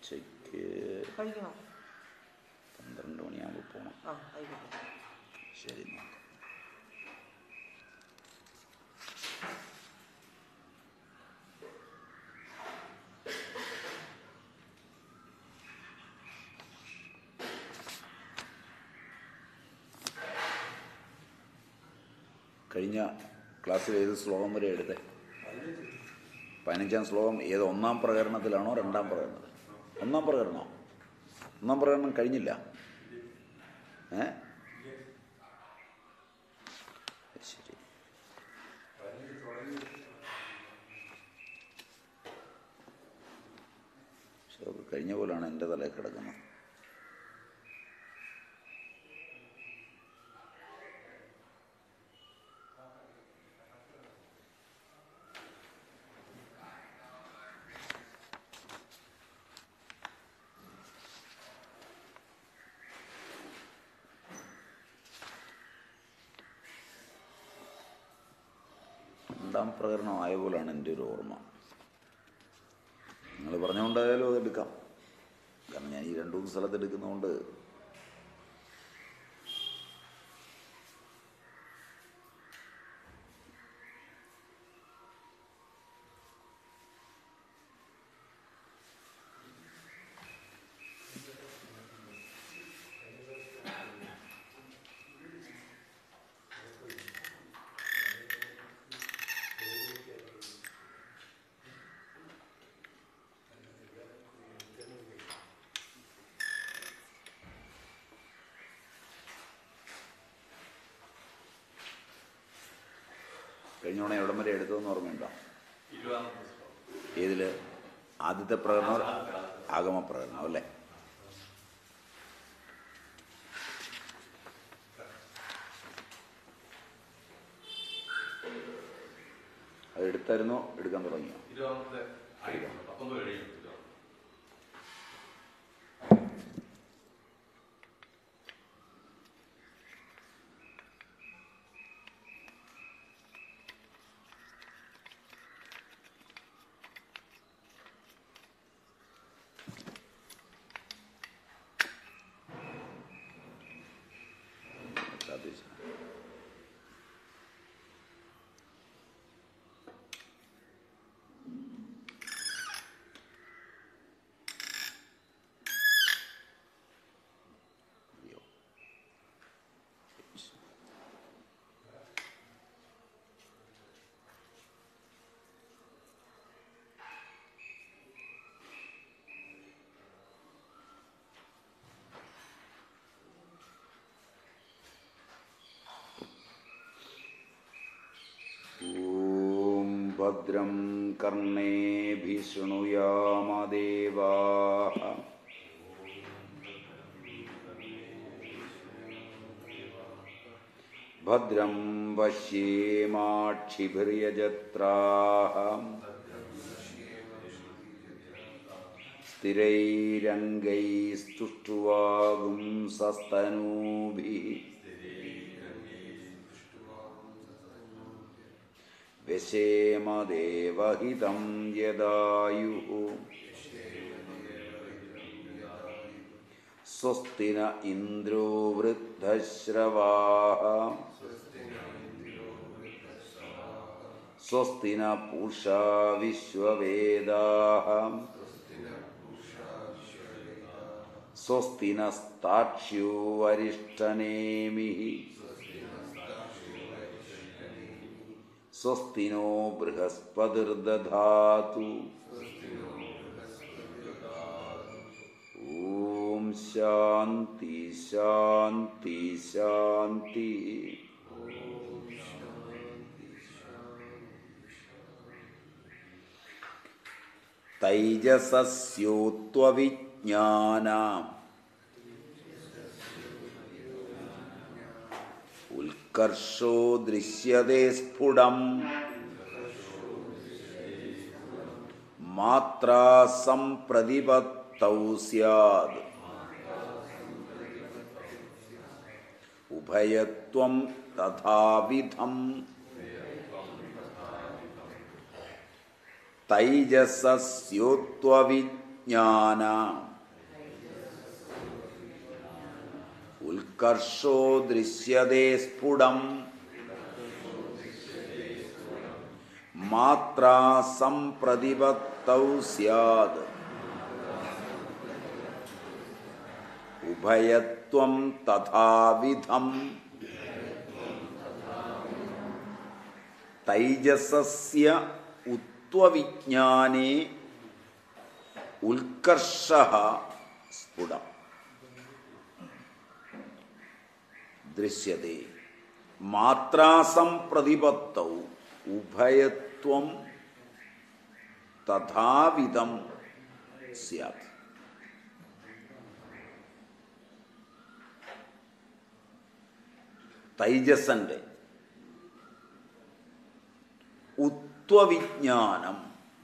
ഉച്ചയ്ക്ക് കഴിക്കണോ പന്ത്രണ്ട് മണിയാകുമ്പോൾ പോകണം ആ ആയിക്കോട്ടെ ശരി നോക്കാം കഴിഞ്ഞ ക്ലാസ്സിൽ ഏത് ശ്ലോകം വരെ എടുത്തേ പതിനഞ്ചാം ശ്ലോകം ഏത് ഒന്നാം പ്രകരണത്തിലാണോ രണ്ടാം പ്രകരണത്തിൽ ഒന്നാം പ്രകരണമോ ഒന്നാം പ്രകരണം കഴിഞ്ഞില്ല ഏ ശരി പക്ഷെ അത് കഴിഞ്ഞ പോലാണ് എൻ്റെ തലയിൽ കിടക്കുന്നത് രണ്ടാം പ്രകരണം ആയ പോലാണ് എൻ്റെ ഒരു ഓർമ്മ നിങ്ങൾ പറഞ്ഞുകൊണ്ടായാലും അത് എടുക്കാം കാരണം ഞാൻ ഈ രണ്ടു മൂന്ന് സ്ഥലത്ത് എടുക്കുന്നതുകൊണ്ട് കഴിഞ്ഞ തവണ എവിടം വരെ എടുത്തതെന്ന് ഓർമ്മയുണ്ടോ ഏതില് ആദ്യത്തെ പ്രകടനം ആഗമ പ്രകടനം അല്ലേ അത് എടുത്തായിരുന്നോ എടുക്കാൻ തുടങ്ങിയോ ഇരുപതാമത്തെ ആയിരം പത്തൊമ്പത് കഴിയും സാധിച്ചു അയ്യോ. ॐ भद्रं कर्णेभिः शृणुयामदेवाः भद्रं पश्येमाक्षिभिर्यजत्राः स्थिरैरङ्गैस्तुष्टुवागुं सस्तनूभिः व्यशेमदेवहितं यदायुः स्वस्ति न इन्द्रो वृद्धश्रवाः स्वस्ति न पूषा विश्ववेदाः स्वस्ति नस्ताक्ष्यो वरिष्ठनेमिः स्वस्ति नो बृहस्पतिर्दधातु ॐ शान्ति शान्ति शान्ति तैजसस्योत्वविज्ञानाम् उत्कर्षो दृश्यते स्फुटम् मात्रा सम्प्रतिपत्तौ स्यात् उभयत्वं तथाविधम् तैजसस्योत्वविज्ञानाम् ഉത്വവിജ്ഞാന ഉത്കർഷോ ദൃശ്യതേ സ്ഫുടം മാത്രാ സംപ്രതിപത്തൗ സ്യാത് ഉഭയത്വം തഥാവിധം തൈജസസ്യ ഉത്വവിജ്ഞാനേ ഉത്കർഷ സ്ഫുടം ദൃശ്യത്തെ മാത്രാസം പ്രതിപത്തൗ ഉഭയത്വം തഥാവിധം സ്യാത് തൈജസന്റെ ഉത്വവിജ്ഞാനം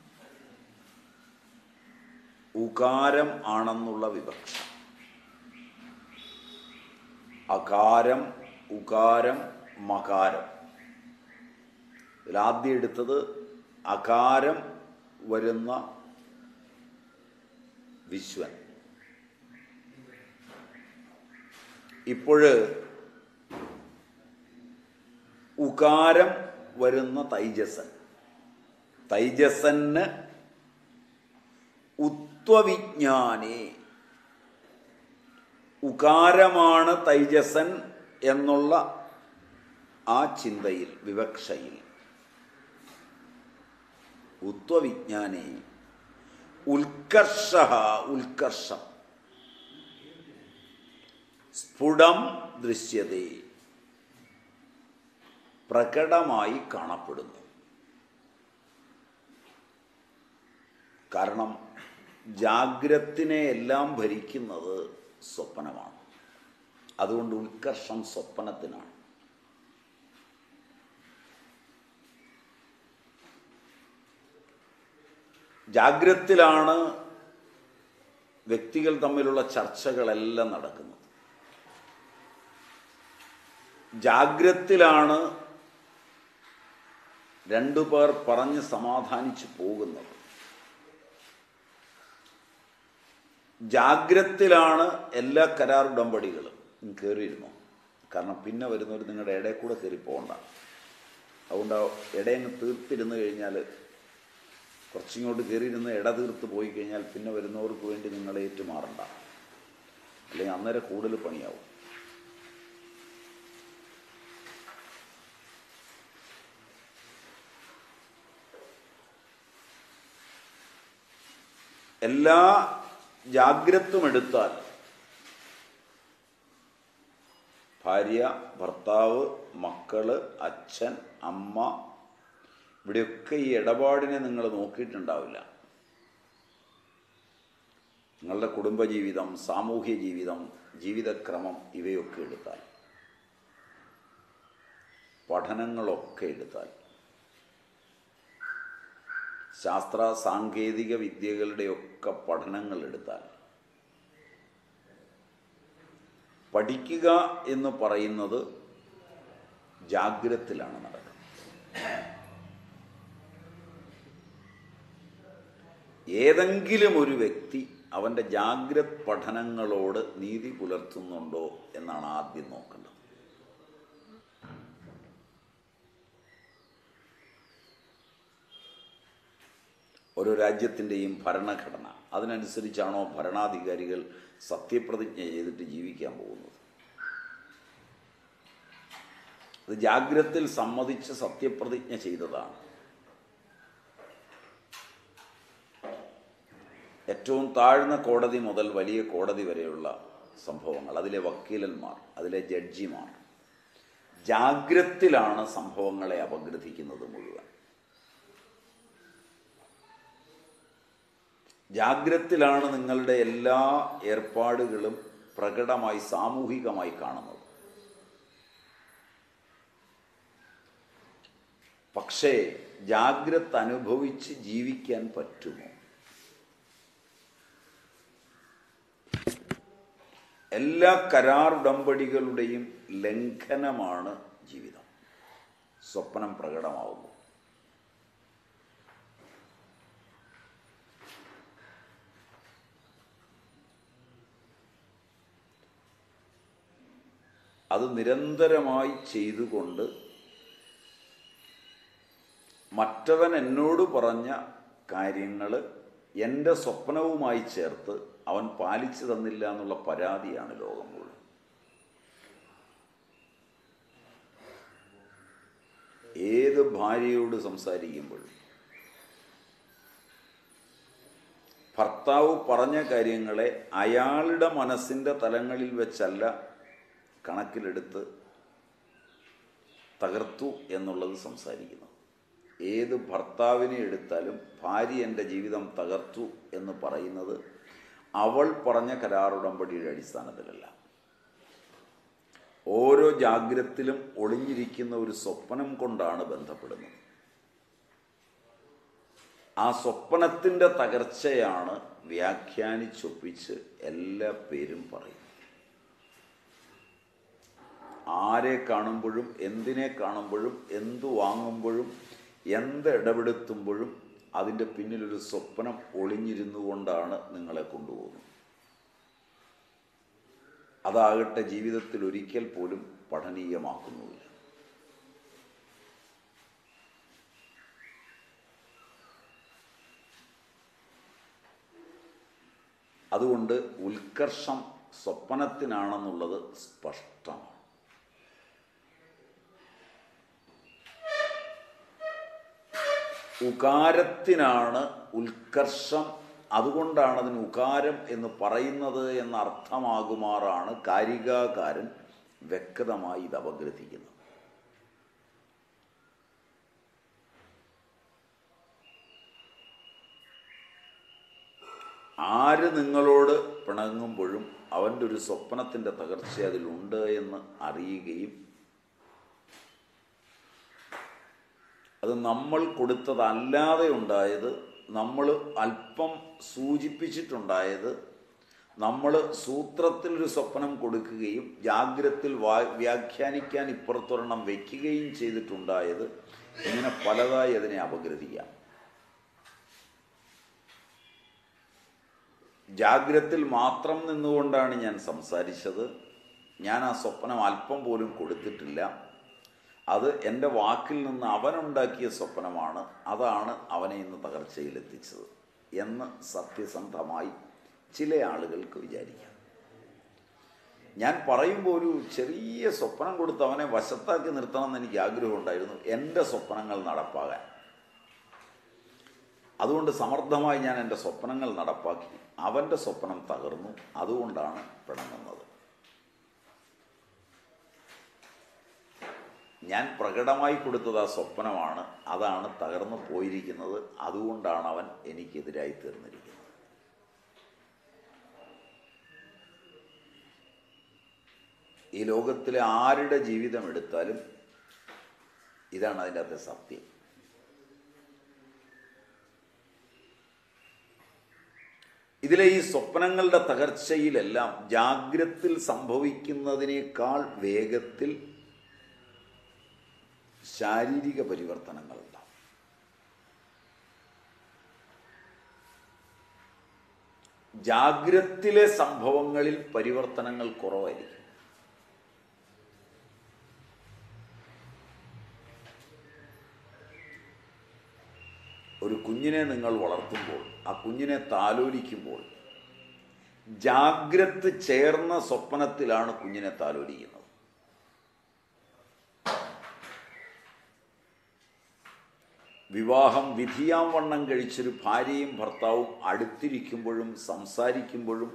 ഉകാരം ആണെന്നുള്ള വിവക്ഷ അകാരം ഉകാരം മകാരം ഇതിലാദ്യം എടുത്തത് അകാരം വരുന്ന വിശ്വൻ ഇപ്പോഴ് ഉകാരം വരുന്ന തൈജസൻ തൈജസന് ഉത്വവിജ്ഞാനേ ഉകാരമാണ് തൈജസൻ എന്നുള്ള ആ ചിന്തയിൽ വിവക്ഷയിൽ ഉത്വവിജ്ഞാനേ ഉത്കർഷ ഉത്കർഷം സ്ഫുടം ദൃശ്യതേ പ്രകടമായി കാണപ്പെടുന്നു കാരണം ജാഗ്രത്തിനെ എല്ലാം ഭരിക്കുന്നത് സ്വപ്നമാണ് അതുകൊണ്ട് ഉത്കർഷം സ്വപ്നത്തിനാണ് ജാഗ്രത്തിലാണ് വ്യക്തികൾ തമ്മിലുള്ള ചർച്ചകളെല്ലാം നടക്കുന്നത് ജാഗ്രത്തിലാണ് രണ്ടു പേർ പറഞ്ഞ് സമാധാനിച്ചു പോകുന്നത് ജാഗ്രത്തിലാണ് എല്ലാ കരാർ ഉടമ്പടികളും കയറിയിരുന്നു കാരണം പിന്നെ വരുന്നവർ നിങ്ങളുടെ ഇടയിൽ കൂടെ കയറി പോകണ്ട അതുകൊണ്ട് ആ ഇടയങ്ങ് തീർത്തിരുന്ന് കഴിഞ്ഞാൽ കുറച്ചിങ്ങോട്ട് കയറിയിരുന്ന് ഇട തീർത്ത് പോയി കഴിഞ്ഞാൽ പിന്നെ വരുന്നവർക്ക് വേണ്ടി നിങ്ങൾ ഏറ്റുമാറണ്ട അല്ലെങ്കിൽ അന്നേരം കൂടുതൽ പണിയാവും എല്ലാ ജാഗ്രതും എടുത്താൽ ഭാര്യ ഭർത്താവ് മക്കള് അച്ഛൻ അമ്മ ഇവിടെയൊക്കെ ഈ ഇടപാടിനെ നിങ്ങൾ നോക്കിയിട്ടുണ്ടാവില്ല നിങ്ങളുടെ കുടുംബജീവിതം സാമൂഹ്യ ജീവിതം ജീവിതക്രമം ഇവയൊക്കെ എടുത്താൽ പഠനങ്ങളൊക്കെ എടുത്താൽ ശാസ്ത്ര സാങ്കേതിക വിദ്യകളുടെയൊക്കെ പഠനങ്ങൾ എടുത്താൽ പഠിക്കുക എന്ന് പറയുന്നത് ജാഗ്രത്തിലാണ് നടക്കുന്നത് ഏതെങ്കിലും ഒരു വ്യക്തി അവൻ്റെ ജാഗ്രത് പഠനങ്ങളോട് നീതി പുലർത്തുന്നുണ്ടോ എന്നാണ് ആദ്യം നോക്കേണ്ടത് ഓരോ രാജ്യത്തിൻ്റെയും ഭരണഘടന അതിനനുസരിച്ചാണോ ഭരണാധികാരികൾ സത്യപ്രതിജ്ഞ ചെയ്തിട്ട് ജീവിക്കാൻ പോകുന്നത് അത് ജാഗ്രത്തിൽ സമ്മതിച്ച് സത്യപ്രതിജ്ഞ ചെയ്തതാണ് ഏറ്റവും താഴ്ന്ന കോടതി മുതൽ വലിയ കോടതി വരെയുള്ള സംഭവങ്ങൾ അതിലെ വക്കീലന്മാർ അതിലെ ജഡ്ജിമാർ ജാഗ്രത്തിലാണ് സംഭവങ്ങളെ അപഗ്രഥിക്കുന്നത് മുഴുവൻ ജാഗ്രത്തിലാണ് നിങ്ങളുടെ എല്ലാ ഏർപ്പാടുകളും പ്രകടമായി സാമൂഹികമായി കാണുന്നത് പക്ഷേ ജാഗ്രത അനുഭവിച്ച് ജീവിക്കാൻ പറ്റുമോ എല്ലാ കരാർ ഉടമ്പടികളുടെയും ലംഘനമാണ് ജീവിതം സ്വപ്നം പ്രകടമാവുന്നു അത് നിരന്തരമായി ചെയ്തുകൊണ്ട് മറ്റവൻ എന്നോട് പറഞ്ഞ കാര്യങ്ങൾ എൻ്റെ സ്വപ്നവുമായി ചേർത്ത് അവൻ പാലിച്ചു തന്നില്ല എന്നുള്ള പരാതിയാണ് ലോകം മുഴുവൻ ഏത് ഭാര്യയോട് സംസാരിക്കുമ്പോഴും ഭർത്താവ് പറഞ്ഞ കാര്യങ്ങളെ അയാളുടെ മനസ്സിൻ്റെ തലങ്ങളിൽ വെച്ചല്ല കണക്കിലെടുത്ത് തകർത്തു എന്നുള്ളത് സംസാരിക്കുന്നു ഏത് ഭർത്താവിനെ എടുത്താലും ഭാര്യ എൻ്റെ ജീവിതം തകർത്തു എന്ന് പറയുന്നത് അവൾ പറഞ്ഞ കരാറുടമ്പടിയുടെ അടിസ്ഥാനത്തിലല്ല ഓരോ ജാഗ്രത്തിലും ഒളിഞ്ഞിരിക്കുന്ന ഒരു സ്വപ്നം കൊണ്ടാണ് ബന്ധപ്പെടുന്നത് ആ സ്വപ്നത്തിൻ്റെ തകർച്ചയാണ് വ്യാഖ്യാനിച്ചൊപ്പിച്ച് എല്ലാ പേരും പറയുന്നത് ആരെ കാണുമ്പോഴും എന്തിനെ കാണുമ്പോഴും എന്തു വാങ്ങുമ്പോഴും എന്ത് ഇടപെടുത്തുമ്പോഴും അതിൻ്റെ പിന്നിലൊരു സ്വപ്നം ഒളിഞ്ഞിരുന്നു കൊണ്ടാണ് നിങ്ങളെ കൊണ്ടുപോകുന്നത് അതാകട്ടെ ജീവിതത്തിൽ ഒരിക്കൽ പോലും പഠനീയമാക്കുന്നുമില്ല അതുകൊണ്ട് ഉത്കർഷം സ്വപ്നത്തിനാണെന്നുള്ളത് സ്പഷ്ടമാണ് ഉകാരത്തിനാണ് ഉത്കർഷം അതുകൊണ്ടാണ് അതിന് ഉകാരം എന്ന് പറയുന്നത് എന്ന അർത്ഥമാകുമാറാണ് കാരികാകാരൻ വ്യക്തമായി ഇത് അപഗ്രഥിക്കുന്നത് ആര് നിങ്ങളോട് പിണങ്ങുമ്പോഴും അവൻ്റെ ഒരു സ്വപ്നത്തിൻ്റെ തകർച്ച അതിലുണ്ട് എന്ന് അറിയുകയും അത് നമ്മൾ കൊടുത്തതല്ലാതെ ഉണ്ടായത് നമ്മൾ അല്പം സൂചിപ്പിച്ചിട്ടുണ്ടായത് നമ്മൾ സൂത്രത്തിൽ ഒരു സ്വപ്നം കൊടുക്കുകയും ജാഗ്രത്തിൽ വാ വ്യാഖ്യാനിക്കാൻ ഇപ്പുറത്തൊരെണ്ണം വയ്ക്കുകയും ചെയ്തിട്ടുണ്ടായത് ഇങ്ങനെ പലതായി അതിനെ അപഗ്രഥിക്കാം ജാഗ്രത്തിൽ മാത്രം നിന്നുകൊണ്ടാണ് ഞാൻ സംസാരിച്ചത് ഞാൻ ആ സ്വപ്നം അല്പം പോലും കൊടുത്തിട്ടില്ല അത് എൻ്റെ വാക്കിൽ നിന്ന് അവനുണ്ടാക്കിയ സ്വപ്നമാണ് അതാണ് അവനെ ഇന്ന് തകർച്ചയിലെത്തിച്ചത് എന്ന് സത്യസന്ധമായി ചില ആളുകൾക്ക് വിചാരിക്കാം ഞാൻ പറയുമ്പോൾ ഒരു ചെറിയ സ്വപ്നം കൊടുത്ത് അവനെ വശത്താക്കി നിർത്തണമെന്ന് എനിക്ക് ആഗ്രഹമുണ്ടായിരുന്നു എൻ്റെ സ്വപ്നങ്ങൾ നടപ്പാകാൻ അതുകൊണ്ട് സമർത്ഥമായി ഞാൻ എൻ്റെ സ്വപ്നങ്ങൾ നടപ്പാക്കി അവൻ്റെ സ്വപ്നം തകർന്നു അതുകൊണ്ടാണ് പിണങ്ങുന്നത് ഞാൻ പ്രകടമായി കൊടുത്തത് ആ സ്വപ്നമാണ് അതാണ് തകർന്നു പോയിരിക്കുന്നത് അതുകൊണ്ടാണ് അവൻ എനിക്കെതിരായി തീർന്നിരിക്കുന്നത് ഈ ലോകത്തിലെ ആരുടെ ജീവിതം എടുത്താലും ഇതാണ് അതിൻ്റെ അകത്തെ സത്യം ഇതിലെ ഈ സ്വപ്നങ്ങളുടെ തകർച്ചയിലെല്ലാം ജാഗ്രത്തിൽ സംഭവിക്കുന്നതിനേക്കാൾ വേഗത്തിൽ ശാരീരിക പരിവർത്തനങ്ങളുണ്ടാവും ജാഗ്രത്തിലെ സംഭവങ്ങളിൽ പരിവർത്തനങ്ങൾ കുറവായിരിക്കും ഒരു കുഞ്ഞിനെ നിങ്ങൾ വളർത്തുമ്പോൾ ആ കുഞ്ഞിനെ താലോലിക്കുമ്പോൾ ജാഗ്രത് ചേർന്ന സ്വപ്നത്തിലാണ് കുഞ്ഞിനെ താലോലിക്കുന്നത് വിവാഹം വിധിയാം വണ്ണം കഴിച്ചൊരു ഭാര്യയും ഭർത്താവും അടുത്തിരിക്കുമ്പോഴും സംസാരിക്കുമ്പോഴും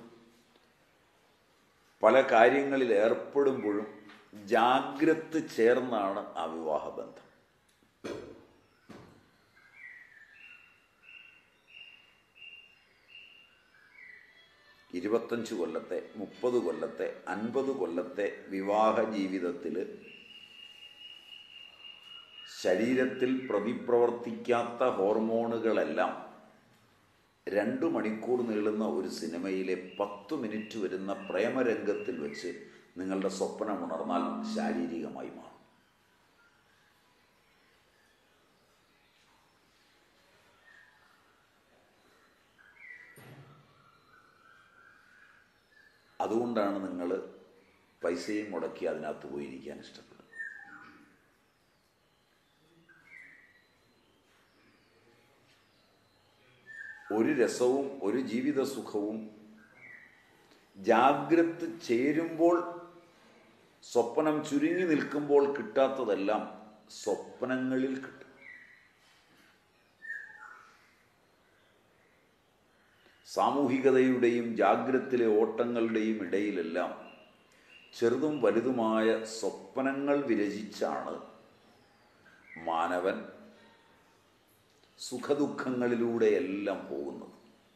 പല കാര്യങ്ങളിൽ ഏർപ്പെടുമ്പോഴും ജാഗ്രത് ചേർന്നാണ് ആ വിവാഹബന്ധം ഇരുപത്തഞ്ച് കൊല്ലത്തെ മുപ്പത് കൊല്ലത്തെ അൻപത് കൊല്ലത്തെ വിവാഹ ജീവിതത്തിൽ ശരീരത്തിൽ പ്രതിപ്രവർത്തിക്കാത്ത ഹോർമോണുകളെല്ലാം രണ്ടു മണിക്കൂർ നീളുന്ന ഒരു സിനിമയിലെ പത്ത് മിനിറ്റ് വരുന്ന പ്രേമരംഗത്തിൽ വെച്ച് നിങ്ങളുടെ സ്വപ്നം ഉണർന്നാൽ ശാരീരികമായി മാറും അതുകൊണ്ടാണ് നിങ്ങൾ പൈസയും മുടക്കി അതിനകത്ത് പോയിരിക്കാൻ ഇഷ്ടപ്പെടും ഒരു രസവും ഒരു ജീവിത സുഖവും ജാഗ്രത് ചേരുമ്പോൾ സ്വപ്നം ചുരുങ്ങി നിൽക്കുമ്പോൾ കിട്ടാത്തതെല്ലാം സ്വപ്നങ്ങളിൽ കിട്ടും സാമൂഹികതയുടെയും ജാഗ്രത്തിലെ ഓട്ടങ്ങളുടെയും ഇടയിലെല്ലാം ചെറുതും വലുതുമായ സ്വപ്നങ്ങൾ വിരചിച്ചാണ് മാനവൻ സുഖദുഃഖങ്ങളിലൂടെയെല്ലാം പോകുന്നത്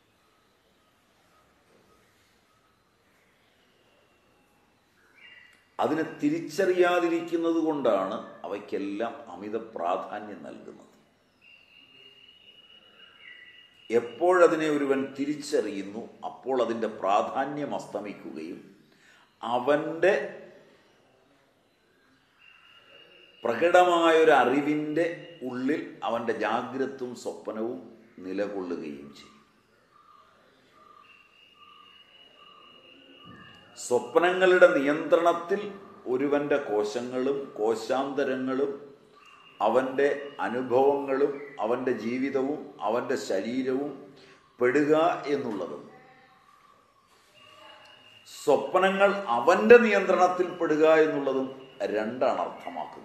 അതിനെ തിരിച്ചറിയാതിരിക്കുന്നത് കൊണ്ടാണ് അവയ്ക്കെല്ലാം അമിത പ്രാധാന്യം നൽകുന്നത് എപ്പോഴതിനെ ഒരുവൻ തിരിച്ചറിയുന്നു അപ്പോൾ അതിൻ്റെ പ്രാധാന്യം അസ്തമിക്കുകയും അവൻ്റെ പ്രകടമായൊരു അറിവിൻ്റെ ഉള്ളിൽ അവൻ്റെ ജാഗ്രതും സ്വപ്നവും നിലകൊള്ളുകയും ചെയ്യും സ്വപ്നങ്ങളുടെ നിയന്ത്രണത്തിൽ ഒരുവൻ്റെ കോശങ്ങളും കോശാന്തരങ്ങളും അവൻ്റെ അനുഭവങ്ങളും അവൻ്റെ ജീവിതവും അവൻ്റെ ശരീരവും പെടുക എന്നുള്ളതും സ്വപ്നങ്ങൾ അവൻ്റെ നിയന്ത്രണത്തിൽ പെടുക എന്നുള്ളതും രണ്ടാണ് അർത്ഥമാക്കുന്നത്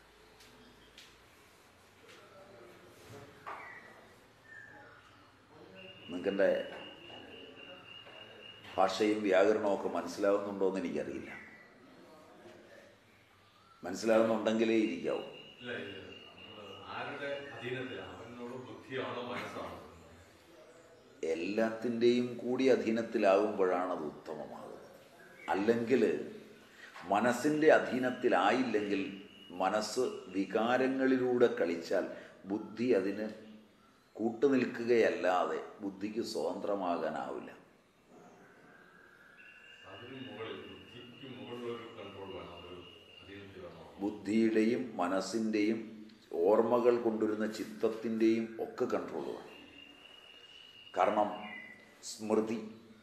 നിങ്ങൾക്കെൻ്റെ ഭാഷയും വ്യാകരണവും ഒക്കെ മനസ്സിലാകുന്നുണ്ടോ എന്ന് എനിക്കറിയില്ല മനസ്സിലാകുന്നുണ്ടെങ്കിലേ ഇരിക്കാവൂ ഇല്ല ഇല്ല നമ്മള് ആരുടെ അധീനത്തിലാണ് അവനോട് ബുദ്ധിയാണോ മനസ്സാണോ എല്ലാത്തിൻ്റെയും കൂടി അധീനത്തിലാകുമ്പോഴാണ് അത് ഉത്തമമാകുന്നത് അല്ലെങ്കിൽ മനസ്സിൻ്റെ അധീനത്തിലായില്ലെങ്കിൽ മനസ്സ് വികാരങ്ങളിലൂടെ കളിച്ചാൽ ബുദ്ധി അതിന് കൂട്ടുനിൽക്കുകയല്ലാതെ ബുദ്ധിക്ക് സ്വതന്ത്രമാകാനാവില്ല അതിന് മുകളിൽ ബുദ്ധിക്ക് മുകളിലൊരു കൺട്രോൾ വേണം ഒരു അധീനത്തിൽ വേണം ബുദ്ധിയുടെയും മനസ്സിൻ്റെയും ഓർമ്മകൾ കൊണ്ടുവരുന്ന ചിത്തത്തിൻ്റെയും ഒക്കെ കൺട്രോൾ വേണം കാരണം സ്മൃതി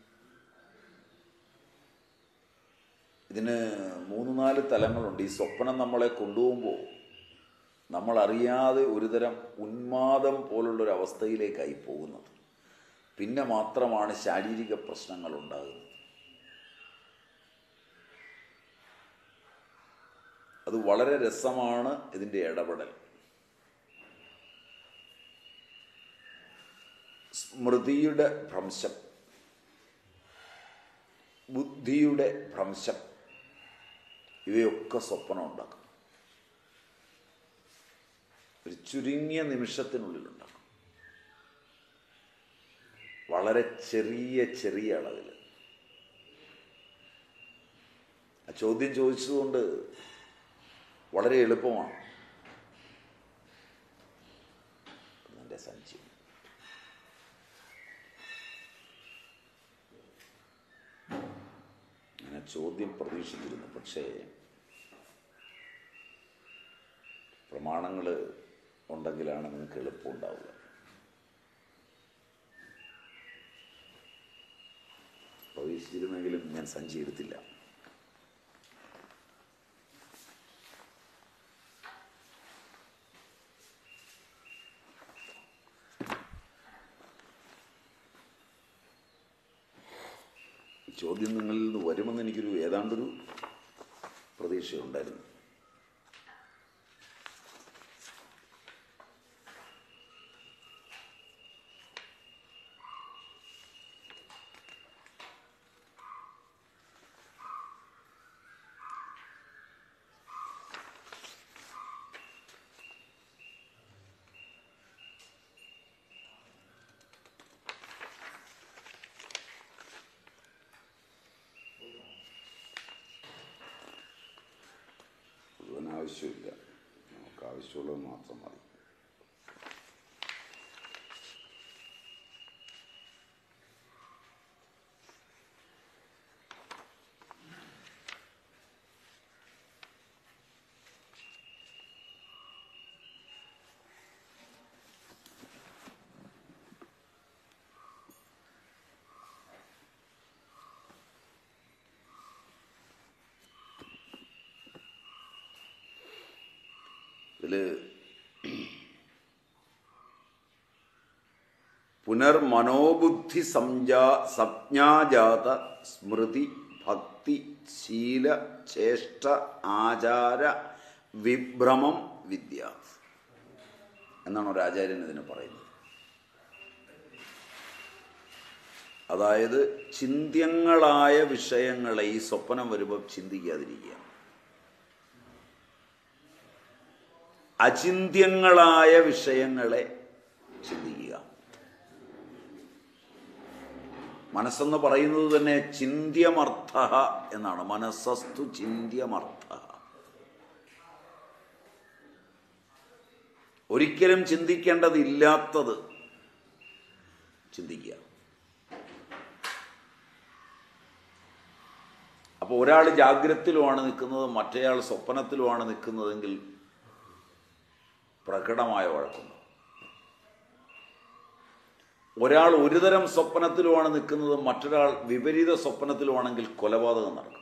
ഇതിന് മൂന്ന് നാല് തലങ്ങളുണ്ട് ഈ സ്വപ്നം നമ്മളെ കൊണ്ടുപോകുമ്പോൾ നമ്മൾ അറിയാതെ ഒരുതരം ഉന്മാദം പോലുള്ളൊരു അവസ്ഥയിലേക്കായി പോകുന്നത് പിന്നെ മാത്രമാണ് ശാരീരിക പ്രശ്നങ്ങൾ ഉണ്ടാകുന്നത് അത് വളരെ രസമാണ് ഇതിൻ്റെ ഇടപെടൽ സ്മൃതിയുടെ ഭ്രംശം ബുദ്ധിയുടെ ഭ്രംശം ഇവയൊക്കെ സ്വപ്നം ഉണ്ടാക്കും ഒരു ചുരുങ്ങിയ നിമിഷത്തിനുള്ളിലുണ്ടാക്കും വളരെ ചെറിയ ചെറിയ അളവിൽ ആ ചോദ്യം ചോദിച്ചതുകൊണ്ട് വളരെ എളുപ്പമാണ് എൻ്റെ സഞ്ചി അങ്ങനെ ചോദ്യം പ്രതീക്ഷിച്ചിരുന്നു പക്ഷേ പ്രമാണങ്ങൾ ഉണ്ടെങ്കിലാണ് നിങ്ങൾക്ക് എളുപ്പമുണ്ടാവുക പ്രതീക്ഷിച്ചിരുന്നെങ്കിലും ഞാൻ സഞ്ചി എടുത്തില്ല ഈ ചോദ്യം നിങ്ങളിൽ നിന്ന് വരുമെന്ന് എനിക്കൊരു ഏതാണ്ടൊരു പ്രതീക്ഷയുണ്ടായിരുന്നു മുഴുവൻ ആവശ്യമില്ല നമുക്ക് ആവശ്യമുള്ളത് മാത്രം മതി പുനർമനോബുദ്ധി സംജാ സംജ്ഞാജാത സ്മൃതി ഭക്തി ശീല ചേഷ്ട ആചാര വിഭ്രമം വിദ്യ എന്നാണ് ഒരു ആചാര്യൻ ഇതിന് പറയുന്നത് അതായത് ചിന്ത്യങ്ങളായ വിഷയങ്ങളെ ഈ സ്വപ്നം വരുമ്പോൾ ചിന്തിക്കാതിരിക്കുക അചിന്ത്യങ്ങളായ വിഷയങ്ങളെ ചിന്തിക്കുക മനസ്സെന്ന് പറയുന്നത് തന്നെ ചിന്ത്യമർത്ഥ എന്നാണ് മനസ്സസ്തു ചിന്ത്യമർത്ഥ ഒരിക്കലും ചിന്തിക്കേണ്ടതില്ലാത്തത് ചിന്തിക്കുക അപ്പോൾ ഒരാൾ ജാഗ്രത്തിലുമാണ് നിൽക്കുന്നത് മറ്റേയാൾ സ്വപ്നത്തിലുമാണ് നിൽക്കുന്നതെങ്കിൽ പ്രകടമായ വഴക്കുണ്ട് ഒരാൾ ഒരുതരം സ്വപ്നത്തിലുമാണ് നിൽക്കുന്നത് മറ്റൊരാൾ വിപരീത സ്വപ്നത്തിലുമാണെങ്കിൽ കൊലപാതകം നടക്കും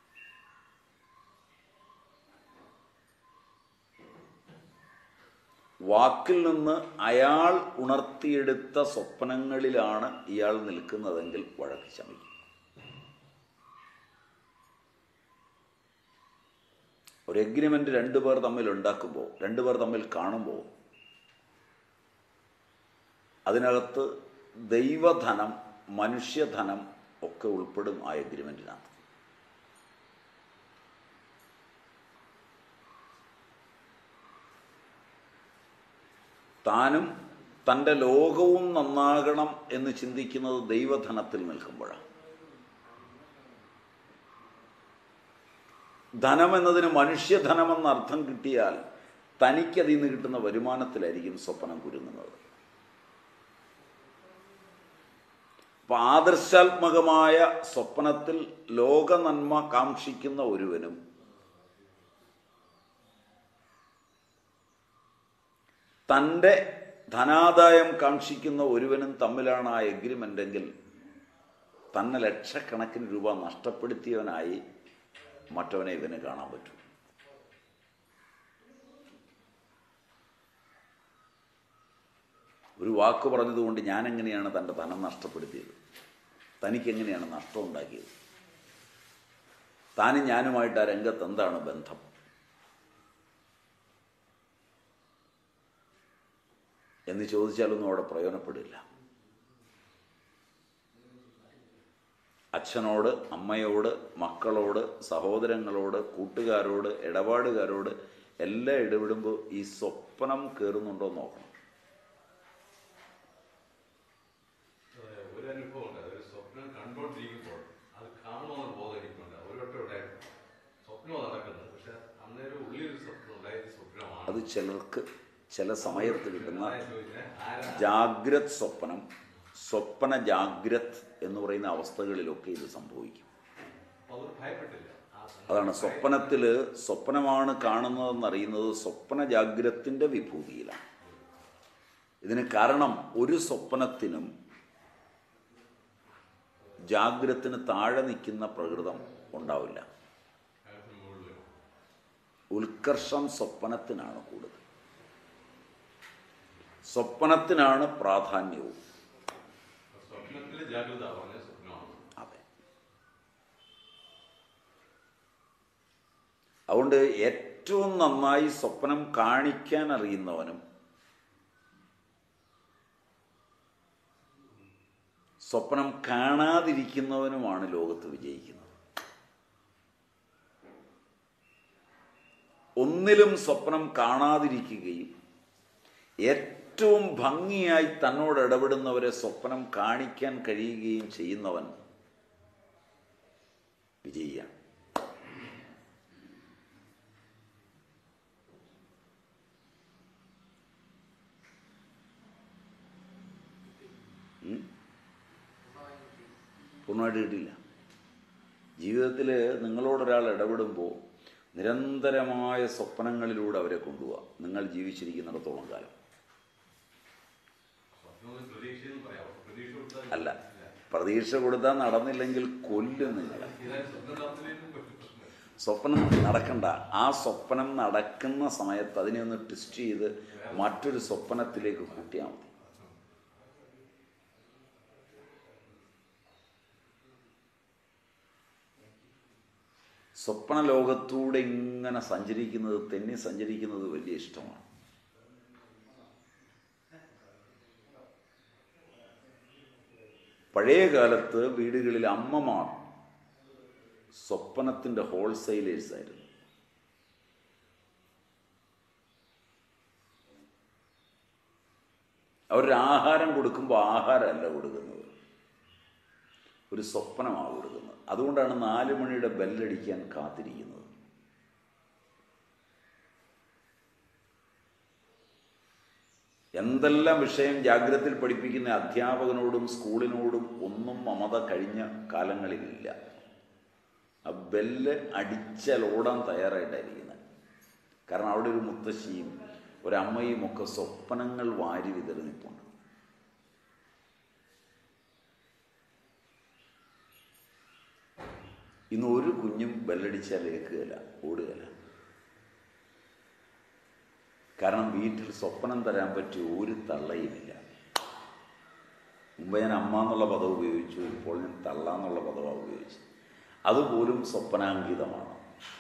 വാക്കിൽ നിന്ന് അയാൾ ഉണർത്തിയെടുത്ത സ്വപ്നങ്ങളിലാണ് ഇയാൾ നിൽക്കുന്നതെങ്കിൽ വഴക്ക് ശമിക്കും ഒരു എഗ്രിമെന്റ് രണ്ടുപേർ തമ്മിൽ ഉണ്ടാക്കുമ്പോൾ രണ്ടുപേർ തമ്മിൽ കാണുമ്പോൾ അതിനകത്ത് ദൈവധനം മനുഷ്യധനം ഒക്കെ ഉൾപ്പെടും ആ എഗ്രിമെന്റിനകത്ത് താനും തൻ്റെ ലോകവും നന്നാകണം എന്ന് ചിന്തിക്കുന്നത് ദൈവധനത്തിൽ നിൽക്കുമ്പോഴാണ് ധനം എന്നതിന് മനുഷ്യധനമെന്ന അർത്ഥം കിട്ടിയാൽ തനിക്കതിൽ നിന്ന് കിട്ടുന്ന വരുമാനത്തിലായിരിക്കും സ്വപ്നം കുരുങ്ങുന്നത് അപ്പൊ ആദർശാത്മകമായ സ്വപ്നത്തിൽ ലോക നന്മ കാക്ഷിക്കുന്ന ഒരുവനും തൻ്റെ ധനാദായം കാക്ഷിക്കുന്ന ഒരുവനും തമ്മിലാണ് ആ എഗ്രിമെൻ്റ് എങ്കിൽ തന്നെ ലക്ഷക്കണക്കിന് രൂപ നഷ്ടപ്പെടുത്തിയവനായി മറ്റവനെ ഇവന് കാണാൻ പറ്റും ഒരു വാക്ക് പറഞ്ഞതുകൊണ്ട് ഞാൻ എങ്ങനെയാണ് തൻ്റെ ധനം നഷ്ടപ്പെടുത്തിയത് തനിക്കെങ്ങനെയാണ് നഷ്ടം ഉണ്ടാക്കിയത് താനും ഞാനുമായിട്ട് ആ രംഗത്ത് എന്താണ് ബന്ധം എന്ന് ചോദിച്ചാലൊന്നും അവിടെ പ്രയോജനപ്പെടില്ല അച്ഛനോട് അമ്മയോട് മക്കളോട് സഹോദരങ്ങളോട് കൂട്ടുകാരോട് ഇടപാടുകാരോട് എല്ലാം ഇടപെടുമ്പോൾ ഈ സ്വപ്നം കയറുന്നുണ്ടോ എന്ന് നോക്കണം അതെ, ഒരു അനുഭവം ഉണ്ട് ഒരു സ്വപ്നം കണ്ടോണ്ടിരിക്കുമ്പോൾ അത് കാണണമെന്ന് ബോധം എനിക്കുണ്ട് ഒരു വട്ടം ഉണ്ടായിരുന്നു സ്വപ്നം നടക്കുന്നത് പക്ഷെ അന്നേരം ഉള്ളിലൊരു സ്വപ്നം ഉണ്ടായത് സ്വപ്നമാണ് അത് ചിലർക്ക് ചില സമയത്ത് കിട്ടുന്ന അതാ ഞാൻ ചോദിച്ചത്, ആരാ ജാഗ്രത് സ്വപ്നം സ്വപ്ന ജാഗ്രത് എന്ന് പറയുന്ന അവസ്ഥകളിലൊക്കെ ഇത് സംഭവിക്കും അപ്പൊ അവർ ഭയപ്പെട്ടില്ല ആ അതാണ് സ്വപ്നത്തിൽ സ്വപ്നമാണ് കാണുന്നതെന്നറിയുന്നത് സ്വപ്ന ജാഗ്രത്തിൻ്റെ വിഭൂതിയിലാണ് ഇതിന് കാരണം ഒരു സ്വപ്നത്തിനും ജാഗ്രത്തിന് താഴെ നിൽക്കുന്ന പ്രകൃതം ഉണ്ടാവില്ല ഭയത്തിന് മുകളിൽ ഉത്കർഷം സ്വപ്നത്തിനാണ് കൂടുതൽ സ്വപ്നത്തിനാണ് പ്രാധാന്യവും സ്വപ്നത്തിൽ ജാഗ്രത പറഞ്ഞ സ്വപ്നമാണ് അതെ അതുകൊണ്ട് ഏറ്റവും നന്നായി സ്വപ്നം കാണിക്കാൻ അറിയുന്നവനും സ്വപ്നം കാണാതിരിക്കുന്നവനുമാണ് ലോകത്ത് വിജയിക്കുന്നത് ഒന്നിലും സ്വപ്നം കാണാതിരിക്കുകയും ഏറ്റവും ഭംഗിയായി തന്നോട് ഇടപെടുന്നവരെ സ്വപ്നം കാണിക്കാൻ കഴിയുകയും ചെയ്യുന്നവൻ വിജയിയാണ് ഉം? പൂർണ്ണമായിട്ട് കിട്ടില്ല ജീവിതത്തിൽ നിങ്ങളോടൊരാൾ ഇടപെടുമ്പോൾ നിരന്തരമായ സ്വപ്നങ്ങളിലൂടെ അവരെ കൊണ്ടുപോവുക നിങ്ങൾ ജീവിച്ചിരിക്കുന്നിടത്തോളം കാലം സ്വപ്നം ഒരു പ്രതീക്ഷയെന്ന് പറയാം പ്രതീക്ഷ കൊടുത്താൽ അല്ല പ്രതീക്ഷ കൊടുത്താൽ നടന്നില്ലെങ്കിൽ കൊല്ലും നിങ്ങളെ ഇതായത് സ്വപ്നം നടത്തില്ലേലും ഒരു പ്രശ്നം സ്വപ്നം നടക്കണ്ട ആ സ്വപ്നം നടക്കുന്ന സമയത്ത് അതിനെ ഒന്ന് ട്വിസ്റ്റ് ചെയ്ത് മറ്റൊരു സ്വപ്നത്തിലേക്ക് കൂട്ടിയാൽ മതി സ്വപ്ന ലോകത്തൂടെ ഇങ്ങനെ സഞ്ചരിക്കുന്നത് തെന്നി സഞ്ചരിക്കുന്നത് വലിയ ഇഷ്ടമാണ് പഴയ കാലത്ത് വീടുകളിൽ അമ്മമാർ സ്വപ്നത്തിൻ്റെ ഹോൾസെയിലേഴ്സ് ആയിരുന്നു അവരൊരു ആഹാരം കൊടുക്കുമ്പോൾ ആഹാരമല്ല കൊടുക്കുന്നത് ഒരു സ്വപ്നമാണ് കൊടുക്കുന്നത് അതുകൊണ്ടാണ് നാല് മണിയുടെ ബെല്ലടിക്കാൻ കാത്തിരിക്കുന്നത് എന്തെല്ലാം വിഷയം ജാഗ്രതയിൽ പഠിപ്പിക്കുന്ന അധ്യാപകനോടും സ്കൂളിനോടും ഒന്നും മമത കഴിഞ്ഞ കാലങ്ങളിലില്ല ആ ബെല്ല് അടിച്ചാൽ ഓടാൻ തയ്യാറായിട്ടായിരിക്കുന്നത് കാരണം അവിടെ ഒരു മുത്തശ്ശിയും ഒരമ്മയും ഒക്കെ സ്വപ്നങ്ങൾ വാരി വിതറി നിൽപ്പുണ്ട് ഇന്ന് ഒരു കുഞ്ഞും ബെല്ലടിച്ചാൽ ഏക്കുകയില്ല ഓടുകയില്ല കാരണം വീട്ടിൽ സ്വപ്നം തരാൻ പറ്റിയ ഒരു തള്ളയുമില്ല മുമ്പ് ഞാൻ അമ്മ എന്നുള്ള പദം ഉപയോഗിച്ചു ഇപ്പോൾ ഞാൻ തള്ള എന്നുള്ള പദമാണ് ഉപയോഗിച്ചു അതുപോലും സ്വപ്നാങ്കിതമാണ്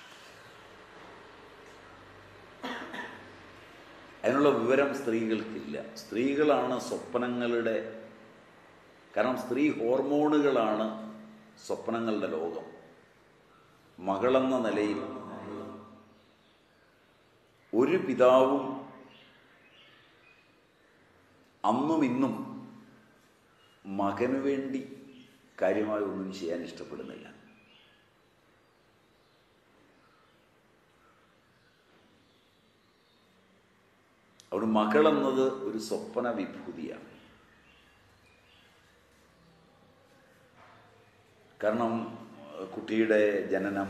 അതിനുള്ള വിവരം സ്ത്രീകൾക്കില്ല സ്ത്രീകളാണ് സ്വപ്നങ്ങളുടെ കാരണം സ്ത്രീ ഹോർമോണുകളാണ് സ്വപ്നങ്ങളുടെ ലോകം മകളെന്ന നിലയിൽ ഒരു പിതാവും അന്നും ഇന്നും മകനു വേണ്ടി കാര്യമായി ഒന്നും ചെയ്യാൻ ഇഷ്ടപ്പെടുന്നില്ല അവിടെ മകളെന്നത് ഒരു സ്വപ്ന വിഭൂതിയാണ് കാരണം കുട്ടിയുടെ ജനനം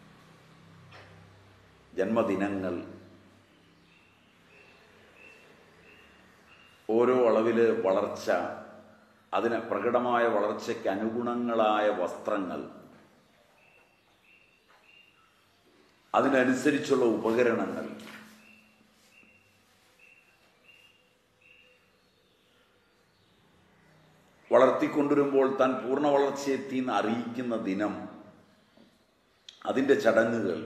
ജന്മദിനങ്ങൾ ഓരോ അളവിൽ വളർച്ച അതിന് പ്രകടമായ വളർച്ചയ്ക്ക് അനുഗുണങ്ങളായ വസ്ത്രങ്ങൾ അതിനനുസരിച്ചുള്ള ഉപകരണങ്ങൾ വളർത്തിക്കൊണ്ടുവരുമ്പോൾ താൻ പൂർണ്ണ വളർച്ചയെത്തി എന്ന് അറിയിക്കുന്ന ദിനം അതിൻ്റെ ചടങ്ങുകൾ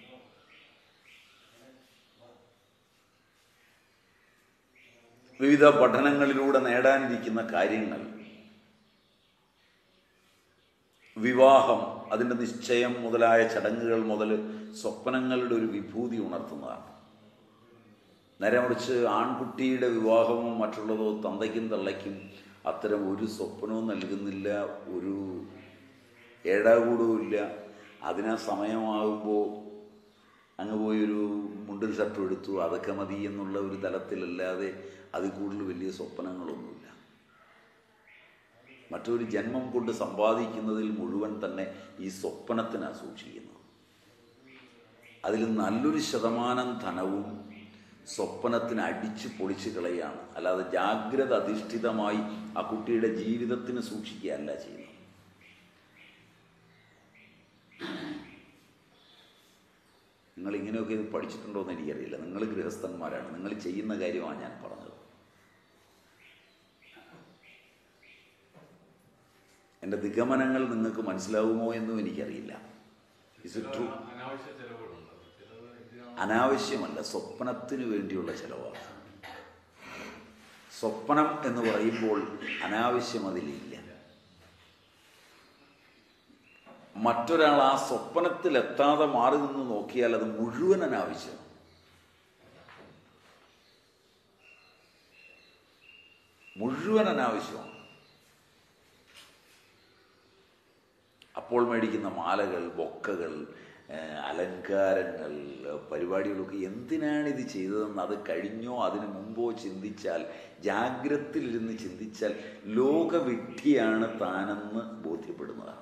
വിവിധ പഠനങ്ങളിലൂടെ നേടാനിരിക്കുന്ന കാര്യങ്ങൾ വിവാഹം അതിൻ്റെ നിശ്ചയം മുതലായ ചടങ്ങുകൾ മുതൽ സ്വപ്നങ്ങളുടെ ഒരു വിഭൂതി ഉണർത്തുന്നതാണ് നേരെ മറിച്ച് ആൺകുട്ടിയുടെ വിവാഹമോ മറ്റുള്ളതോ തന്തയ്ക്കും തള്ളയ്ക്കും അത്തരം ഒരു സ്വപ്നവും നൽകുന്നില്ല ഒരു ഏടാകൂടവും ഇല്ല അതിനാ സമയമാകുമ്പോൾ അങ്ങ് പോയി ഒരു മുണ്ടും ഷർട്ടും എടുത്തു അതൊക്കെ മതി എന്നുള്ള ഒരു തലത്തിലല്ലാതെ അതിൽ കൂടുതൽ വലിയ സ്വപ്നങ്ങളൊന്നുമില്ല മറ്റൊരു ജന്മം കൊണ്ട് സമ്പാദിക്കുന്നതിൽ മുഴുവൻ തന്നെ ഈ സ്വപ്നത്തിനാണ് സൂക്ഷിക്കുന്നത് അതിൽ നല്ലൊരു ശതമാനം ധനവും സ്വപ്നത്തിന് അടിച്ചു പൊളിച്ചു കളയാണ് അല്ലാതെ ജാഗ്രത അധിഷ്ഠിതമായി ആ കുട്ടിയുടെ ജീവിതത്തിന് സൂക്ഷിക്കുകയല്ല ചെയ്യുന്നത് നിങ്ങൾ ഇങ്ങനെയൊക്കെ ഇത് പഠിച്ചിട്ടുണ്ടോ എന്ന് എനിക്കറിയില്ല നിങ്ങൾ ഗൃഹസ്ഥന്മാരാണ് നിങ്ങൾ ചെയ്യുന്ന കാര്യമാണ് ഞാൻ പറഞ്ഞത് എൻ്റെ നിഗമനങ്ങൾ നിങ്ങൾക്ക് മനസ്സിലാവുമോ എന്നും എനിക്കറിയില്ല ഇസ് ഇറ്റ് ട്രൂ അനാവശ്യ ചെലവുകളുണ്ട് ചിലവ് എന്തിനാണ് അനാവശ്യമല്ല സ്വപ്നത്തിന് വേണ്ടിയുള്ള ചിലവാണ് സ്വപ്നം എന്ന് പറയുമ്പോൾ അനാവശ്യം അതിലില്ല മറ്റൊരാൾ ആ സ്വപ്നത്തിൽ എത്താതെ മാറി നിന്ന് നോക്കിയാൽ അത് മുഴുവൻ അനാവശ്യം മുഴുവൻ അനാവശ്യമാണ് അപ്പോൾ മേടിക്കുന്ന മാലകൾ ബൊക്കകൾ ഏഹ്, അലങ്കാരങ്ങൾ പരിപാടികളൊക്കെ എന്തിനാണ് ഇത് ചെയ്തതെന്ന് അത് കഴിഞ്ഞോ അതിനു മുമ്പോ ചിന്തിച്ചാൽ ജാഗ്രതയിലിരുന്ന് ചിന്തിച്ചാൽ ലോകവിഡ്ഢിയാണ് താനെന്ന് ബോധ്യപ്പെടുന്നതാണ്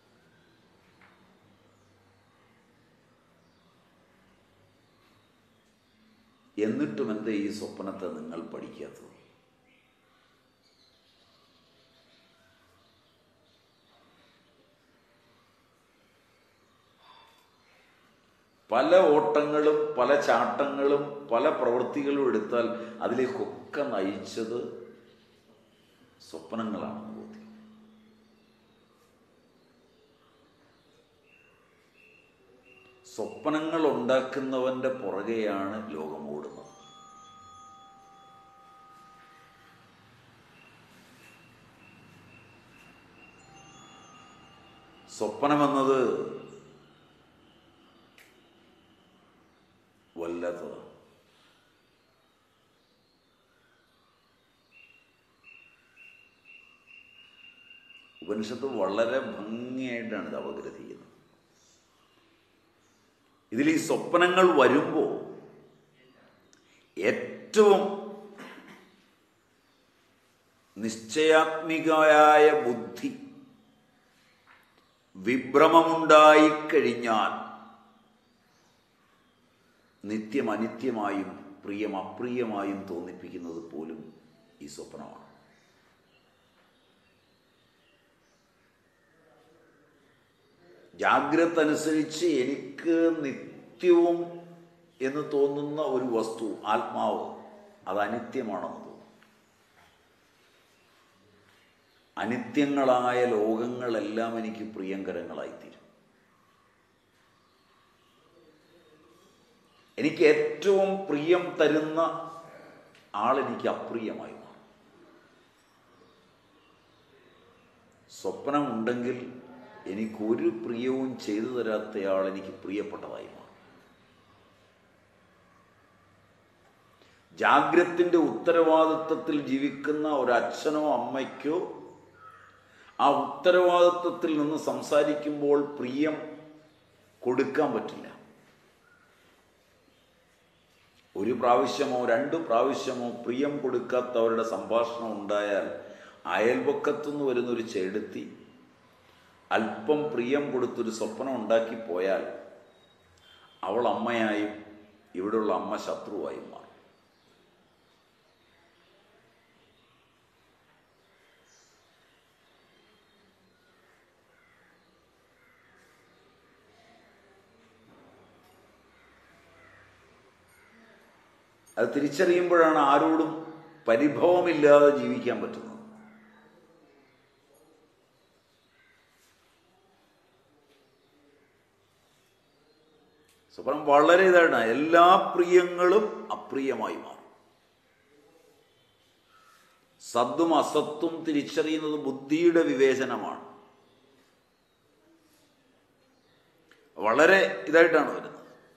എന്നിട്ടും എന്താ ഈ സ്വപ്നത്തെ നിങ്ങൾ പഠിക്കാത്തത് പല ഓട്ടങ്ങളും പല ചാട്ടങ്ങളും പല പ്രവൃത്തികളും എടുത്താൽ അതിലേക്കൊക്കെ നയിച്ചത് സ്വപ്നങ്ങളാണെന്ന് ബോധ്യം സ്വപ്നങ്ങൾ ഉണ്ടാക്കുന്നവന്റെ പുറകെയാണ് ലോകം ഓടുന്നത് സ്വപ്നമെന്നത് വല്ലാത്തതാണ് ഉപനിഷത്ത് വളരെ ഭംഗിയായിട്ടാണ് ഇത് അവഗ്രഹിക്കുന്നത് ഇതിൽ ഈ സ്വപ്നങ്ങൾ വരുമ്പോൾ ഏറ്റവും നിശ്ചയാത്മികയായ ബുദ്ധി വിഭ്രമമുണ്ടായിക്കഴിഞ്ഞാൽ നിത്യം അനിത്യമായും പ്രിയം അപ്രിയമായും തോന്നിപ്പിക്കുന്നത് പോലും ഈ സ്വപ്നമാണ് ജാഗ്രത അനുസരിച്ച് എനിക്ക് നിത്യവും എന്ന് തോന്നുന്ന ഒരു വസ്തു ആത്മാവ് അത് അനിത്യമാണെന്ന് തോന്നും അനിത്യങ്ങളായ ലോകങ്ങളെല്ലാം എനിക്ക് പ്രിയങ്കരങ്ങളായിത്തീരും എനിക്ക് ഏറ്റവും പ്രിയം തരുന്ന ആളെനിക്ക് അപ്രിയമായി മാറും സ്വപ്നമുണ്ടെങ്കിൽ എനിക്കൊരു പ്രിയവും ചെയ്തു തരാത്തയാൾ എനിക്ക് പ്രിയപ്പെട്ടതായി മാറും ജാഗ്രത്തിൻ്റെ ഉത്തരവാദിത്വത്തിൽ ജീവിക്കുന്ന ഒരു അച്ഛനോ അമ്മയ്ക്കോ ആ ഉത്തരവാദിത്വത്തിൽ നിന്ന് സംസാരിക്കുമ്പോൾ പ്രിയം കൊടുക്കാൻ പറ്റില്ല ഒരു പ്രാവശ്യമോ രണ്ട് പ്രാവശ്യമോ പ്രിയം കൊടുക്കാത്തവരുടെ സംഭാഷണം ഉണ്ടായാൽ അയൽപക്കത്തുനിന്ന് വരുന്നൊരു ചെടുത്തി അല്പം പ്രിയം കൊടുത്തൊരു സ്വപ്നം ഉണ്ടാക്കി പോയാൽ അവൾ അമ്മയായും ഇവിടെയുള്ള അമ്മ ശത്രുവായും മാറും അത് തിരിച്ചറിയുമ്പോഴാണ് ആരോടും പരിഭവമില്ലാതെ ജീവിക്കാൻ പറ്റുന്നത് സ്വപ്നം വളരെ ഇതാണ് എല്ലാ പ്രിയങ്ങളും അപ്രിയമായി മാറും സദ്ദും അസത്തും തിരിച്ചറിയുന്നത് ബുദ്ധിയുടെ വിവേചനമാണ് വളരെ ഇതായിട്ടാണ് വരുന്നത്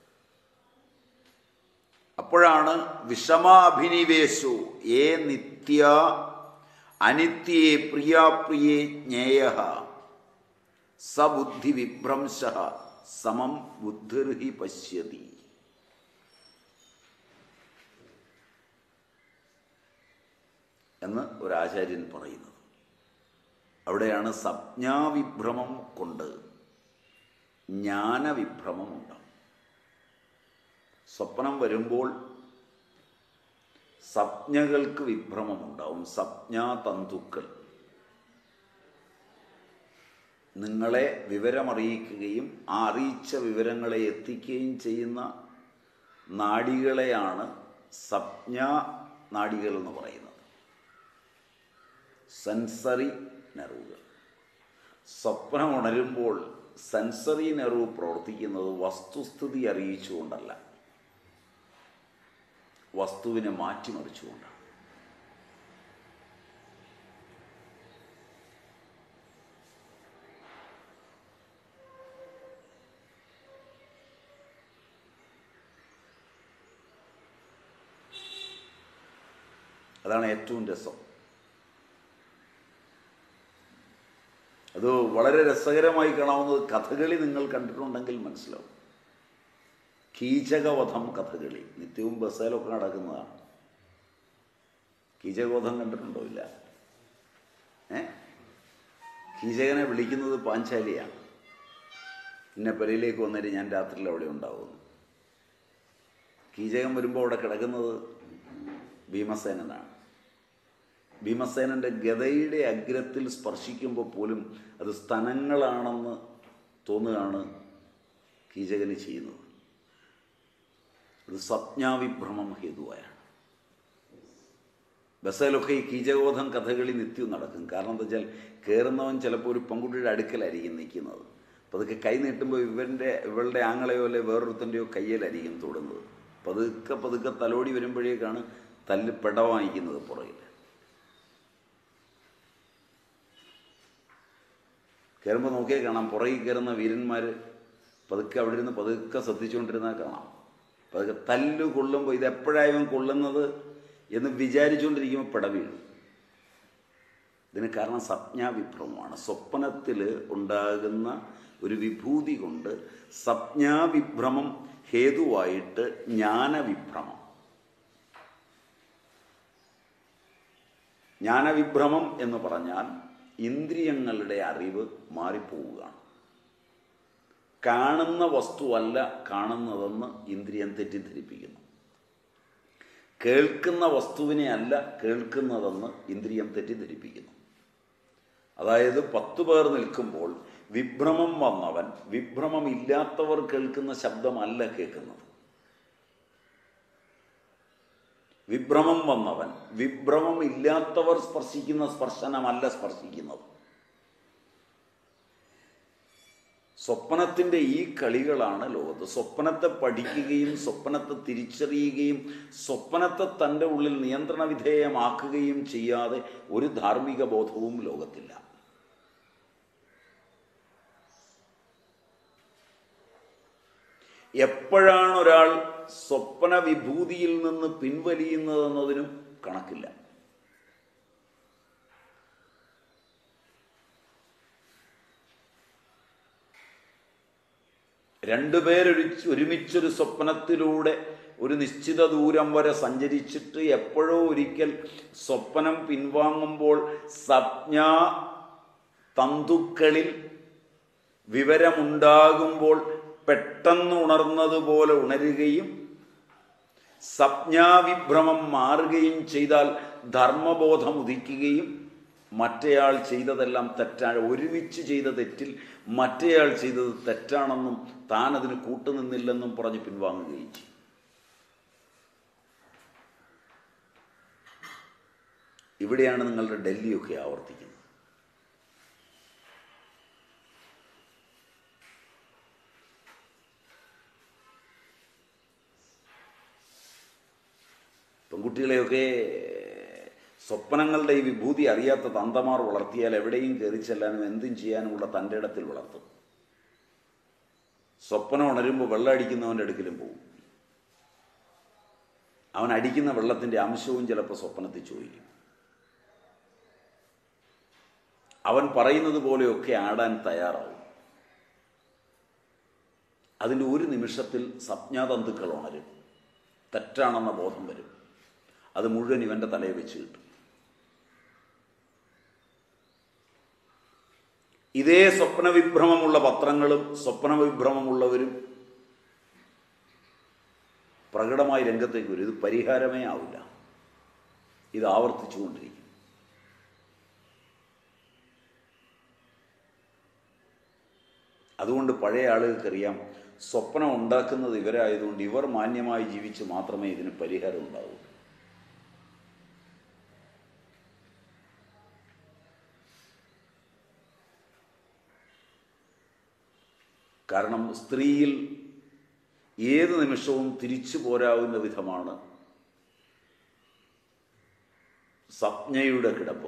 അപ്പോഴാണ് വിഷമാഭിനിവേശോ ഏ നിത്യ അനിത്യേ പ്രിയാപ്രിയേ ജ്ഞേയ സബുദ്ധി വിഭ്രംശ സമം ബുദ്ധിർഹി പശ്യതി എന്ന് ഒരാചാര്യൻ പറയുന്നത് അവിടെയാണ് സംജ്ഞാവിഭ്രമം കൊണ്ട് ജ്ഞാനവിഭ്രമം ഉണ്ടാവും സ്വപ്നം വരുമ്പോൾ സംജ്ഞകൾക്ക് വിഭ്രമമുണ്ടാവും സംജ്ഞാതന്തുക്കൾ നിങ്ങളെ വിവരമറിയിക്കുകയും ആ അറിയിച്ച വിവരങ്ങളെ എത്തിക്കുകയും ചെയ്യുന്ന നാഡികളെയാണ് സംജ്ഞാ നാഡികൾ എന്ന് പറയുന്നത് സെൻസറി നെറുകൾ സ്വപ്നം ഉണരുമ്പോൾ സെൻസറി നെറു പ്രവർത്തിക്കുന്നത് വസ്തുസ്ഥിതി അറിയിച്ചുകൊണ്ടല്ല വസ്തുവിനെ മാറ്റിമറിച്ചുകൊണ്ടാണ് അതാണ് ഏറ്റവും രസം അത് വളരെ രസകരമായി കാണാവുന്നത് കഥകളി നിങ്ങൾ കണ്ടിട്ടുണ്ടെങ്കിൽ മനസ്സിലാവും കീചകവധം കഥകളി നിത്യവും ബസ്സിലൊക്കെ നടക്കുന്നതാണ് കീചകവധം കണ്ടിട്ടുണ്ടോ ഇല്ല ഏ കീചകനെ വിളിക്കുന്നത് പാഞ്ചാലിയാണ് എന്നെ പെരയിലേക്ക് വന്നിട്ട് ഞാൻ രാത്രിയിൽ അവിടെ ഉണ്ടാവുന്നു കീചകൻ വരുമ്പോൾ അവിടെ കിടക്കുന്നത് ഭീമസേനനാണ് ഭീമസേനന്റെ ഗതയുടെ അഗ്രത്തിൽ സ്പർശിക്കുമ്പോൾ പോലും അത് സ്തനങ്ങളാണെന്ന് തോന്നുകയാണ് കീചകന് ചെയ്യുന്നത് ഇത് സ്വപ്നാവിഭ്രമം ഹേതുവായാണ് ബസ്സിലൊക്കെ ഈ കീചകബോധം കഥകളി നിത്യം നടക്കും കാരണം എന്താ വെച്ചാൽ കയറുന്നവൻ ചിലപ്പോൾ ഒരു പെൺകുട്ടിയുടെ അടുക്കലായിരിക്കും നിൽക്കുന്നത് അപ്പോൾ അതൊക്കെ കൈ നീട്ടുമ്പോൾ ഇവൻ്റെ ഇവളുടെ ആങ്ങളെയോ അല്ലെ വേറൊരുത്തൻ്റെയോ കയ്യിലായിരിക്കും തൊടുന്നത് പതുക്കെ പതുക്കെ തലോടി വരുമ്പോഴേക്കാണ് തല്ല് പെടവാങ്ങിക്കുന്നത് പുറകിൽ കയറുമ്പോൾ നോക്കിയേ കാണാം പുറകിൽ കയറുന്ന വീരന്മാർ പതുക്കെ അവിടെ ഇരുന്ന് പതുക്കെ ശ്രദ്ധിച്ചുകൊണ്ടിരുന്നാൽ കാണാം പതുക്കെ തല്ല് കൊള്ളുമ്പോൾ ഇത് എപ്പോഴായും കൊള്ളുന്നത് എന്ന് വിചാരിച്ചുകൊണ്ടിരിക്കുമ്പോൾ പിട വീഴും ഇതിന് കാരണം സംജ്ഞാവിഭ്രമമാണ് സ്വപ്നത്തിൽ ഉണ്ടാകുന്ന ഒരു വിഭൂതി കൊണ്ട് സംജ്ഞാവിഭ്രമം ഹേതുവായിട്ട് ജ്ഞാനവിഭ്രമം ജ്ഞാനവിഭ്രമം എന്ന് പറഞ്ഞാൽ ഇന്ദ്രിയങ്ങളുടെ അറിവ് മാറിപ്പോവുകയാണ് കാണുന്ന വസ്തുവല്ല കാണുന്നതെന്ന് ഇന്ദ്രിയം തെറ്റിദ്ധരിപ്പിക്കുന്നു കേൾക്കുന്ന വസ്തുവിനെ അല്ല കേൾക്കുന്നതെന്ന് ഇന്ദ്രിയം തെറ്റിദ്ധരിപ്പിക്കുന്നു അതായത് പത്തു പേർ നിൽക്കുമ്പോൾ വിഭ്രമം വന്നവൻ വിഭ്രമം ഇല്ലാത്തവർ കേൾക്കുന്ന ശബ്ദമല്ല കേൾക്കുന്നത് വിഭ്രമം വന്നവൻ വിഭ്രമം ഇല്ലാത്തവർ സ്പർശിക്കുന്ന സ്പർശനമല്ല സ്പർശിക്കുന്നത് സ്വപ്നത്തിൻ്റെ ഈ കളികളാണ് ലോകത്ത് സ്വപ്നത്തെ പഠിക്കുകയും സ്വപ്നത്തെ തിരിച്ചറിയുകയും സ്വപ്നത്തെ തൻ്റെ ഉള്ളിൽ നിയന്ത്രണ വിധേയമാക്കുകയും ചെയ്യാതെ ഒരു ധാർമ്മിക ബോധവും ലോകത്തില്ല എപ്പോഴാണ് ഒരാൾ സ്വപ്ന വിഭൂതിയിൽ നിന്ന് പിൻവലിയുന്നതെന്നതിനും കണക്കില്ല രണ്ടുപേരൊരു ഒരുമിച്ചൊരു സ്വപ്നത്തിലൂടെ ഒരു നിശ്ചിത ദൂരം വരെ സഞ്ചരിച്ചിട്ട് എപ്പോഴോ ഒരിക്കൽ സ്വപ്നം പിൻവാങ്ങുമ്പോൾ സപ്ഞാ തന്തുക്കളിൽ വിവരമുണ്ടാകുമ്പോൾ പെട്ടെന്ന് ഉണർന്നതുപോലെ ഉണരുകയും സപ്ഞാവിഭ്രമം മാറുകയും ചെയ്താൽ ധർമ്മബോധം ഉദിക്കുകയും മറ്റേയാൾ ചെയ്തതെല്ലാം തെറ്റാണ് ഒരുമിച്ച് ചെയ്ത തെറ്റിൽ മറ്റേയാൾ ചെയ്തത് തെറ്റാണെന്നും താൻ അതിന് കൂട്ടുനിന്നില്ലെന്നും പറഞ്ഞ് പിൻവാങ്ങുകയും ചെയ്യും ഇവിടെയാണ് നിങ്ങളുടെ ഡൽഹിയൊക്കെ ആവർത്തിക്കുന്നത് പെൺകുട്ടികളെയൊക്കെ സ്വപ്നങ്ങളുടെ ഈ വിഭൂതി അറിയാത്ത തന്തമാർ വളർത്തിയാൽ എവിടെയും കയറി ചെല്ലാനും എന്തും ചെയ്യാനുമുള്ള തൻ്റെ ഇടത്തിൽ വളർത്തും സ്വപ്നം ഉണരുമ്പോൾ വെള്ളം അടിക്കുന്നവൻ്റെ അടുക്കലും പോകും അവൻ അടിക്കുന്ന വെള്ളത്തിൻ്റെ അംശവും ചിലപ്പോൾ സ്വപ്നത്തിൽ ചോദിക്കും അവൻ പറയുന്നത് പോലെയൊക്കെ ആടാൻ തയ്യാറാവും അതിൻ്റെ ഒരു നിമിഷത്തിൽ സംജ്ഞാതന്തുക്കൾ ഉണരും തെറ്റാണെന്ന ബോധം വരും അത് മുഴുവൻ ഇവൻ്റെ തലയിൽ വെച്ച് കിട്ടും ഇതേ സ്വപ്നവിഭ്രമമുള്ള പത്രങ്ങളും സ്വപ്നവിഭ്രമമുള്ളവരും പ്രകടമായി രംഗത്തേക്ക് വരും ഇത് പരിഹാരമേ ആവില്ല ഇത് ആവർത്തിച്ചുകൊണ്ടിരിക്കും അതുകൊണ്ട് പഴയ ആളുകൾക്കറിയാം സ്വപ്നം ഉണ്ടാക്കുന്നത് ഇവരായതുകൊണ്ട് ഇവർ മാന്യമായി ജീവിച്ച് മാത്രമേ ഇതിന് പരിഹാരം ഉണ്ടാവൂ കാരണം സ്ത്രീയിൽ ഏത് നിമിഷവും തിരിച്ചു പോരാവുന്ന വിധമാണ് സംജ്ഞയുടെ കിടപ്പ്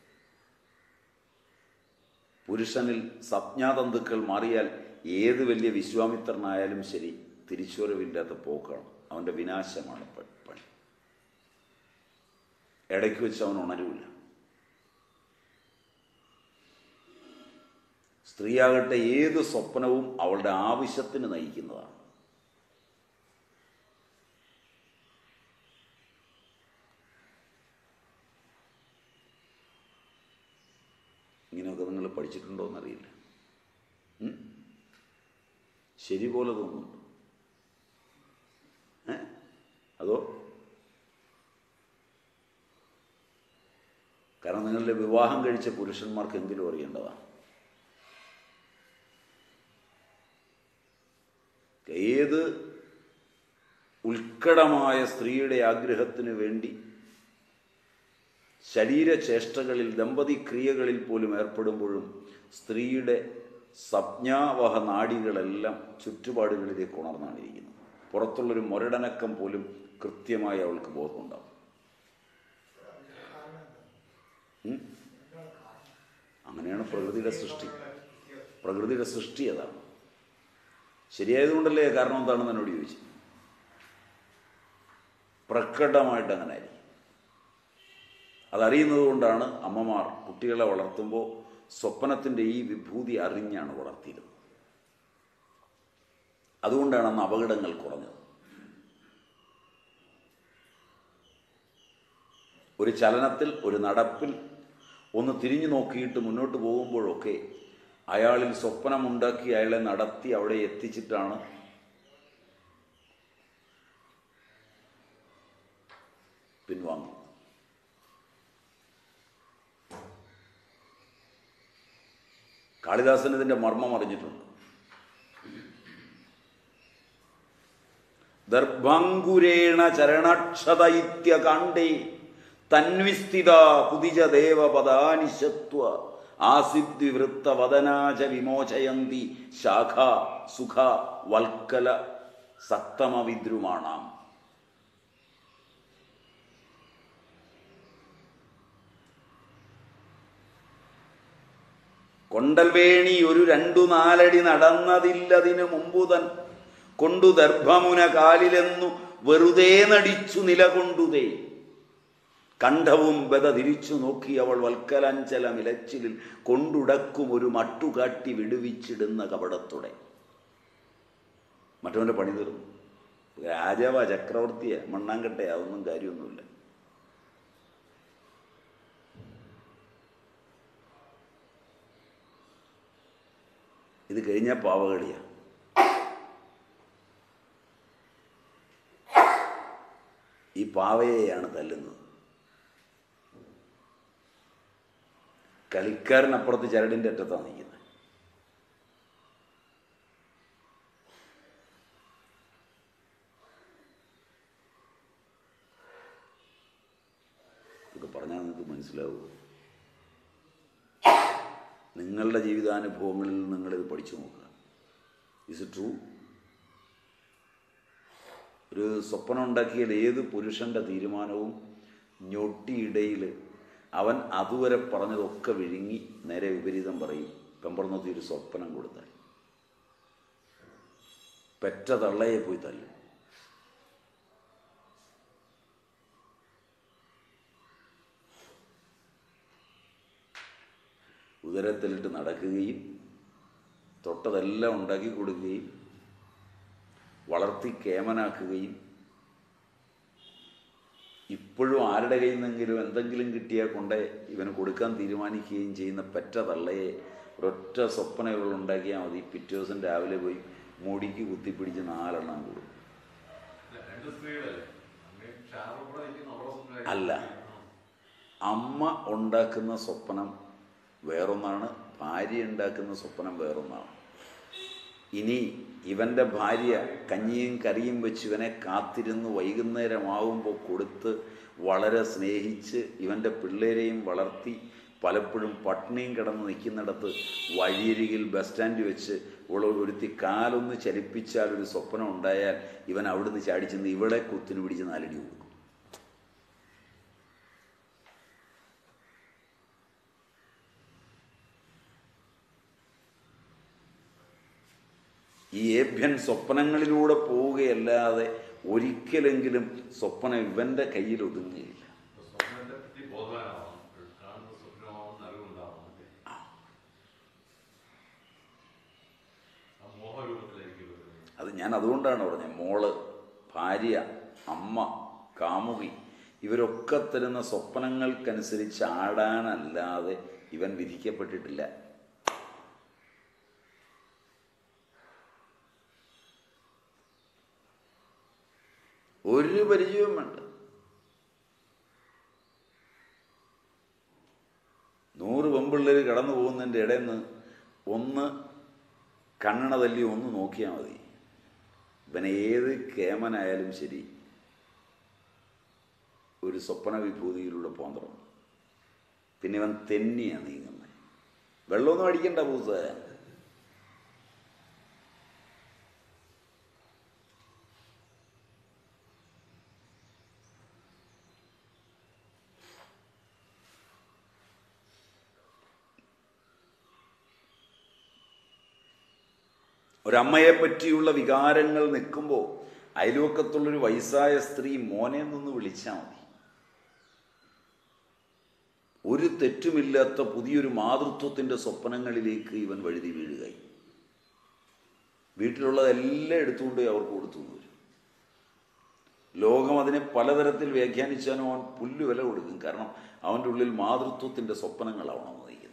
പുരുഷനിൽ സംജ്ഞാതന്തുക്കൾ മാറിയാൽ ഏത് വലിയ വിശ്വാമിത്രനായാലും ശരി തിരിച്ചുവരവില്ലാത്ത പോക്കാണ് അവൻ്റെ വിനാശമാണ് പ- പണി ഇടയ്ക്ക് വെച്ച് അവൻ ഉണരൂല സ്ത്രീയാകട്ടെ ഏത് സ്വപ്നവും അവളുടെ ആവശ്യത്തിന് നയിക്കുന്നതാണ് ഇങ്ങനെയൊക്കെ നിങ്ങൾ പഠിച്ചിട്ടുണ്ടോ എന്നറിയില്ല ഉം? ശരി പോലെ തോന്നുന്നുണ്ട് ഏ അതോ കാരണം നിങ്ങളുടെ വിവാഹം കഴിച്ച പുരുഷന്മാർക്ക് എങ്കിലും അറിയേണ്ടതാണ് ഏത് ഉത്കടമായ സ്ത്രീയുടെ ആഗ്രഹത്തിനു വേണ്ടി ശരീരചേഷ്ടകളിൽ ദമ്പതി ക്രിയകളിൽ പോലും ഏർപ്പെടുമ്പോഴും സ്ത്രീയുടെ സംജ്ഞാവഹ നാഡികളെല്ലാം ചുറ്റുപാടുകളിലേക്ക് ഉണർന്നാണ് ഇരിക്കുന്നത് പുറത്തുള്ളൊരു മുരടനക്കം പോലും കൃത്യമായി അവൾക്ക് ബോധമുണ്ടാവും ഉം? അങ്ങനെയാണ് പ്രകൃതിയുടെ സൃഷ്ടി പ്രകൃതിയുടെ സൃഷ്ടി അതാണ് ശരിയായതുകൊണ്ടല്ലേ കാരണം എന്താണെന്ന് എന്നോട് ചോദിച്ചു പ്രകടമായിട്ട് അങ്ങനെ ആയിരിക്കും അതറിയുന്നത് കൊണ്ടാണ് അമ്മമാർ കുട്ടികളെ വളർത്തുമ്പോൾ സ്വപ്നത്തിൻ്റെ ഈ വിഭൂതി അറിഞ്ഞാണ് വളർത്തിയിരുന്നത് അതുകൊണ്ടാണ് അന്ന് അപകടങ്ങൾ കുറഞ്ഞത് ഒരു ചലനത്തിൽ ഒരു നടപ്പിൽ ഒന്ന് തിരിഞ്ഞു നോക്കിയിട്ട് മുന്നോട്ട് പോകുമ്പോഴൊക്കെ അയാളിൽ സ്വപ്നമുണ്ടാക്കി അയാളെ നടത്തി അവിടെ എത്തിച്ചിട്ടാണ് പിൻവാങ്ങുന്നത് കാളിദാസൻ ഇതിന്റെ മർമ്മം അറിഞ്ഞിട്ടുണ്ട് ദർഭാങ്കുരേണ ചരണക്ഷത ഇത്യകാണ്ഡേ തന്വിസ്ഥിത കുതിജ ദേവപദാനിശത്വ ആസിദ്വിവൃത്ത വദനാച വിമോചയന്തി ശാഖ സുഖ വൽക്കല സക്തമ വിദ്രുമാണാം കൊണ്ടൽവേണി ഒരു രണ്ടു നാലടി നടന്നതില്ലതിനു മുമ്പുതൻ കൊണ്ടു ദർഭമുന കാലിലെന്നു വെറുതെ നടിച്ചു നിലകൊണ്ടുതേ കണ്ഠവും ബത തിരിച്ചു നോക്കി അവൾ വൽക്കലഞ്ചല മിലച്ചിലിൽ കൊണ്ടുടക്കും ഒരു മട്ടുകാട്ടി വിടുവിച്ചിടുന്ന കപടത്തോടെ മറ്റവന്റെ പണി തീർന്നു രാജാവ ചക്രവർത്തിയ മണ്ണാങ്കട്ടയ അതൊന്നും കാര്യമൊന്നുമില്ല ഇത് കഴിഞ്ഞ പാവകളിയാ ഈ പാവയെയാണ് തല്ലുന്നത് കളിക്കാരനപ്പുറത്ത് ചരടിന്റെ അറ്റത്താണ് നിൽക്കുന്നത് ഇതൊക്കെ പറഞ്ഞാൽ നിങ്ങൾക്ക് മനസ്സിലാവുമോ നിങ്ങളുടെ ജീവിതാനുഭവങ്ങളിൽ നിങ്ങളിത് പഠിച്ചു നോക്കുക ഇസ് ട്രൂ ഒരു സ്വപ്നം ഉണ്ടാക്കിയാൽ ഏത് പുരുഷന്റെ തീരുമാനവും ഞൊട്ടിയിടയിൽ അവൻ അതുവരെ പറഞ്ഞതൊക്കെ വിഴുങ്ങി നേരെ വിപരീതം പറയും പെമ്പറന്നൊത്തി ഒരു സ്വപ്നം കൊടുത്താൽ പെറ്റ തള്ളയെ പോയി തല്ലും ഉദരത്തിലിട്ട് നടക്കുകയും തൊട്ടതെല്ലാം ഉണ്ടാക്കി കൊടുക്കുകയും വളർത്തി കേമനാക്കുകയും ഇപ്പോഴും ആരുടെ കയ്യിൽ നിന്നെങ്കിലും എന്തെങ്കിലും കിട്ടിയാൽ കൊണ്ടേ ഇവന് കൊടുക്കാൻ തീരുമാനിക്കുകയും ചെയ്യുന്ന പെറ്റ തള്ളയെ ഒരൊറ്റ സ്വപ്നകൾ ഉണ്ടാക്കിയാൽ മതി പിറ്റേ ദിവസം രാവിലെ പോയി മുടിക്ക് കുത്തിപ്പിടിച്ച് നാലെണ്ണം കൊടുക്കും അല്ല, രണ്ട് സ്ത്രീകളല്ലേ അമ്മയും ഷാറും കൂടെ നിൽക്കുന്ന അവരുടെ സ്വപ്നം അല്ല. അമ്മ ഉണ്ടാക്കുന്ന സ്വപ്നം വേറൊന്നാണ് ഭാര്യ ഉണ്ടാക്കുന്ന സ്വപ്നം വേറൊന്നാണ് ഇനി ഇവൻ്റെ ഭാര്യ കഞ്ഞിയും കറിയും വെച്ച് ഇവനെ കാത്തിരുന്ന് വൈകുന്നേരമാവുമ്പോൾ കൊടുത്ത് വളരെ സ്നേഹിച്ച് ഇവൻ്റെ പിള്ളേരെയും വളർത്തി പലപ്പോഴും പട്ടിണിയും കിടന്ന് നിൽക്കുന്നിടത്ത് വഴിയരികിൽ ബസ് സ്റ്റാൻഡ് വെച്ച് ഇവളോട് ഒരുത്തി കാലൊന്ന് ചലിപ്പിച്ചാൽ ഒരു സ്വപ്നം ഉണ്ടായാൽ ഇവൻ അവിടുന്ന് ചാടിച്ചെന്ന് ഇവളെ കുത്തിനു പിടിച്ച് നാലടി കൊടുക്കും ഈ ഏഭ്യൻ സ്വപ്നങ്ങളിലൂടെ പോവുകയല്ലാതെ ഒരിക്കലെങ്കിലും സ്വപ്നം ഇവന്റെ കയ്യിൽ ഒതുങ്ങുകയില്ല ഇപ്പൊ സ്വപ്നത്തെ പറ്റി ബോധവാനാവണം കാണുന്ന സ്വപ്നമാവുന്ന അറിവുണ്ടാവണം അല്ലേ? ആ മോഹരൂപത്തിലായിരിക്കും വരുന്നത് അത് ഞാൻ അതുകൊണ്ടാണ് പറഞ്ഞത് മോള് ഭാര്യ അമ്മ കാമുകി ഇവരൊക്കെ തരുന്ന സ്വപ്നങ്ങൾക്കനുസരിച്ച് ആടാനല്ലാതെ ഇവൻ വിധിക്കപ്പെട്ടിട്ടില്ല ഒരു പരിചയവും വേണ്ട നൂറ് പെമ്പിള്ളേർ കടന്നു പോകുന്നതിൻ്റെ ഇടയിൽ നിന്ന് ഒന്ന് കണ്ണണ തല്ലി ഒന്ന് നോക്കിയാൽ മതി ഇവൻ ഏത് കേമനായാലും ശരി ഒരു സ്വപ്ന വിഭൂതിയിലൂടെ പോകാൻ തുടങ്ങും പിന്നെ ഇവൻ തെന്നിയാണ് നീങ്ങുന്നത് വെള്ളമൊന്നും അടിക്കണ്ട പൂസ ഒരമ്മയെ പറ്റിയുള്ള വികാരങ്ങൾ നിൽക്കുമ്പോൾ അയൽവക്കത്തുള്ളൊരു വയസ്സായ സ്ത്രീ മോനെ നിന്ന് വിളിച്ചാൽ മതി ഒരു തെറ്റുമില്ലാത്ത പുതിയൊരു മാതൃത്വത്തിൻ്റെ സ്വപ്നങ്ങളിലേക്ക് ഇവൻ വഴുതി വീഴുകയായി വീട്ടിലുള്ളതെല്ലാം എടുത്തുകൊണ്ട് അവർക്ക് കൊടുത്തു എന്ന് വരും ലോകം അതിനെ പലതരത്തിൽ വ്യാഖ്യാനിച്ചാലും അവൻ പുല്ല് വില കൊടുക്കും കാരണം അവൻ്റെ ഉള്ളിൽ മാതൃത്വത്തിൻ്റെ സ്വപ്നങ്ങളാവണം നയിക്കുന്നത്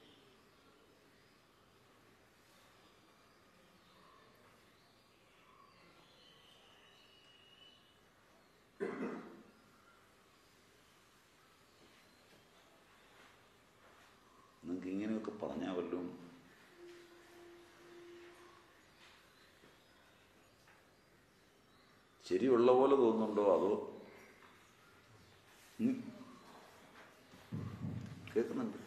നിങ്ങൾക്ക് ഇങ്ങനെയൊക്കെ പറഞ്ഞാൽ വല്ലതും ശരിയുള്ള പോലെ തോന്നുന്നുണ്ടോ അതോ ഉം? കേൾക്കുന്നുണ്ട്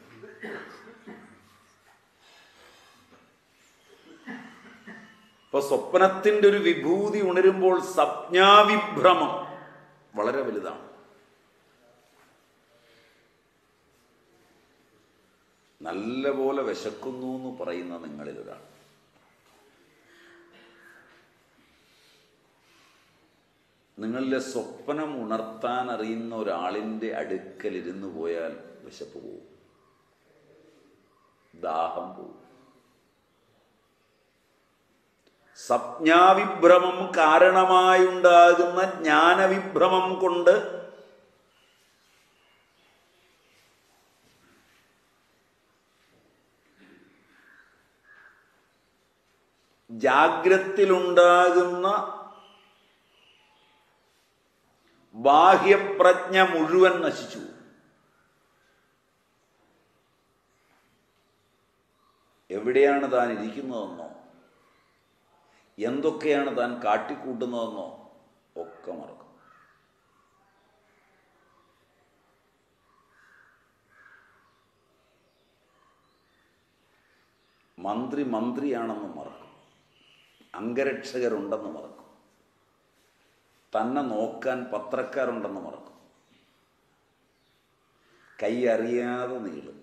ഇപ്പൊ സ്വപ്നത്തിന്റെ ഒരു വിഭൂതി ഉണരുമ്പോൾ സംജ്ഞാവിഭ്രമം വളരെ വലുതാണ് നല്ല പോലെ വിശക്കുന്നു എന്ന് പറയുന്ന നിങ്ങളിൽ ഒരാൾ നിങ്ങളിലെ സ്വപ്നം ഉണർത്താൻ അറിയുന്ന ഒരാളിൻ്റെ അടുക്കൽ ഇരുന്ന് പോയാൽ വിശപ്പ് പോവും ദാഹം പോവും സംജ്ഞാവിഭ്രമം കാരണമായുണ്ടാകുന്ന ജ്ഞാനവിഭ്രമം കൊണ്ട് ജാഗ്രത്തിലുണ്ടാകുന്ന ബാഹ്യപ്രജ്ഞ മുഴുവൻ നശിച്ചു എവിടെയാണ് താൻ ഇരിക്കുന്നതെന്നോ എന്തൊക്കെയാണ് താൻ കാട്ടിക്കൂട്ടുന്നതെന്നോ ഒക്കെ മറക്കും മന്ത്രി മന്ത്രിയാണെന്ന് മറക്കും അംഗരക്ഷകരുണ്ടെന്ന് മറക്കും തന്നെ നോക്കാൻ പത്രക്കാരുണ്ടെന്ന് മറക്കും കൈ അറിയാതെ നീളും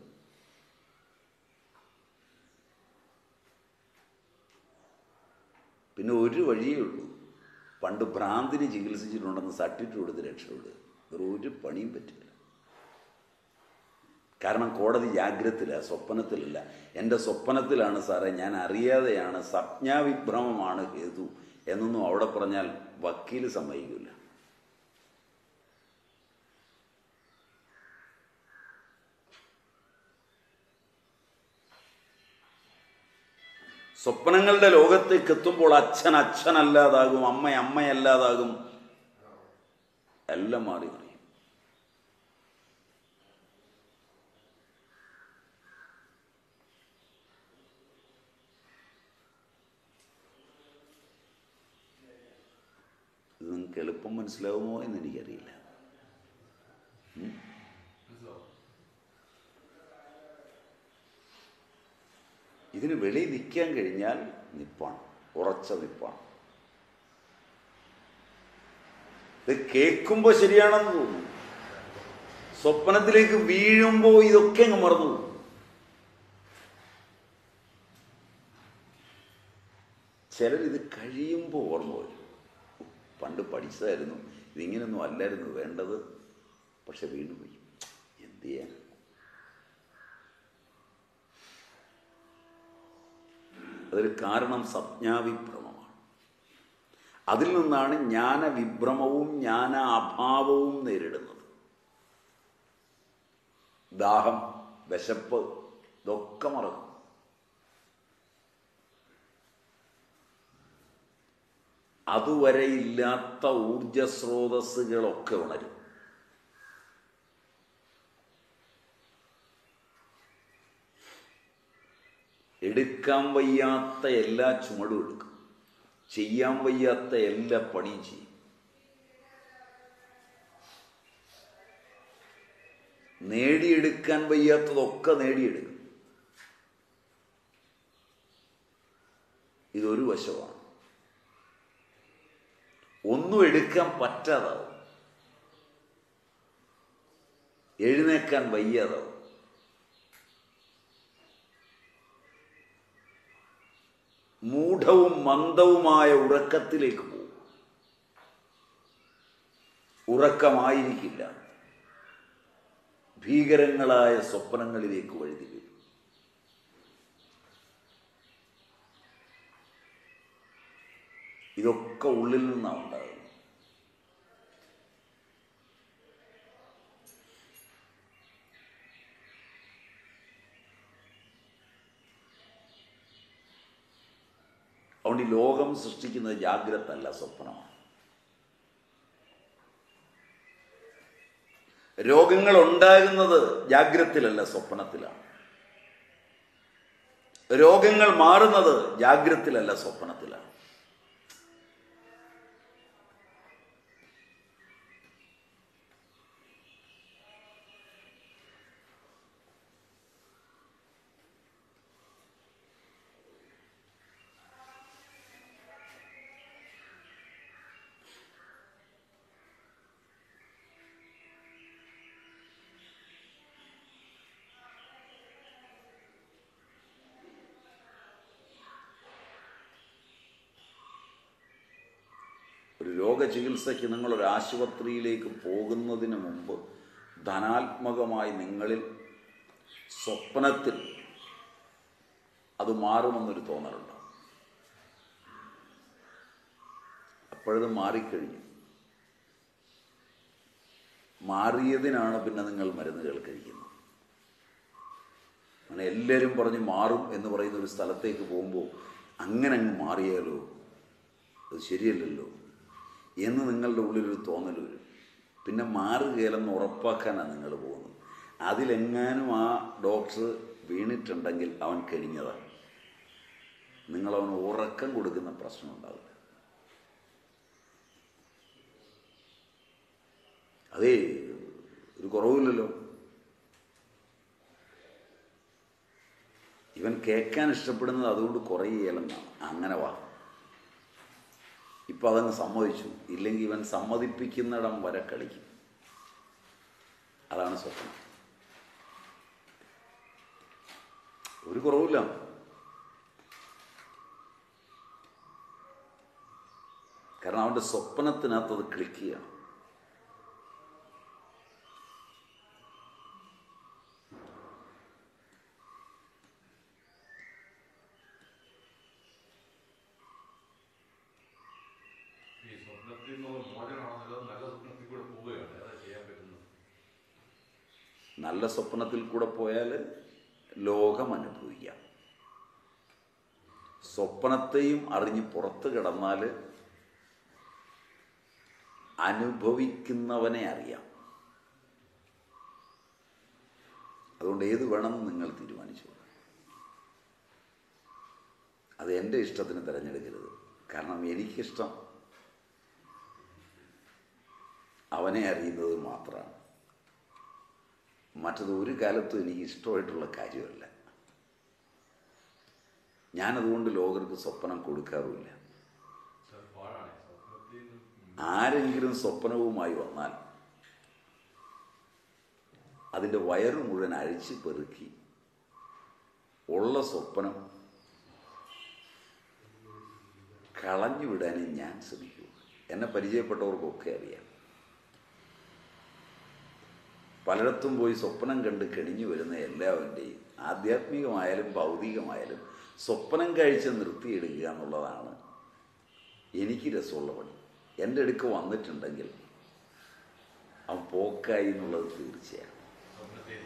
പിന്നെ ഒരു വഴിയേ ഉള്ളൂ പണ്ട് ഭ്രാന്തിന് ചികിത്സിച്ചിട്ടുണ്ടെന്ന് സർട്ടിഫിക്കറ്റ് കൊടുത്ത് രക്ഷപ്പെടുക വേറെ ഒരു പണിയും പറ്റില്ല കാരണം കോടതി ജാഗ്രത്തില്ല സ്വപ്നത്തിലല്ല എൻ്റെ സ്വപ്നത്തിലാണ് സാറേ ഞാൻ അറിയാതെയാണ് സംജ്ഞാവിഭ്രമമാണ് ഹേതു എന്നൊന്നും അവിടെ പറഞ്ഞാൽ വക്കീൽ സമ്മതിക്കില്ല സ്വപ്നങ്ങളുടെ ലോകത്തേക്ക് എത്തുമ്പോൾ അച്ഛൻ അച്ഛനല്ലാതാകും അമ്മ അമ്മയല്ലാതാകും എല്ലാം മാറി മറിയും ഇത് നിങ്ങൾക്ക് എളുപ്പം മനസ്സിലാവുമോ എന്ന് എനിക്കറിയില്ല ഇതിന് വെളി നിൽക്കാൻ കഴിഞ്ഞാൽ നിപ്പാണ് ഉറച്ച നിപ്പാണ് ഇത് കേൾക്കുമ്പോൾ ശരിയാണെന്ന് തോന്നുന്നു സ്വപ്നത്തിലേക്ക് വീഴുമ്പോൾ ഇതൊക്കെ അങ്ങ് മറന്നു പോകും. ചിലരിത് കഴിയുമ്പോൾ ഓർമ്മ വരും പണ്ട് പഠിച്ചതായിരുന്നു ഇതിങ്ങനെയൊന്നും അല്ലായിരുന്നു വേണ്ടത് പക്ഷെ വീണ്ടും പോയി എന്ത് ചെയ്യാൻ അതൊരു കാരണം സംജ്ഞാവിഭ്രമമാണ് അതിൽ നിന്നാണ് ജ്ഞാനവിഭ്രമവും ജ്ഞാന അഭാവവും നേരിടുന്നത് ദാഹം വിശപ്പ് ഇതൊക്കെ മറക്കും അതുവരെ ഇല്ലാത്ത ഊർജസ്രോതസ്സുകളൊക്കെ ഉണരും എടുക്കാൻ വയ്യാത്ത എല്ലാ ചുമടും എടുക്കും ചെയ്യാൻ വയ്യാത്ത എല്ലാ പണിയും ചെയ്യും നേടിയെടുക്കാൻ വയ്യാത്തതൊക്കെ നേടിയെടുക്കും ഇതൊരു വശമാണ് ഒന്നും എടുക്കാൻ പറ്റാതാവും എഴുന്നേക്കാൻ വയ്യാതാവും മൂഢവും മന്ദവുമായ ഉറക്കത്തിലേക്ക് പോകും ഉറക്കമായിരിക്കില്ല ഭീകരങ്ങളായ സ്വപ്നങ്ങളിലേക്ക് വഴുതി വീഴും ഇതൊക്കെ ഉള്ളിൽ നിന്നാണ് ഉണ്ടാകുന്നത് അതുകൊണ്ട് ഈ ലോകം സൃഷ്ടിക്കുന്നത് ജാഗ്രത അല്ല സ്വപ്നമാണ് രോഗങ്ങൾ ഉണ്ടാകുന്നത് ജാഗ്രത്തിലല്ല സ്വപ്നത്തിലാണ് രോഗങ്ങൾ മാറുന്നത് ജാഗ്രത്തിലല്ല സ്വപ്നത്തിലാണ് ഒരു രോഗചികിത്സയ്ക്ക് നിങ്ങളൊരു ആശുപത്രിയിലേക്ക് പോകുന്നതിന് മുമ്പ് ധനാത്മകമായി നിങ്ങളിൽ സ്വപ്നത്തിൽ അത് മാറുമെന്നൊരു തോന്നലുണ്ട് അപ്പോഴത് മാറിക്കഴിഞ്ഞു മാറിയതിനാണ് പിന്നെ നിങ്ങൾ മരുന്നുകൾ കഴിക്കുന്നത് അങ്ങനെ എല്ലാവരും പറഞ്ഞ് മാറും എന്ന് പറയുന്ന ഒരു സ്ഥലത്തേക്ക് പോകുമ്പോൾ അങ്ങനെ അങ്ങ് മാറിയാലോ അത് ശരിയല്ലല്ലോ എന്ന് നിങ്ങളുടെ ഉള്ളിലൊരു തോന്നൽ വരും പിന്നെ മാറുകയില്ലെന്ന് ഉറപ്പാക്കാനാണ് നിങ്ങൾ പോകുന്നത് അതിലെങ്ങാനും ആ ഡോക്ടർ വീണിട്ടുണ്ടെങ്കിൽ അവൻ കഴിഞ്ഞതാണ് നിങ്ങളവന് ഉറക്കം കൊടുക്കുന്ന പ്രശ്നം ഉണ്ടാവില്ല അതേ ഒരു കുറവില്ലല്ലോ ഇവൻ കേൾക്കാൻ ഇഷ്ടപ്പെടുന്നത് അതുകൊണ്ട് കുറയുകയില്ലെന്നാണ് അങ്ങനെ വാ ഇപ്പം അതങ്ങ് സമ്മതിച്ചു ഇല്ലെങ്കിൽ ഇവൻ സമ്മതിപ്പിക്കുന്നിടം വരെ കളിക്കും അതാണ് സ്വപ്നം ഒരു കുറവില്ല കാരണം അവൻ്റെ സ്വപ്നത്തിനകത്ത് അത് ക്ലിക്ക് ചെയ്യണം ഈ സ്വപ്നത്തിൽ നിന്നുള്ള മോചനമാണല്ലോ നല്ല സ്വപ്നത്തിൽ കൂടെ പോവുകയാണ് അതാ ചെയ്യാൻ പറ്റുന്നത് നല്ല സ്വപ്നത്തിൽ കൂടെ പോയാൽ ലോകം അനുഭവിക്കാം സ്വപ്നത്തെയും അറിഞ്ഞ് പുറത്ത് കിടന്നാൽ അനുഭവിക്കുന്നവനെ അറിയാം അതുകൊണ്ട് ഏത് വേണമെന്ന് നിങ്ങൾ തീരുമാനിച്ചു അത് എൻ്റെ ഇഷ്ടത്തിന് തിരഞ്ഞെടുക്കരുത് കാരണം എനിക്കിഷ്ടം അവനെ അറിയുന്നത് മാത്രമാണ് മറ്റത് ഒരു കാലത്തും എനിക്ക് ഇഷ്ടമായിട്ടുള്ള കാര്യമല്ല ഞാനതുകൊണ്ട് ലോകർക്ക് സ്വപ്നം കൊടുക്കാറുമില്ല അത് പാടാണ് സ്വപ്നത്തിൽ നിന്ന് ആരെങ്കിലും സ്വപ്നവുമായി വന്നാൽ അതിൻ്റെ വയറ് മുഴുവൻ അഴിച്ച് പെറുക്കി ഉള്ള സ്വപ്നം കളഞ്ഞു വിടാനേ ഞാൻ ശ്രമിക്കൂ എന്നെ പരിചയപ്പെട്ടവർക്കൊക്കെ അറിയാം പലയിടത്തും പോയി സ്വപ്നം കണ്ട് കെണിഞ്ഞു വരുന്ന എല്ലാവരുടെയും ആധ്യാത്മികമായാലും ഭൗതികമായാലും സ്വപ്നം കഴിച്ച് നിർത്തിയെടുക്കുക എന്നുള്ളതാണ് എനിക്ക് രസമുള്ള പണി എൻ്റെ അടുക്ക് വന്നിട്ടുണ്ടെങ്കിൽ അവൻ പോക്കായി എന്നുള്ളത് തീർച്ചയാണ് സ്വപ്നത്തിൽ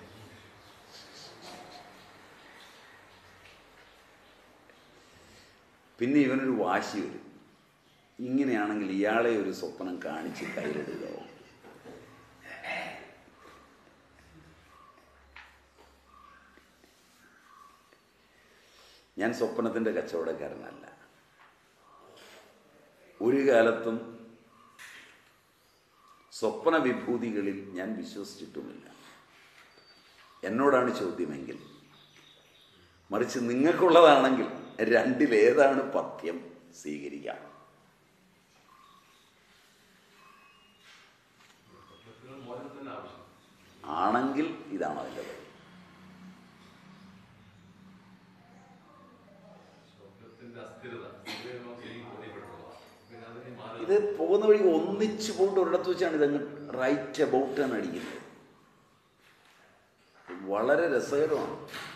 പിന്നെ ഇവനൊരു വാശി വരും ഇങ്ങനെയാണെങ്കിൽ ഇയാളെ ഒരു സ്വപ്നം കാണിച്ച് കയ്യിലെടുക്കാവോ ഞാൻ സ്വപ്നത്തിൻ്റെ കച്ചവടക്കാരനല്ല ഒരു കാലത്തും സ്വപ്ന വിഭൂതികളിൽ ഞാൻ വിശ്വസിച്ചിട്ടുമില്ല എന്നോടാണ് ചോദ്യമെങ്കിൽ മറിച്ച് നിങ്ങൾക്കുള്ളതാണെങ്കിൽ രണ്ടിലേതാണ് പഥ്യം സ്വീകരിക്കാം സ്വപ്നത്തിന് മോചനത്തിന് ആവശ്യം ആണെങ്കിൽ ഇതാണ് അതിൻ്റെ വഴി സ്വപ്നത്തിന്റെ അസ്ഥിരത സ്ഥിരമായി നമുക്ക് ശരിക്കും ബോധ്യപ്പെട്ടുള്ളതാണ് പിന്നെ അതിനെ മാറി ഇത് പോകുന്ന വഴി ഒന്നിച്ചു പോയിട്ട് ഒരിടത്ത് വെച്ചാണ് ഇതങ്ങ് റൈറ്റ് അബൌട്ട് എന്ന് അടിക്കുന്നത് വളരെ രസകരമാണ്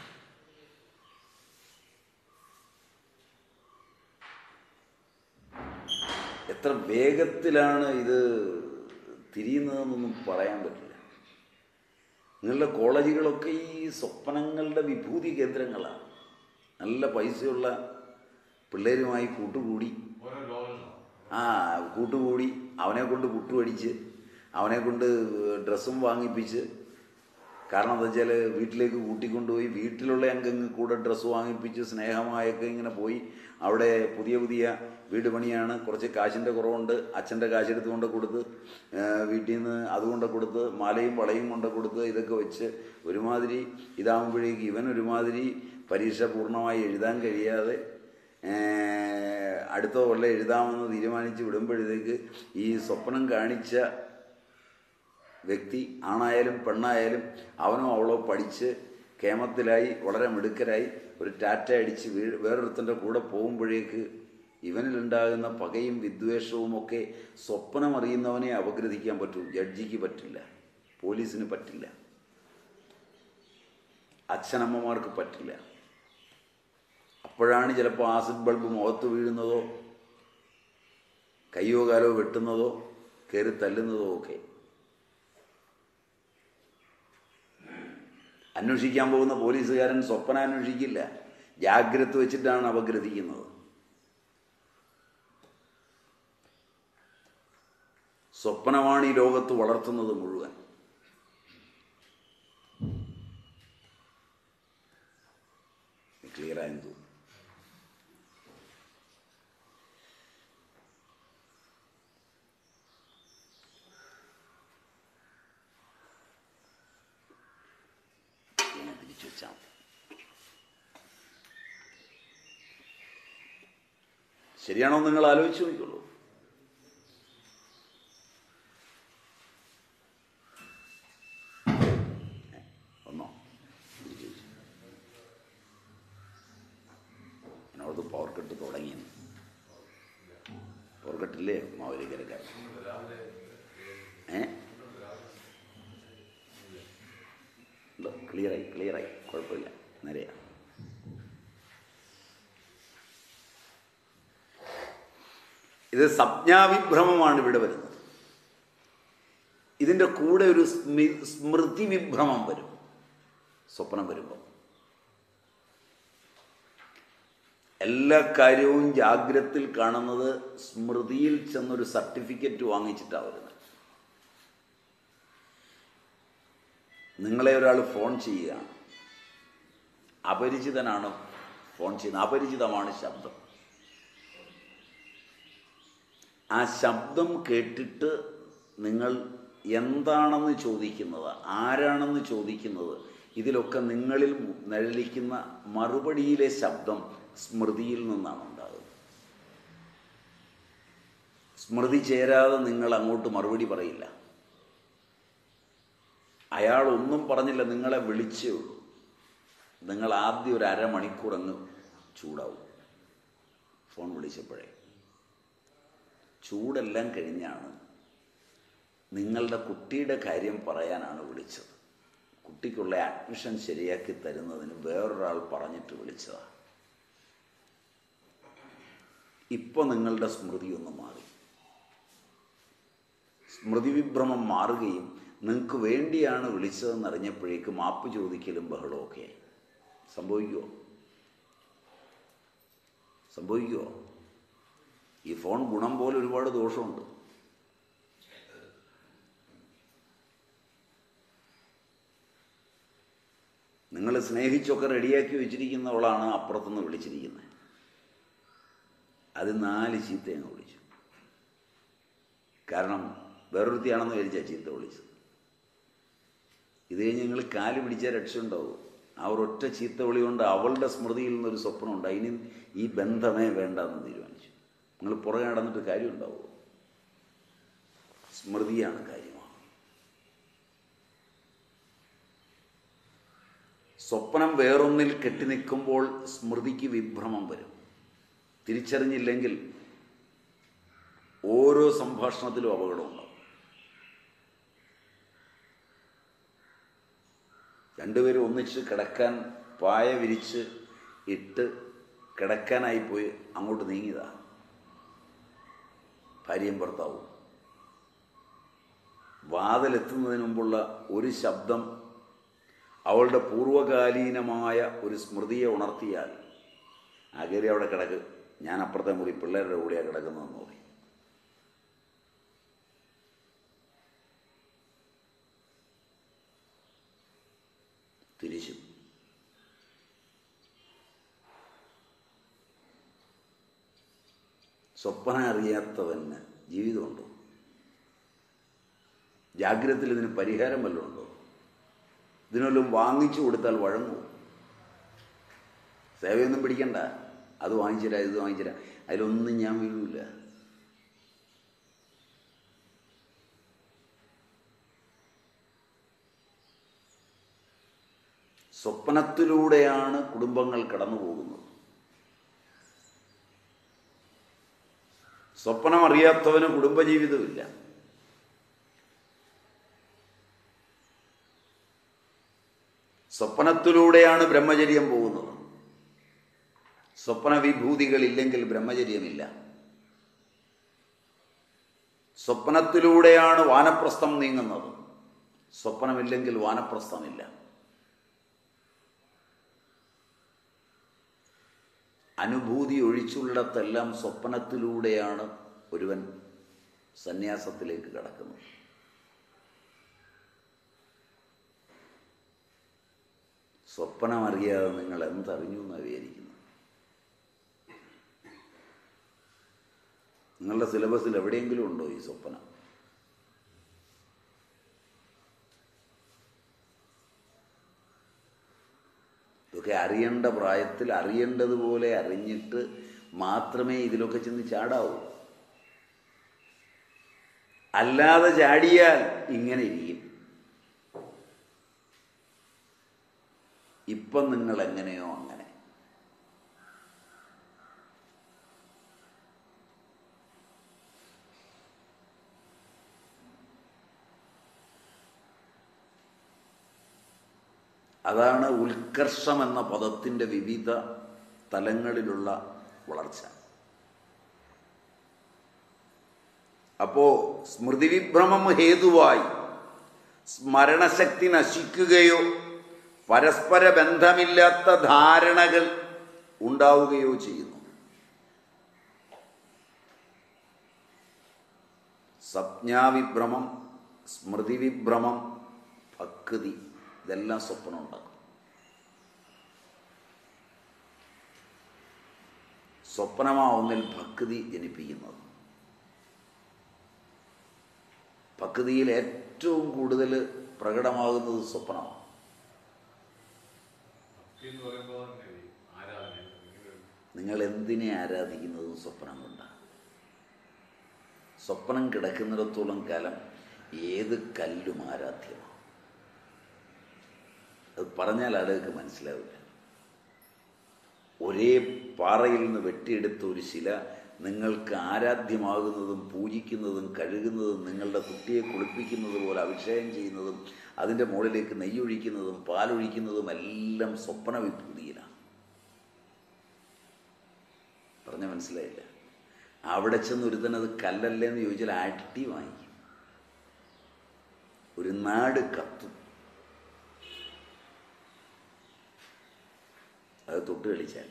എത്ര വേഗത്തിലാണ് ഇത് തിരിയുന്നതെന്നൊന്നും പറയാൻ പറ്റില്ല നിങ്ങളുടെ കോളേജുകളൊക്കെ ഈ സ്വപ്നങ്ങളുടെ വിഭൂതി കേന്ദ്രങ്ങളാണ് നല്ല പൈസയുള്ള പിള്ളേരുമായി കൂട്ടുകൂടി ഓരോ ലോകങ്ങളാണ് ആ കൂട്ടുകൂടി അവനെ കൊണ്ട് പുട്ടുപടിച്ച് അവനെ കൊണ്ട് ഡ്രസ്സും വാങ്ങിപ്പിച്ച് കാരണം എന്താ വെച്ചാൽ വീട്ടിലേക്ക് കൂട്ടിക്കൊണ്ടുപോയി വീട്ടിലുള്ള അംഗങ്ങൾ കൂടെ ഡ്രസ്സ് വാങ്ങിപ്പിച്ച് സ്നേഹമായൊക്കെ ഇങ്ങനെ പോയി അവിടെ പുതിയ പുതിയ വീട് പണിയാണ് കുറച്ച് കാശിൻ്റെ കുറവുണ്ട് അച്ഛൻ്റെ കാശെടുത്ത് കൊണ്ട് കൊടുത്ത് ആ, വീട്ടിൽ നിന്ന് അതുകൊണ്ട് കൊടുത്ത് മാലയും വളയും കൊണ്ട് കൊടുത്ത് ഇതൊക്കെ വെച്ച് ഒരുമാതിരി ഇതാകുമ്പോഴേക്ക് ഇവൻ ഒരുമാതിരി പരീക്ഷ പൂർണ്ണമായി എഴുതാൻ കഴിയാതെ ഏഹ് അടുത്ത കൊല്ലം എഴുതാമെന്ന് തീരുമാനിച്ച് വിടുമ്പോഴത്തേക്ക് ഈ സ്വപ്നം കാണിച്ച വ്യക്തി ആണായാലും പെണ്ണായാലും അവനോ അവളോ പഠിച്ച് കേമത്തിലായി വളരെ മിടുക്കരായി ഒരു ടാറ്റ അടിച്ച് വീ വേറൊരുത്തൻ്റെ കൂടെ പോകുമ്പോഴേക്ക് ഇവനിലുണ്ടാകുന്ന പകയും വിദ്വേഷവും ഒക്കെ സ്വപ്നം അറിയുന്നവനെ അപഗ്രഥിക്കാൻ പറ്റൂ ജഡ്ജിക്ക് പറ്റില്ല പോലീസിന് പറ്റില്ല അച്ഛനമ്മമാർക്ക് പറ്റില്ല അപ്പോഴാണ് ചിലപ്പോൾ ആസിഡ് ബൾബ് മുഖത്ത് വീഴുന്നതോ കയ്യോ കാലോ വെട്ടുന്നതോ കയറി തല്ലുന്നതോ ഒക്കെ അന്വേഷിക്കാൻ പോകുന്ന പോലീസുകാരൻ സ്വപ്ന അന്വേഷിക്കില്ല ജാഗ്രത വെച്ചിട്ടാണ് അപഗ്രഥിക്കുന്നത് സ്വപ്നമാണ് ഈ ലോകത്ത് വളർത്തുന്നത് മുഴുവൻ ക്ലിയർ ആയെന്ന് തോന്നുന്നു ഇങ്ങനെ തിരിച്ചു വെച്ചാൽ മതി ശരിയാണോ നിങ്ങൾ ആലോചിച്ച് നോക്കിയുള്ളൂ ഒന്നോ തിരിച്ചു വെച്ചു എന്നോട് പവർ കട്ട് തുടങ്ങിയെന്ന് പവർ കട്ടില്ലേ മാവേലിക്കരക്കാർ ഏ ക്ലിയറായി ക്ലിയറായി കുഴപ്പമില്ല നേരെയാ ഇത് സംജ്ഞാവിഭ്രമമാണ് ഇവിടെ വരുന്നത് ഇതിൻ്റെ കൂടെ ഒരു സ്മി- സ്മൃതി വിഭ്രമം വരും സ്വപ്നം വരുമ്പോൾ എല്ലാ കാര്യവും ജാഗ്രത്തിൽ കാണുന്നത് സ്മൃതിയിൽ ചെന്നൊരു സർട്ടിഫിക്കറ്റ് വാങ്ങിച്ചിട്ടാണ് വരുന്നത് നിങ്ങളെ ഒരാൾ ഫോൺ ചെയ്യുകയാണ് അപരിചിതനാണ് ഫോൺ ചെയ്യുന്നത് അപരിചിതമാണ് ശബ്ദം ആ ശബ്ദം കേട്ടിട്ട് നിങ്ങൾ എന്താണെന്ന് ചോദിക്കുന്നത് ആരാണെന്ന് ചോദിക്കുന്നത് ഇതിലൊക്കെ നിങ്ങളിൽ നിഴലിക്കുന്ന മറുപടിയിലെ ശബ്ദം സ്മൃതിയിൽ നിന്നാണ് ഉണ്ടാകുന്നത് സ്മൃതി ചേരാതെ നിങ്ങൾ അങ്ങോട്ട് മറുപടി പറയില്ല അയാൾ ഒന്നും പറഞ്ഞില്ല നിങ്ങളെ വിളിച്ചേ ഉള്ളൂ നിങ്ങൾ ആദ്യം ഒരു അരമണിക്കൂർ അങ്ങ് ചൂടാവും ഫോൺ വിളിച്ചപ്പോഴേ ചൂടെല്ലാം കഴിഞ്ഞാണ് നിങ്ങളുടെ കുട്ടിയുടെ കാര്യം പറയാനാണ് വിളിച്ചത് കുട്ടിക്കുള്ള അഡ്മിഷൻ ശരിയാക്കി തരുന്നതിന് വേറൊരാൾ പറഞ്ഞിട്ട് വിളിച്ചതാണ് ഇപ്പൊ നിങ്ങളുടെ സ്മൃതി ഒന്ന് മാറി സ്മൃതി വിഭ്രമം മാറുകയും നിങ്ങൾക്ക് വേണ്ടിയാണ് വിളിച്ചതെന്ന് അറിഞ്ഞപ്പോഴേക്ക് മാപ്പ് ചോദിക്കലും ബഹളവും ഒക്കെ സംഭവിക്കുമോ സംഭവിക്കുമോ ഈ ഫോൺ ഗുണം പോലെ ഒരുപാട് ദോഷമുണ്ട് നിങ്ങൾ സ്നേഹിച്ചൊക്കെ റെഡിയാക്കി വെച്ചിരിക്കുന്നവളാണ് അപ്പുറത്തുനിന്ന് വിളിച്ചിരിക്കുന്നത് അത് നാല് ചീത്ത അങ്ങ് വിളിച്ചു കാരണം വേറൊരുത്തിയാണെന്ന് വിചാരിച്ചാ ചീത്ത വിളിച്ചത് ഇത് കഴിഞ്ഞ് നിങ്ങൾ കാല് പിടിച്ചാൽ രക്ഷയുണ്ടാവും ആ ഒരൊറ്റ ചീത്ത വിളി കൊണ്ട് അവളുടെ സ്മൃതിയിൽ നിന്നൊരു സ്വപ്നമുണ്ട് അതിന് ഈ ബന്ധമേ വേണ്ടെന്ന് തീരുമാനിച്ചു നിങ്ങൾ പുറകെ നടന്നിട്ട് കാര്യം ഉണ്ടാവുമോ സ്മൃതിയാണ് കാര്യമാണ് സ്വപ്നം വേറൊന്നിൽ കെട്ടിനിൽക്കുമ്പോൾ സ്മൃതിക്ക് വിഭ്രമം വരും തിരിച്ചറിഞ്ഞില്ലെങ്കിൽ ഓരോ സംഭാഷണത്തിലും അപകടമുണ്ടാവും രണ്ടുപേരും ഒന്നിച്ച് കിടക്കാൻ പായ വിരിച്ച് ഇട്ട് കിടക്കാനായിപ്പോയി അങ്ങോട്ട് നീങ്ങിയതാ ഭാര്യയും ഭർത്താവും വാതിലെത്തുന്നതിന് മുമ്പുള്ള ഒരു ശബ്ദം അവളുടെ പൂർവ്വകാലീനമായ ഒരു സ്മൃതിയെ ഉണർത്തിയാൽ അകേരി അവിടെ കിടക്ക് ഞാൻ അപ്പുറത്തെ മുറി പിള്ളേരുടെ കൂടെയാണ് കിടക്കുന്നതെന്ന് പറയും തിരിച്ചും സ്വപ്നം അറിയാത്തവന് ജീവിതമുണ്ടോ ജാഗ്രതയിൽ ഇതിന് പരിഹാരം വല്ലതും ഉണ്ടോ ഇതിനെല്ലാം വാങ്ങിച്ചു കൊടുത്താൽ വഴങ്ങും സേവയൊന്നും പിടിക്കണ്ട അത് വാങ്ങിച്ചിരാ ഇത് വാങ്ങിച്ചിരാ അതിലൊന്നും ഞാൻ വീഴൂല സ്വപ്നത്തിലൂടെയാണ് കുടുംബങ്ങൾ കടന്നു പോകുന്നത് സ്വപ്നം അറിയാത്തവന് കുടുംബജീവിതമില്ല സ്വപ്നത്തിലൂടെയാണ് ബ്രഹ്മചര്യം പോകുന്നത് സ്വപ്ന വിഭൂതികളില്ലെങ്കിൽ ബ്രഹ്മചര്യമില്ല സ്വപ്നത്തിലൂടെയാണ് വാനപ്രസ്ഥം നീങ്ങുന്നത് സ്വപ്നമില്ലെങ്കിൽ വാനപ്രസ്ഥമില്ല അനുഭൂതി ഒഴിച്ചുള്ളിടത്തെല്ലാം സ്വപ്നത്തിലൂടെയാണ് ഒരുവൻ സന്യാസത്തിലേക്ക് കടക്കുന്നത് സ്വപ്നം അറിയാതെ നിങ്ങൾ എന്തറിഞ്ഞു എന്നാണ് വിചാരിക്കുന്നത് നിങ്ങളുടെ സിലബസിൽ എവിടെയെങ്കിലും ഉണ്ടോ ഈ സ്വപ്നം ഇതൊക്കെ അറിയേണ്ട പ്രായത്തിൽ അറിയേണ്ടതുപോലെ അറിഞ്ഞിട്ട് മാത്രമേ ഇതിലൊക്കെ ചെന്ന് ചാടാവൂ അല്ലാതെ ചാടിയാൽ ഇങ്ങനെ ഇരിക്കും ഇപ്പം നിങ്ങൾ എങ്ങനെയോ അങ്ങനെ അതാണ് ഉത്കർഷം എന്ന പദത്തിൻ്റെ വിവിധ തലങ്ങളിലുള്ള വളർച്ച അപ്പോ സ്മൃതിവിഭ്രമം ഹേതുവായി സ്മരണശക്തി നശിക്കുകയോ പരസ്പര ബന്ധമില്ലാത്ത ധാരണകൾ ഉണ്ടാവുകയോ ചെയ്യുന്നു സംജ്ഞാവിഭ്രമം സ്മൃതിവിഭ്രമം ഭക്തി ഇതെല്ലാം സ്വപ്നം ഉണ്ടാക്കും സ്വപ്നമാ ഒന്നിൽ ഭക്തി ജനിപ്പിക്കുന്നത് ഭക്തിയിൽ ഏറ്റവും കൂടുതൽ പ്രകടമാകുന്നത് സ്വപ്നമാണ് ഭക്തി എന്ന് പറയുമ്പോൾ തന്നെ ഈ ആരാധന ഇങ്ങനെ ഒരു നിങ്ങൾ എന്തിനെ ആരാധിക്കുന്നത് സ്വപ്നം കൊണ്ടാണ് സ്വപ്നം കിടക്കുന്നിടത്തോളം കാലം ഏത് കല്ലും ആരാധ്യമാണ് അത് പറഞ്ഞാൽ ആളുകൾക്ക് മനസ്സിലാവില്ല ഒരേ പാറയിൽ നിന്ന് വെട്ടിയെടുത്ത ഒരു ശില നിങ്ങൾക്ക് ആരാധ്യമാകുന്നതും പൂജിക്കുന്നതും കഴുകുന്നതും നിങ്ങളുടെ കുട്ടിയെ കുളിപ്പിക്കുന്നത് പോലെ അഭിഷേകം ചെയ്യുന്നതും അതിൻ്റെ മുകളിലേക്ക് നെയ്യൊഴിക്കുന്നതും പാലൊഴിക്കുന്നതും എല്ലാം സ്വപ്ന വിഭൂതിയിലാണ് പറഞ്ഞ മനസ്സിലായില്ല അവിടെ ചെന്ന് ഒരുത്തനത് കല്ലല്ലേ എന്ന് ചോദിച്ചാൽ അടി വാങ്ങിക്കും ഒരു നാട് കത്തും അത് തൊട്ട് കളിച്ചാൽ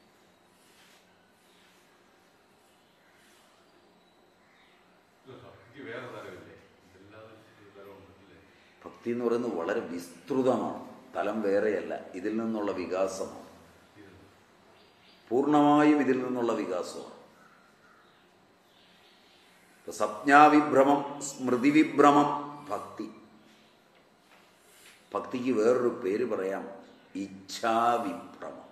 ഇത് ഭക്തിക്ക് വേറെ തലമില്ലേ ഇതല്ലാതെ ഒരു തലമുണ്ട് ഇല്ലേ ഭക്തി എന്ന് പറയുന്നത് വളരെ വിസ്തൃതമാണ് തലം വേറെയല്ല ഇതിൽ നിന്നുള്ള വികാസമാണ് ഇത് പൂർണ്ണമായും ഇതിൽ നിന്നുള്ള വികാസമാണ് സംജ്ഞാവിഭ്രമം സ്മൃതിവിഭ്രമം ഭക്തി ഭക്തിക്ക് വേറൊരു പേര് പറയാം ഇച്ഛാവിഭ്രമം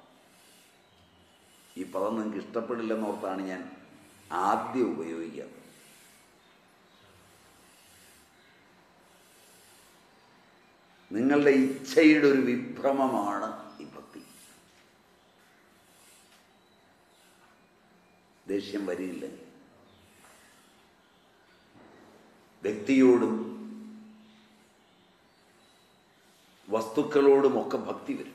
ഈ പദം നിങ്ങൾക്ക് ഇഷ്ടപ്പെടില്ലെന്നോർത്താണ് ഞാൻ ആദ്യം ഉപയോഗിക്കുക നിങ്ങളുടെ ഇച്ഛയുടെ ഒരു വിഭ്രമമാണ് ഈ ഭക്തി ദേഷ്യം വരില്ല വ്യക്തിയോടും വസ്തുക്കളോടുമൊക്കെ ഭക്തി വരും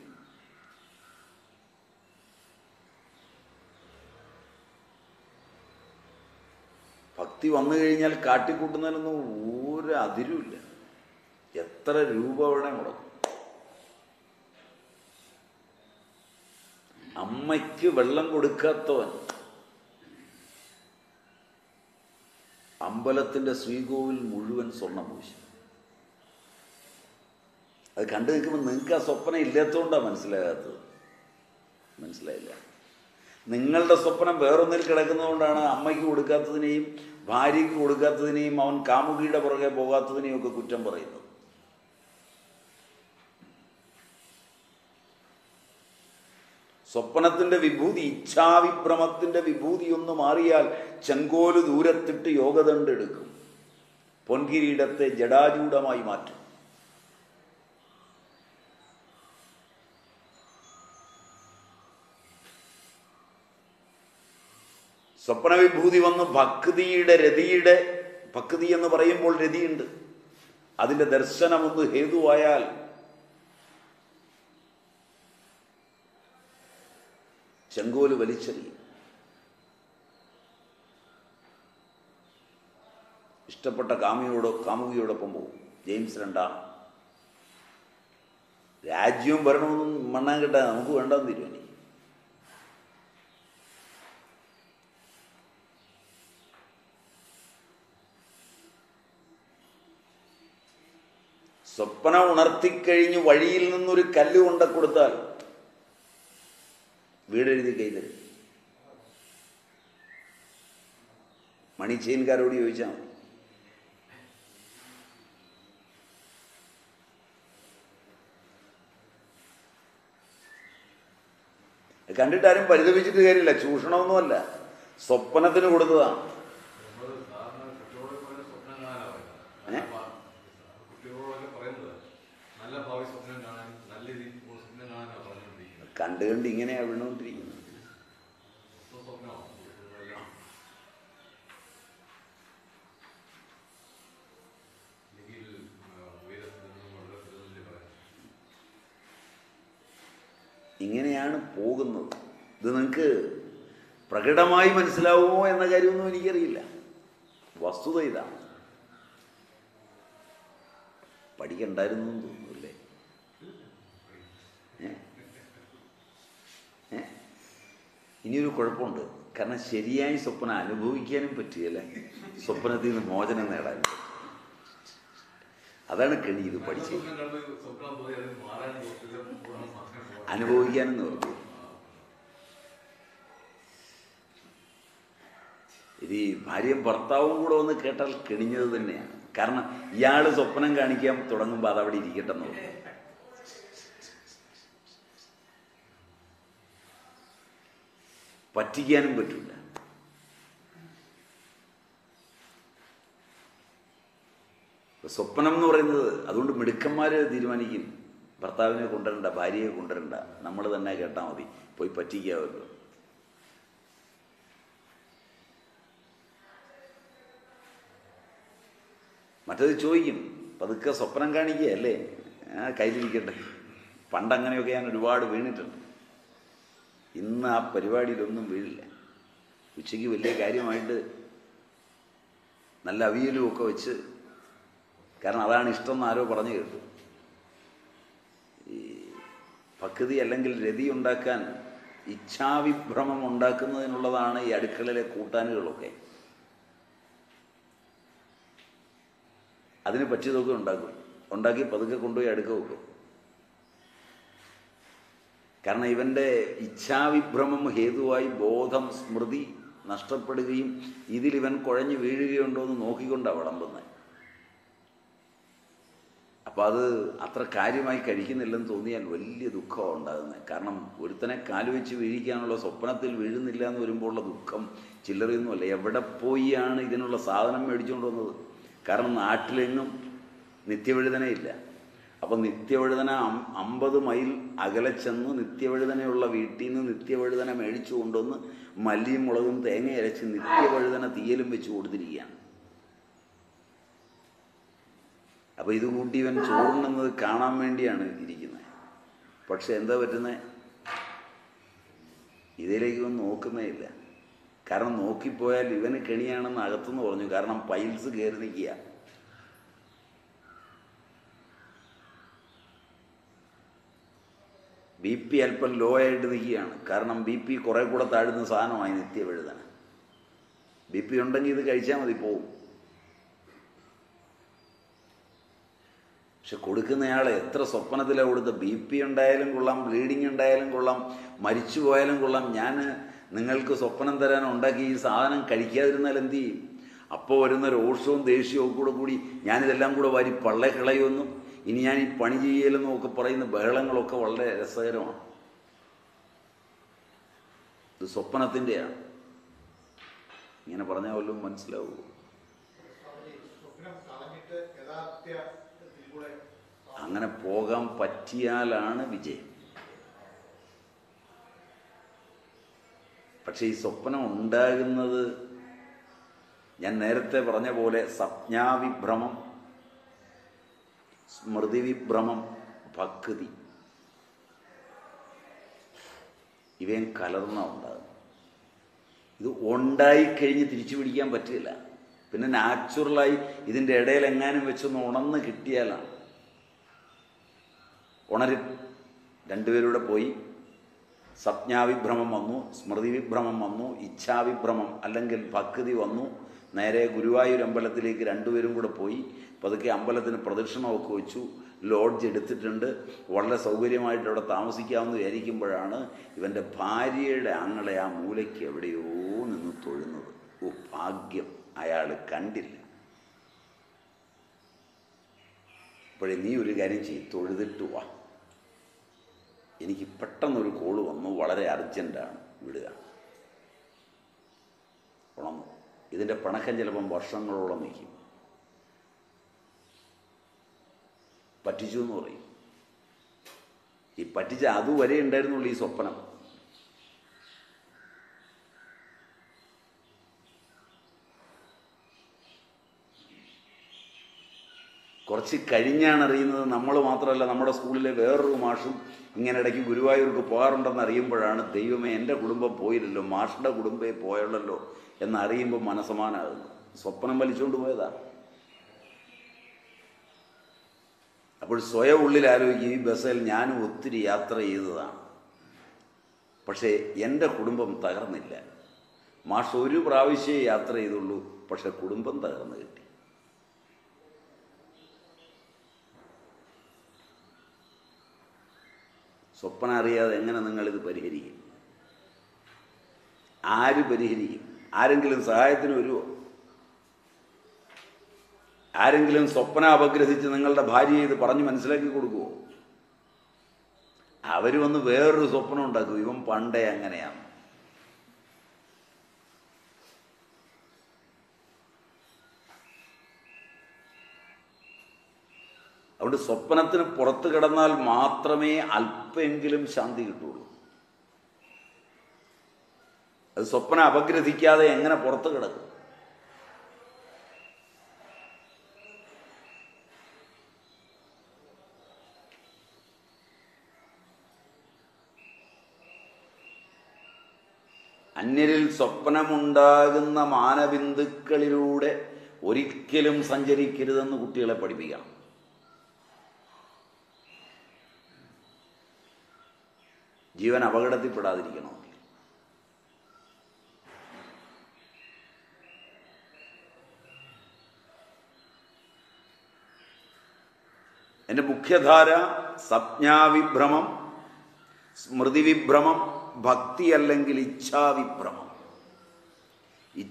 ഭക്തി വന്നു കഴിഞ്ഞാൽ കാട്ടിക്കൂട്ടുന്നതിനൊന്നും ഒരു അതിരുമില്ല എത്ര രൂപ വേണേ മുടക്കും അമ്മയ്ക്ക് വെള്ളം കൊടുക്കാത്തവൻ അമ്പലത്തിന്റെ ശ്രീകോവിൽ മുഴുവൻ സ്വർണം പൂശി അത് കണ്ടു നിൽക്കുമ്പോൾ നിങ്ങൾക്ക് ആ സ്വപ്നം ഇല്ലാത്തതുകൊണ്ടാണ് മനസ്സിലാകാത്തത് മനസ്സിലായില്ല നിങ്ങളുടെ സ്വപ്നം വേറൊന്നിൽ കിടക്കുന്നതുകൊണ്ടാണ് അമ്മയ്ക്ക് കൊടുക്കാത്തതിനെയും ഭാര്യയ്ക്ക് കൊടുക്കാത്തതിനെയും അവൻ കാമുകിയുടെ പുറകെ പോകാത്തതിനെയും ഒക്കെ കുറ്റം പറയുന്നത് സ്വപ്നത്തിന്റെ വിഭൂതി ഇച്ഛാവിഭ്രമത്തിന്റെ വിഭൂതി ഒന്ന് മാറിയാൽ ചെങ്കോല് ദൂരത്തിട്ട് യോഗദണ്ഡ് എടുക്കും പൊൻകിരീടത്തെ ജടാജൂഢമായി മാറ്റും സ്വപ്നവിഭൂതി വന്ന് ഭക്തിയുടെ രതിയുടെ ഭക്തി എന്ന് പറയുമ്പോൾ രതിയുണ്ട് അതിന്റെ ദർശനമൊന്ന് ഹേതുവായാൽ ചെങ്കോല് വലിച്ചെറിയും ഇഷ്ടപ്പെട്ട കാമിയോടോ കാമുകിയോടൊപ്പം പോകും ജെയിംസ് രണ്ടാം രാജ്യവും ഭരണമൊന്നും മണ്ണാൻ കിട്ടാ നമുക്ക് വേണ്ടെന്ന് തീരുമാനി സ്വപ്നം ഉണർത്തിക്കഴിഞ്ഞ് വഴിയിൽ നിന്നൊരു കല്ല് കൊണ്ട കൊടുത്താൽ വീടെഴുതി കൈതരും മണി ചെയിൻകാരോട് ചോദിച്ചാൽ മതി കണ്ടിട്ടാരും പരിതപിച്ചിട്ട് കാര്യമില്ല ചൂഷണമൊന്നുമല്ല സ്വപ്നത്തിന് കൊടുത്തതാണ് നമ്മള് സാധാരണ കുട്ടികളോട് പറയുന്ന സ്വപ്നം കാണാനാ പറയുന്നത്. ഏ? അപ്പൊ കുട്ടികളോടൊക്കെ പറയുന്നത് നല്ല ഭാവി സ്വപ്നം കാണാൻ നല്ല രീതിയിൽ സ്വപ്നം കാണാനാ പറഞ്ഞുകൊണ്ടിരിക്കുന്നത് കണ്ട് കണ്ട് ഇങ്ങനെയാ വീണുകൊണ്ടിരിക്കുന്നത് സ്വ സ്വപ്നമാണ് എല്ലാം അല്ലെങ്കിൽ ഉയരത്തിൽ നിന്നും വെള്ളത്തിൽ നിന്നും പറയാം ഇങ്ങനെയാണ് പോകുന്നത് ഇത് നിങ്ങൾക്ക് പ്രകടമായി മനസ്സിലാവുമോ എന്ന കാര്യമൊന്നും എനിക്കറിയില്ല വസ്തുത ഇതാണ് പഠിക്കണ്ടായിരുന്നു എന്ന് തോന്നുന്നു അല്ലേ ഏ? ഏ? ഇനിയൊരു കുഴപ്പമുണ്ട് കാരണം ശരിയായി സ്വപ്നം അനുഭവിക്കാനും പറ്റുകയില്ല സ്വപ്നത്തിൽ നിന്ന് മോചനം നേടാനും പറ്റും. അതാണ് കെണി ഇത് പഠിച്ചത് സ്വപ്നം കണ്ട് സ്വപ്നം പോയി അത് മാറാൻ നോക്കില്ല പൂർണ്ണം മാത്രമേ പോകാൻ അനുഭവിക്കാനും നിർത്തി ഇത് ഈ ഭാര്യയും ഭർത്താവും കൂടെ ഒന്ന് കേട്ടാൽ കെണിഞ്ഞത് തന്നെയാണ് കാരണം ഇയാൾ സ്വപ്നം കാണിക്കാൻ തുടങ്ങുമ്പോൾ അതവിടെ ഇരിക്കട്ടെ എന്ന് പറഞ്ഞു പറ്റിക്കാനും പറ്റില്ല സ്വപ്നം എന്ന് പറയുന്നത് അതുകൊണ്ട് മിടുക്കന്മാർ തീരുമാനിക്കും ഭർത്താവിനെ കൊണ്ടുവരണ്ട ഭാര്യയെ കൊണ്ടുവരണ്ട നമ്മൾ തന്നെ കേട്ടാൽ മതി പോയി പറ്റിക്കാമല്ലോ മറ്റത് ചോദിക്കും പതുക്കെ സ്വപ്നം കാണിക്കുകയല്ലേ ആ കയ്യിലിരിക്കട്ടെ പണ്ടങ്ങനെയൊക്കെ ഞാൻ ഒരുപാട് വീണിട്ടുണ്ട് ഇന്ന് ആ പരിപാടിയിലൊന്നും വീഴില്ല ഉച്ചയ്ക്ക് വലിയ കാര്യമായിട്ട് നല്ല അവിയലും ഒക്കെ വെച്ച് കാരണം അതാണ് ഇഷ്ടം എന്ന് ആരോ പറഞ്ഞു കേട്ടു ഈ ഭക്തി അല്ലെങ്കിൽ രതി ഉണ്ടാക്കാൻ ഇച്ഛാവിഭ്രമം ഉണ്ടാക്കുന്നതിനുള്ളതാണ് ഈ അടുക്കളയിലെ കൂട്ടാനുകളൊക്കെ അതിന് പറ്റിയതൊക്കെ ഉണ്ടാക്കും ഉണ്ടാക്കി പതുക്കെ കൊണ്ടുപോയി അടുക്ക വെക്കും കാരണം ഇവന്റെ ഇച്ഛാവിഭ്രമം ഹേതുവായി ബോധം സ്മൃതി നഷ്ടപ്പെടുകയും ഇതിൽ ഇവൻ കുഴഞ്ഞു വീഴുകയുണ്ടോ എന്ന് നോക്കിക്കൊണ്ടാണ് വിളമ്പുന്നത് അപ്പം അത് അത്ര കാര്യമായി കഴിക്കുന്നില്ലെന്ന് തോന്നിയാൽ വലിയ ദുഃഖമാണ് ഉണ്ടാകുന്നത് കാരണം ഒരുത്തനെ കാലുവെച്ച് വീഴിക്കാനുള്ള സ്വപ്നത്തിൽ വീഴുന്നില്ല എന്ന് വരുമ്പോഴുള്ള ദുഃഖം ചില്ലറയൊന്നുമല്ല എവിടെ പോയാണ് ഇതിനുള്ള സാധനം മേടിച്ചുകൊണ്ട് വന്നത് കാരണം നാട്ടിലെങ്ങും നിത്യവഴുതനയില്ല അപ്പം നിത്യവഴുതന അം- അമ്പത് മൈൽ അകലെ ചെന്ന് നിത്യവഴുതനയുള്ള വീട്ടിൽ നിന്ന് നിത്യവഴുതന മേടിച്ചു കൊണ്ടുവന്ന് മല്ലിയും മുളകും തേങ്ങ അരച്ച് നിത്യവഴുതന തീയലും വെച്ച് കൊടുത്തിരിക്കുകയാണ് അപ്പൊ ഇത് കൂട്ടി ഇവൻ ചോറുണ്ണുന്നത് കാണാൻ വേണ്ടിയാണ് ഇരിക്കുന്നത് പക്ഷെ എന്താ പറ്റുന്നത് ഇതിലേക്ക് ഇവൻ നോക്കുന്നേ ഇല്ല കാരണം നോക്കിപ്പോയാൽ ഇവന് കെണിയാണെന്ന് അകത്തുനിന്ന് പറഞ്ഞു കാരണം പൈൽസ് കയറി നിൽക്കുക ബി പി അല്പം ലോ ആയിട്ട് നിൽക്കുകയാണ് കാരണം ബി പി കുറെ കൂടെ താഴുന്ന സാധനമായി നിത്യവഴുതന ബി പി ഉണ്ടെങ്കിൽ ഇത് കഴിച്ചാൽ മതി പോവും പക്ഷെ കൊടുക്കുന്നയാളെ എത്ര സ്വപ്നത്തിലാണ് കൊടുത്ത ബി പി ഉണ്ടായാലും കൊള്ളാം ബ്ലീഡിങ് ഉണ്ടായാലും കൊള്ളാം മരിച്ചു പോയാലും കൊള്ളാം ഞാൻ നിങ്ങൾക്ക് സ്വപ്നം തരാൻ ഉണ്ടാക്കി ഈ സാധനം കഴിക്കാതിരുന്നാൽ എന്ത് ചെയ്യും അപ്പോൾ വരുന്ന രോഷവും ദേഷ്യവും കൂടെ കൂടി ഞാനിതെല്ലാം കൂടെ വാരി പള്ളെ കളയുമെന്നും ഇനി ഞാൻ ഈ പണി ചെയ്യലെന്നും ഒക്കെ പറയുന്ന ബഹളങ്ങളൊക്കെ വളരെ രസകരമാണ് ഇത് സ്വപ്നത്തിൻ്റെയാണ് ഇങ്ങനെ പറഞ്ഞാൽ വല്ലതും മനസ്സിലാവൂ സ്വാമിജി, സ്വപ്നം കളഞ്ഞിട്ട് യഥാർത്ഥത്തിൽ കൂടെ അങ്ങനെ പോകാൻ പറ്റിയാലാണ് വിജയം പക്ഷെ ഈ സ്വപ്നം ഉണ്ടാകുന്നത് ഞാൻ നേരത്തെ പറഞ്ഞ പോലെ സ്വപ്നാവിഭ്രമം സ്മൃതിവിഭ്രമം ഭക്തി ഇവയും കലർന്ന ഉണ്ടാകും ഇത് ഉണ്ടായിക്കഴിഞ്ഞ് തിരിച്ചു പിടിക്കാൻ പറ്റില്ല പിന്നെ നാച്ചുറലായി ഇതിൻ്റെ ഇടയിൽ എങ്ങാനും വെച്ചൊന്ന് ഉണർന്ന് കിട്ടിയാലാണ് ഉണരും രണ്ടുപേരൂടെ പോയി സ്വപ്നാവിഭ്രമം വന്നു സ്മൃതിവിഭ്രമം വന്നു ഇച്ഛാവിഭ്രമം അല്ലെങ്കിൽ ഭക്തി വന്നു നേരെ ഗുരുവായൂർ അമ്പലത്തിലേക്ക് രണ്ടുപേരും കൂടെ പോയി പതുക്കെ അമ്പലത്തിന് പ്രദക്ഷിണമൊക്കെ വെച്ചു ലോഡ്ജ് എടുത്തിട്ടുണ്ട് വളരെ സൗകര്യമായിട്ട് അവിടെ താമസിക്കാമെന്ന് വിചാരിക്കുമ്പോഴാണ് ഇവൻ്റെ ഭാര്യയുടെ ആങ്ങളെ ആ മൂലയ്ക്ക് എവിടെയോ നിന്ന് തൊഴുന്നത് ഓ ഭാഗ്യം അയാൾ കണ്ടില്ല അപ്പോഴേ നീ ഒരു കാര്യം ചെയ്യും തൊഴുതിട്ട് വാ എനിക്ക് പെട്ടെന്നൊരു കോള് വന്നു വളരെ അർജൻറ്റാണ് വിടുക ഉണർന്നു ഇതിൻ്റെ പണക്കം ചിലപ്പം വർഷങ്ങളോളം നിൽക്കും പറ്റിച്ചു എന്ന് പറയും ഈ പറ്റിച്ച അതുവരെ ഉണ്ടായിരുന്നുള്ളൂ ഈ സ്വപ്നം കുറച്ച് കഴിഞ്ഞാണ് അറിയുന്നത് നമ്മൾ മാത്രമല്ല നമ്മുടെ സ്കൂളിലെ വേറൊരു മാഷും ഇങ്ങനെ ഇടയ്ക്ക് ഗുരുവായൂർക്ക് പോകാറുണ്ടെന്ന് അറിയുമ്പോഴാണ് ദൈവമേ എൻ്റെ കുടുംബം പോയില്ലല്ലോ മാഷിൻ്റെ കുടുംബേ പോയുള്ളല്ലോ എന്നറിയുമ്പോൾ മനസമാനാകുന്നു സ്വപ്നം വലിച്ചുകൊണ്ട് പോയതാ അപ്പോൾ സ്വയം ഉള്ളിൽ ആലോചിക്കും ഈ ബസ്സിൽ ഞാനും ഒത്തിരി യാത്ര ചെയ്തതാണ് പക്ഷേ എൻ്റെ കുടുംബം തകർന്നില്ല മാഷ് ഒരു പ്രാവശ്യമേ യാത്ര ചെയ്തുള്ളൂ പക്ഷെ കുടുംബം തകർന്നു കിട്ടി സ്വപ്നം അറിയാതെ എങ്ങനെ നിങ്ങളിത് പരിഹരിക്കും ആര് പരിഹരിക്കും ആരെങ്കിലും സഹായത്തിന് വരുമോ ആരെങ്കിലും സ്വപ്നം അപഗ്രഹിച്ച് നിങ്ങളുടെ ഭാര്യയെ ഇത് പറഞ്ഞ് മനസ്സിലാക്കി കൊടുക്കുമോ അവർ വന്ന് വേറൊരു സ്വപ്നം ഉണ്ടാക്കും ഇവൻ പണ്ടേ അങ്ങനെയാണ് അതുകൊണ്ട് സ്വപ്നത്തിന് പുറത്ത് കിടന്നാൽ മാത്രമേ അല്പമെങ്കിലും ശാന്തി കിട്ടുള്ളൂ അത് സ്വപ്നം അപഗ്രഥിക്കാതെ എങ്ങനെ പുറത്ത് കിടക്കും അന്യരിൽ സ്വപ്നമുണ്ടാകുന്ന മാനബിന്ദുക്കളിലൂടെ ഒരിക്കലും സഞ്ചരിക്കരുതെന്ന് കുട്ടികളെ പഠിപ്പിക്കണം ജീവൻ അപകടത്തിൽപ്പെടാതിരിക്കണം എൻ്റെ മുഖ്യധാര സംജ്ഞാവിഭ്രമം സ്മൃതിവിഭ്രമം ഭക്തി അല്ലെങ്കിൽ ഇച്ഛാവിഭ്രമം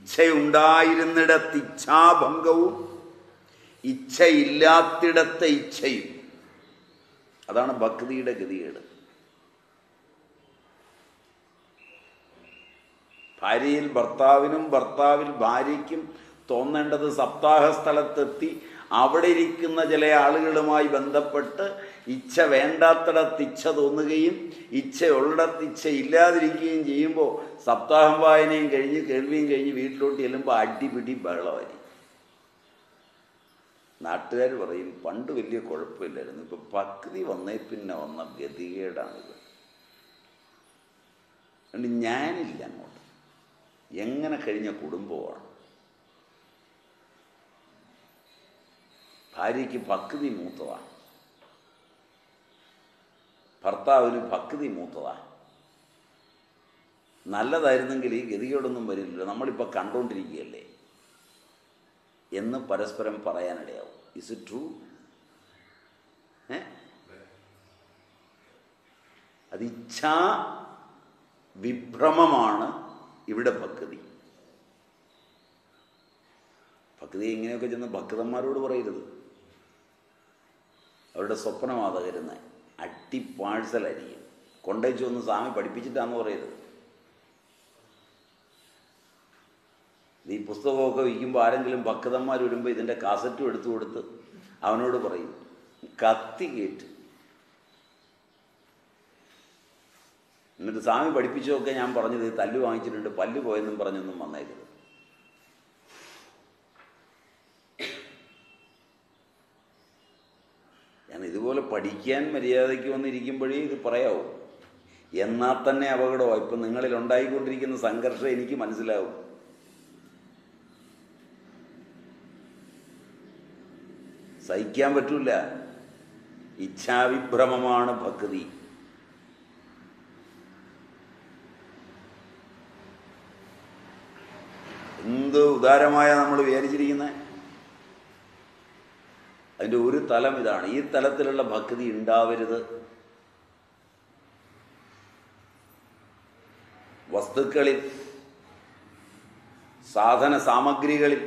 ഇച്ഛയുണ്ടായിരുന്നിടത്ത് ഇച്ഛാഭംഗവും ഇച്ഛയില്ലാത്തിടത്തെ ഇച്ഛയും അതാണ് ഭക്തിയുടെ ഗതികേട് ഭാര്യയിൽ ഭർത്താവിനും ഭർത്താവിൽ ഭാര്യയ്ക്കും തോന്നേണ്ടത് സപ്താഹ സ്ഥലത്തെത്തി അവിടെ ഇരിക്കുന്ന ചില ആളുകളുമായി ബന്ധപ്പെട്ട് ഇച്ഛ വേണ്ടാത്തിടത്ത് ഇച്ഛ തോന്നുകയും ഇച്ഛയുള്ളിടത്ത് ഇച്ഛ ഇല്ലാതിരിക്കുകയും ചെയ്യുമ്പോൾ സപ്താഹം വായനയും കഴിഞ്ഞ് കേൾവിയും കഴിഞ്ഞ് വീട്ടിലോട്ട് ചെല്ലുമ്പോൾ അടിപിടി ബഹളമായി നാട്ടുകാർ പറയും പണ്ട് വലിയ കുഴപ്പമില്ലായിരുന്നു ഇപ്പൊ ഭക്തി വന്നേ പിന്നെ വന്ന ഗതികേടാണിത് അതുകൊണ്ട് ഞാനില്ല അങ്ങോട്ട് എങ്ങനെ കഴിഞ്ഞ കുടുംബമാണ് ഭാര്യയ്ക്ക് ഭക്തി മൂത്തതാണ് ഭർത്താവിന് ഭക്തി മൂത്തതാണ് നല്ലതായിരുന്നെങ്കിൽ ഈ ഗതികേടൊന്നും വരില്ല നമ്മളിപ്പോൾ കണ്ടുകൊണ്ടിരിക്കുകയല്ലേ എന്ന് പരസ്പരം പറയാനിടയാവും ഇസ് ഇറ്റ് ട്രൂ ഏ അത് ഇച്ഛാ വിഭ്രമമാണ് ഇവിടെ ഭക്തി ഭക്തി ഇങ്ങനെയൊക്കെ ചെന്ന് ഭക്തന്മാരോട് പറയരുത് അവരുടെ സ്വപ്നമാ തകരുന്നത് അട്ടി പാഴ്സലായിരിക്കും കൊണ്ടേച്ചു ഒന്ന് സ്വാമി പഠിപ്പിച്ചിട്ടാന്ന് പറയരുത് ഈ പുസ്തകമൊക്കെ വിൽക്കുമ്പോൾ ആരെങ്കിലും ഭക്തന്മാർ വരുമ്പോൾ ഇതിൻ്റെ കാസറ്റും എടുത്തു കൊടുത്ത് അവനോട് പറയും കത്തി കയറ്റ് എന്നിട്ട് സ്വാമി പഠിപ്പിച്ചതൊക്കെ ഞാൻ പറഞ്ഞത് തല്ല് വാങ്ങിച്ചിട്ടുണ്ട് പല്ല് പോയെന്നും പറഞ്ഞൊന്നും വന്നേക്കരുത് ഞാൻ ഇതുപോലെ പഠിക്കാൻ മര്യാദയ്ക്ക് വന്നിരിക്കുമ്പോഴേ ഇത് പറയാവൂ എന്നാൽ തന്നെ അപകടമാണ് ഇപ്പം നിങ്ങളിൽ ഉണ്ടായിക്കൊണ്ടിരിക്കുന്ന സംഘർഷം എനിക്ക് മനസ്സിലാവും സഹിക്കാൻ പറ്റൂല ഇച്ഛാവിഭ്രമമാണ് ഭക്തി എന്ത് ഉദാരമായ നമ്മൾ വിചാരിച്ചിരിക്കുന്നത് അതിൻ്റെ ഒരു തലം ഇതാണ് ഈ തലത്തിലുള്ള ഭക്തി ഉണ്ടാവരുത് വസ്തുക്കളിൽ സാധന സാമഗ്രികളിൽ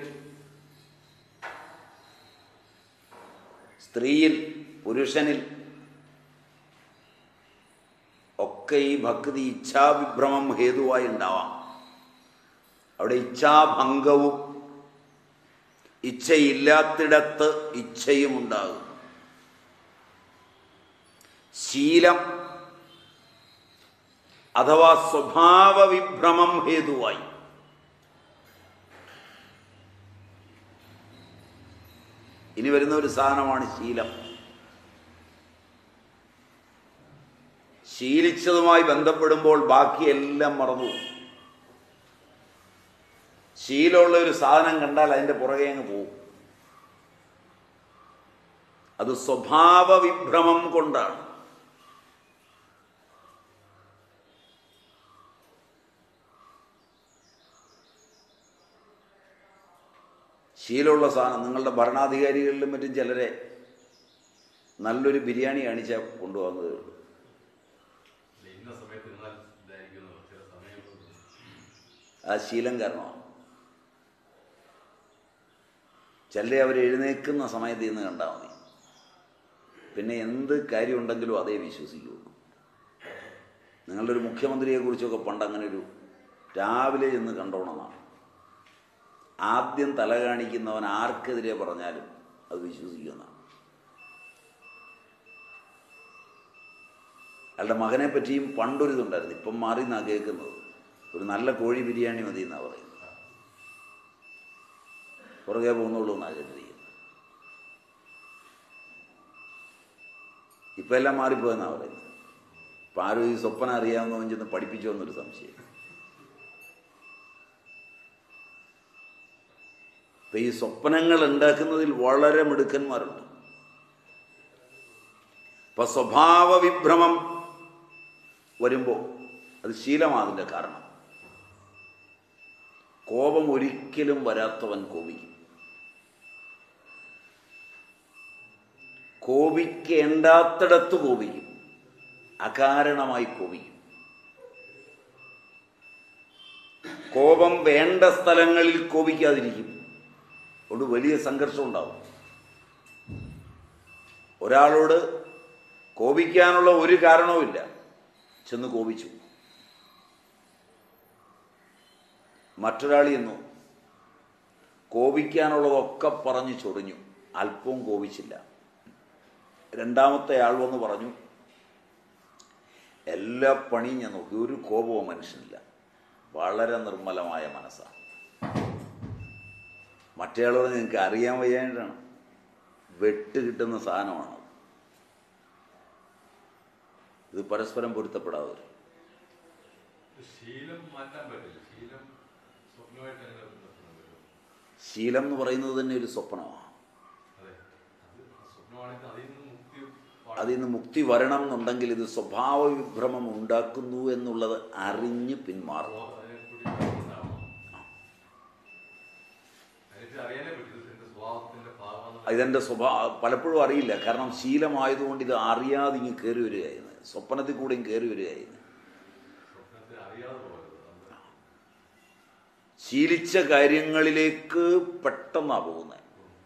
സ്ത്രീയിൽ പുരുഷനിൽ ഒക്കെ ഈ ഭക്തി ഇച്ഛാവിഭ്രമം ഹേതുവായി ഉണ്ടാവാം അവിടെ ഇച്ഛാഭംഗവും ഇച്ഛയില്ലാത്തിടത്ത് ഇച്ഛയും ഉണ്ടാകും ശീലം അഥവാ സ്വഭാവ വിഭ്രമം ഹേതുവായി ഇനി വരുന്ന ഒരു സാധനമാണ് ശീലം ശീലിച്ചതുമായി ബന്ധപ്പെടുമ്പോൾ ബാക്കിയെല്ലാം മറന്നു പോകും. ശീലമുള്ള ഒരു സാധനം കണ്ടാൽ അതിൻ്റെ പുറകെ അങ്ങ് പോകും അത് സ്വഭാവ വിഭ്രമം കൊണ്ടാണ് ശീലമുള്ള സാധനം നിങ്ങളുടെ ഭരണാധികാരികളിലും മറ്റും ചിലരെ നല്ലൊരു ബിരിയാണി കാണിച്ചാൽ കൊണ്ടുപോകുന്നത് ഇന്ന സമയത്ത് എന്നാൽ ഇതായിരിക്കുന്നു ചില സമയങ്ങളിൽ ആ ശീലം കാരണമാണ് ചിലരെ അവർ എഴുന്നേൽക്കുന്ന സമയത്ത് ഇന്ന് കണ്ടാൽ മതി പിന്നെ എന്ത് കാര്യമുണ്ടെങ്കിലും അതേ വിശ്വസിക്കുള്ളൂ നിങ്ങളുടെ ഒരു മുഖ്യമന്ത്രിയെക്കുറിച്ചൊക്കെ പണ്ട് അങ്ങനെ ഒരു രാവിലെ ചെന്ന് കണ്ടോണമെന്നാണ് ആദ്യം തല കാണിക്കുന്നവൻ ആർക്കെതിരെ പറഞ്ഞാലും അത് വിശ്വസിക്കുമെന്നാണ് അയാളുടെ മകനെ പറ്റിയും പണ്ടൊരിതുണ്ടായിരുന്നു ഇപ്പം മാറി എന്നാ കേൾക്കുന്നത് ഒരു നല്ല കോഴി ബിരിയാണി മതി എന്നാ പറയുന്നത് പുറകെ പോകുന്നുള്ളൂ എന്നാ കേട്ടിരിക്കുന്നത് ഇപ്പം എല്ലാം മാറിപ്പോയെന്നാ പറയുന്നത് ഇപ്പം ആരും ഈ സ്വപ്നം അറിയാവുന്നവൻ ചെന്ന് പഠിപ്പിച്ചോ എന്നൊരു സംശയം ഇപ്പം ഈ സ്വപ്നങ്ങൾ ഉണ്ടാക്കുന്നതിൽ വളരെ മിടുക്കന്മാരുണ്ട് ഇപ്പൊ സ്വഭാവ വിഭ്രമം വരുമ്പോൾ അത് ശീലമാണ് അതിൻ്റെ കാരണം കോപം ഒരിക്കലും വരാത്തവൻ കോപിക്കും കോപിക്കേണ്ടാത്തിടത്ത് കോപിക്കും അകാരണമായി കോപിക്കും കോപം വേണ്ട സ്ഥലങ്ങളിൽ കോപിക്കാതിരിക്കും അതുകൊണ്ട് വലിയ സംഘർഷം ഉണ്ടാവും ഒരാളോട് കോപിക്കാനുള്ള ഒരു കാരണവുമില്ല ചെന്ന് കോപിച്ചു മറ്റൊരാൾ ചെന്നു കോപിക്കാനുള്ളതൊക്കെ പറഞ്ഞ് ചൊറിഞ്ഞു അല്പവും കോപിച്ചില്ല രണ്ടാമത്തെ ആൾ വന്ന് പറഞ്ഞു എല്ലാ പണിയും ഞാൻ നോക്കി ഒരു കോപവും മനുഷ്യനില്ല വളരെ നിർമ്മലമായ മനസ്സാണ് മറ്റേയാൾ പറഞ്ഞ് നിങ്ങൾക്ക് അറിയാൻ വയ്യാണ്ടാണ് വെട്ട് കിട്ടുന്ന സാധനമാണ് ഇത് പരസ്പരം പൊരുത്തപ്പെടാതെ വരും. ശീലം മാറ്റാൻ പറ്റില്ല ശീലം സ്വപ്നമായിട്ട് അങ്ങനെ ബന്ധപ്പെടാൻ പറ്റും ശീലം എന്ന് പറയുന്നത് തന്നെ ഒരു സ്വപ്നമാണ് അതെ അത് സ്വപ്നമാണെങ്കിൽ അതിൽ നിന്ന് മുക്തി അതിൽ നിന്ന് മുക്തി വരണം എന്നുണ്ടെങ്കിൽ ഇത് സ്വഭാവ വിഭ്രമം ഉണ്ടാക്കുന്നു എന്നുള്ളത് അറിഞ്ഞ് പിന്മാറണം അതിനെക്കുറിച്ച് അറിവുണ്ടാവണം. അതിനെക്കുറിച്ച് അറിയാനേ പറ്റും ഇത് എന്റെ സ്വഭാവത്തിന്റെ ഭാഗമാണ് ഇതെൻ്റെ സ്വഭാവ പലപ്പോഴും അറിയില്ല കാരണം ശീലമായതുകൊണ്ട് ഇത് അറിയാതെ ഇങ്ങ് കയറി വരികയായിരുന്നു സ്വപ്നത്തിൽ കൂടെയും കയറി വരികയായിരുന്നു സ്വപ്നത്തെ അറിയാതെ പോകരുത് അത് ശീലിച്ച കാര്യങ്ങളിലേക്ക് പെട്ടെന്നാണ് പോകുന്നത്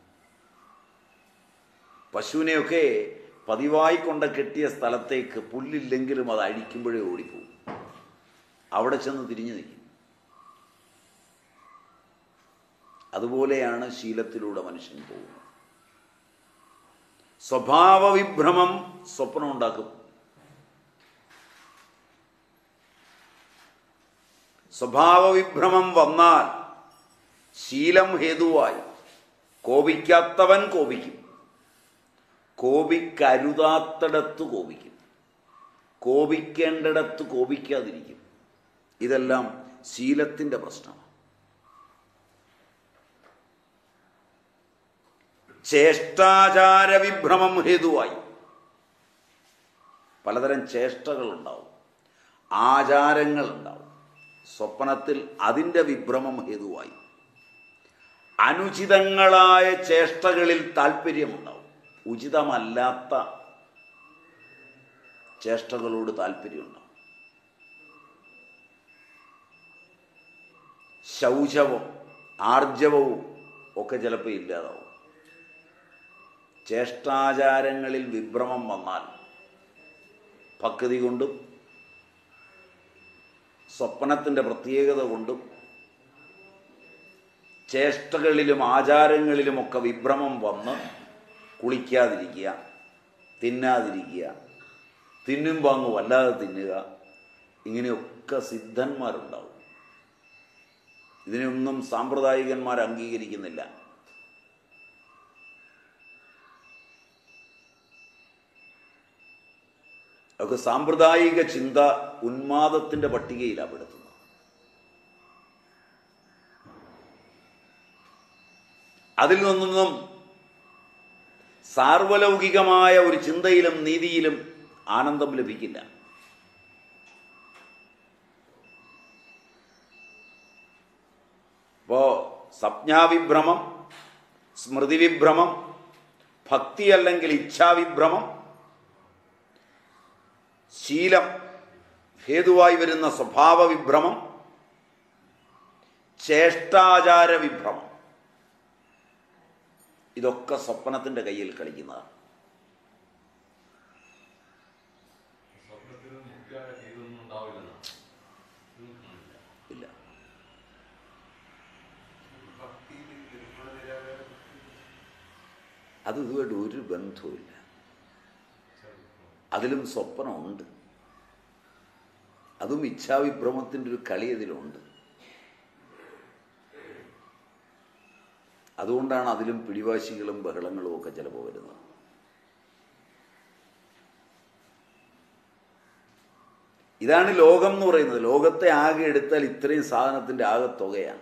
പശുവിനെയൊക്കെ പതിവായി കൊണ്ട് കെട്ടിയ സ്ഥലത്തേക്ക് പുല്ലില്ലെങ്കിലും അത് അഴിക്കുമ്പോഴേ ഓടിപ്പോവും അവിടെ ചെന്ന് തിരിഞ്ഞു നിൽക്കും അതുപോലെയാണ് ശീലത്തിലൂടെ മനുഷ്യൻ പോകുന്നത് സ്വഭാവ വിഭ്രമം സ്വപ്നം ഉണ്ടാക്കും സ്വഭാവ വിഭ്രമം വന്നാൽ ശീലം ഹേതുവായി കോപിക്കാത്തവൻ കോപിക്കും കോപിക്കരുതാത്തിടത്ത് കോപിക്കും കോപിക്കേണ്ടിടത്ത് കോപിക്കാതിരിക്കും ഇതെല്ലാം ശീലത്തിന്റെ പ്രശ്നമാണ് ചേഷ്ടാചാര വിഭ്രമം ഹേതുവായി പലതരം ചേഷ്ടകളുണ്ടാവും ആചാരങ്ങളുണ്ടാവും സ്വപ്നത്തിൽ അതിൻ്റെ വിഭ്രമം ഹേതുവായി അനുചിതങ്ങളായ ചേഷ്ടകളിൽ താല്പര്യമുണ്ടാവും ഉചിതമല്ലാത്ത ചേഷ്ടകളോട് താല്പര്യമുണ്ടാവും ശൗചവും ആർജവവും ഒക്കെ ചിലപ്പോൾ ഇല്ലാതാവും ചേഷ്ടാചാരങ്ങളിൽ വിഭ്രമം വന്നാൽ ഭക്തി കൊണ്ടും സ്വപ്നത്തിൻ്റെ പ്രത്യേകത കൊണ്ടും ചേഷ്ടകളിലും ആചാരങ്ങളിലുമൊക്കെ വിഭ്രമം വന്ന് കുളിക്കാതിരിക്കുക തിന്നാതിരിക്കുക തിന്നുമ്പോൾ അങ്ങ് വല്ലാതെ തിന്നുക ഇങ്ങനെയൊക്കെ സിദ്ധന്മാരുണ്ടാവും ഇതിനെയൊന്നും സാമ്പ്രദായികന്മാർ അംഗീകരിക്കുന്നില്ല ഒക്കെ സാമ്പ്രദായിക ചിന്ത ഉന്മാദത്തിന്റെ പട്ടികയിലാണ് പെടുത്തുന്നത് അതിൽ നിന്നൊന്നും സാർവലൗകികമായ ഒരു ചിന്തയിലും നീതിയിലും ആനന്ദം ലഭിക്കില്ല ഇപ്പോ സംജ്ഞാവിഭ്രമം സ്മൃതിവിഭ്രമം ഭക്തി അല്ലെങ്കിൽ ഇച്ഛാവിഭ്രമം ശീലം ഹേതുവായി വരുന്ന സ്വഭാവ വിഭ്രമം ചേഷ്ടാചാര വിഭ്രമം ഇതൊക്കെ സ്വപ്നത്തിന്റെ കയ്യിൽ കളിക്കുന്നതാണ് സ്വപ്നത്തിൽ മുഖ്യമായ ഇതൊന്നും ഉണ്ടാവില്ലെന്നാണ് ഇതൊന്നും കാണില്ല ഇല്ല ഭക്തിയിൽ നിർഗുണ നിരാകാര അത് ഇതുമായിട്ട് ഒരു ബന്ധവുമില്ല അതിലും സ്വപ്നമുണ്ട് അതും ഇച്ഛാവിഭ്രമത്തിൻ്റെ ഒരു കളി അതിലുണ്ട് അതുകൊണ്ടാണ് അതിലും പിടിവാശികളും ബഹളങ്ങളും ഒക്കെ ചിലപ്പോൾ വരുന്നത് ഇതാണ് ലോകം എന്ന് പറയുന്നത് ലോകത്തെ ആകെ എടുത്താൽ ഇത്രയും സാധനത്തിന്റെ ആകെ തുകയാണ്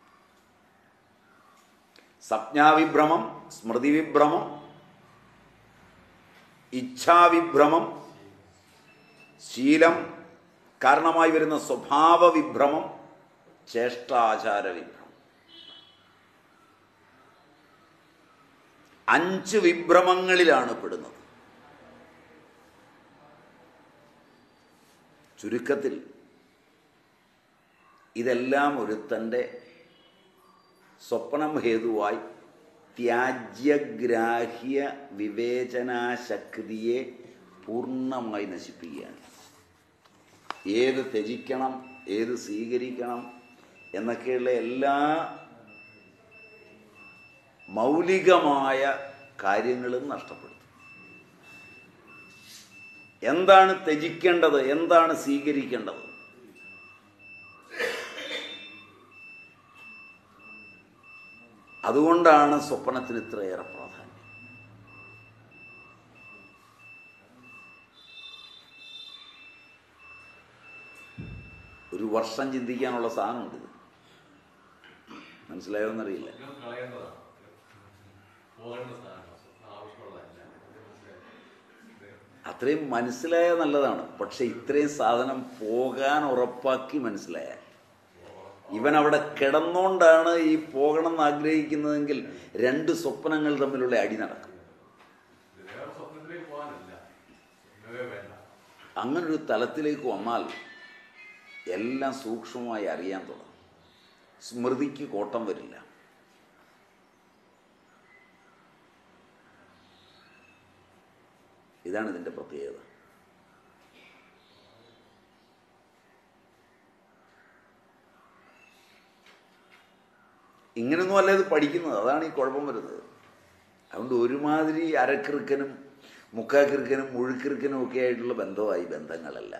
സംജ്ഞാവിഭ്രമം സ്മൃതിവിഭ്രമം ഇച്ഛാവിഭ്രമം ശീലം കാരണമായി വരുന്ന സ്വഭാവ വിഭ്രമം ചേഷ്ടാചാര വിഭ്രമം അഞ്ച് വിഭ്രമങ്ങളിലാണ് പെടുന്നത് ചുരുക്കത്തിൽ ഇതെല്ലാം ഒരുത്തൻ്റെ സ്വപ്നം ഹേതുവായി ത്യാജ്യഗ്രാഹ്യ വിവേചനാശക്തിയെ പൂർണ്ണമായി നശിപ്പിക്കുകയാണ് ഏത് ത്യജിക്കണം ഏത് സ്വീകരിക്കണം എന്നൊക്കെയുള്ള എല്ലാ മൗലികമായ കാര്യങ്ങളും നഷ്ടപ്പെടുത്തും എന്താണ് ത്യജിക്കേണ്ടത് എന്താണ് സ്വീകരിക്കേണ്ടത് അതുകൊണ്ടാണ് സ്വപ്നത്തിന് ഇത്രയേറെ പ്രാധാന്യം ഒരു വർഷം ചിന്തിക്കാനുള്ള സാധനമുണ്ട് ഇത് മനസ്സിലായോ എന്നറിയില്ല സ്വപ്നം കളയേണ്ടതാണ് പോകേണ്ട സ്ഥാനം ആവശ്യമുള്ളതല്ല അത്രയും മനസ്സിലായ നല്ലതാണ് പക്ഷെ ഇത്രയും സാധനം പോകാൻ ഉറപ്പാക്കി മനസ്സിലായ ഇവൻ അവിടെ കിടന്നുകൊണ്ടാണ് ഈ പോകണം എന്ന് ആഗ്രഹിക്കുന്നതെങ്കിൽ രണ്ട് സ്വപ്നങ്ങൾ തമ്മിലുള്ള അടി നടക്കും ഇത് വേറെ സ്വപ്നത്തിലേക്ക് പോകാനല്ല സ്വപ്നമേ വേണ്ട അങ്ങനൊരു തലത്തിലേക്ക് വന്നാൽ എല്ലാം സൂക്ഷ്മമായി അറിയാൻ തുടങ്ങും സ്മൃതിക്ക് കോട്ടം വരില്ല ഇതാണ് ഇതിൻ്റെ പ്രത്യേകത ഇങ്ങനൊന്നും അല്ല ഇത് പഠിക്കുന്നത് അതാണ് ഈ കുഴപ്പം വരുന്നത് അതുകൊണ്ട് ഒരുമാതിരി അരക്കിറുക്കനും മുക്കാക്കിറുക്കനും മുഴുക്കിറുക്കനും ഒക്കെ ആയിട്ടുള്ള ബന്ധമായി ബന്ധങ്ങളെല്ലാം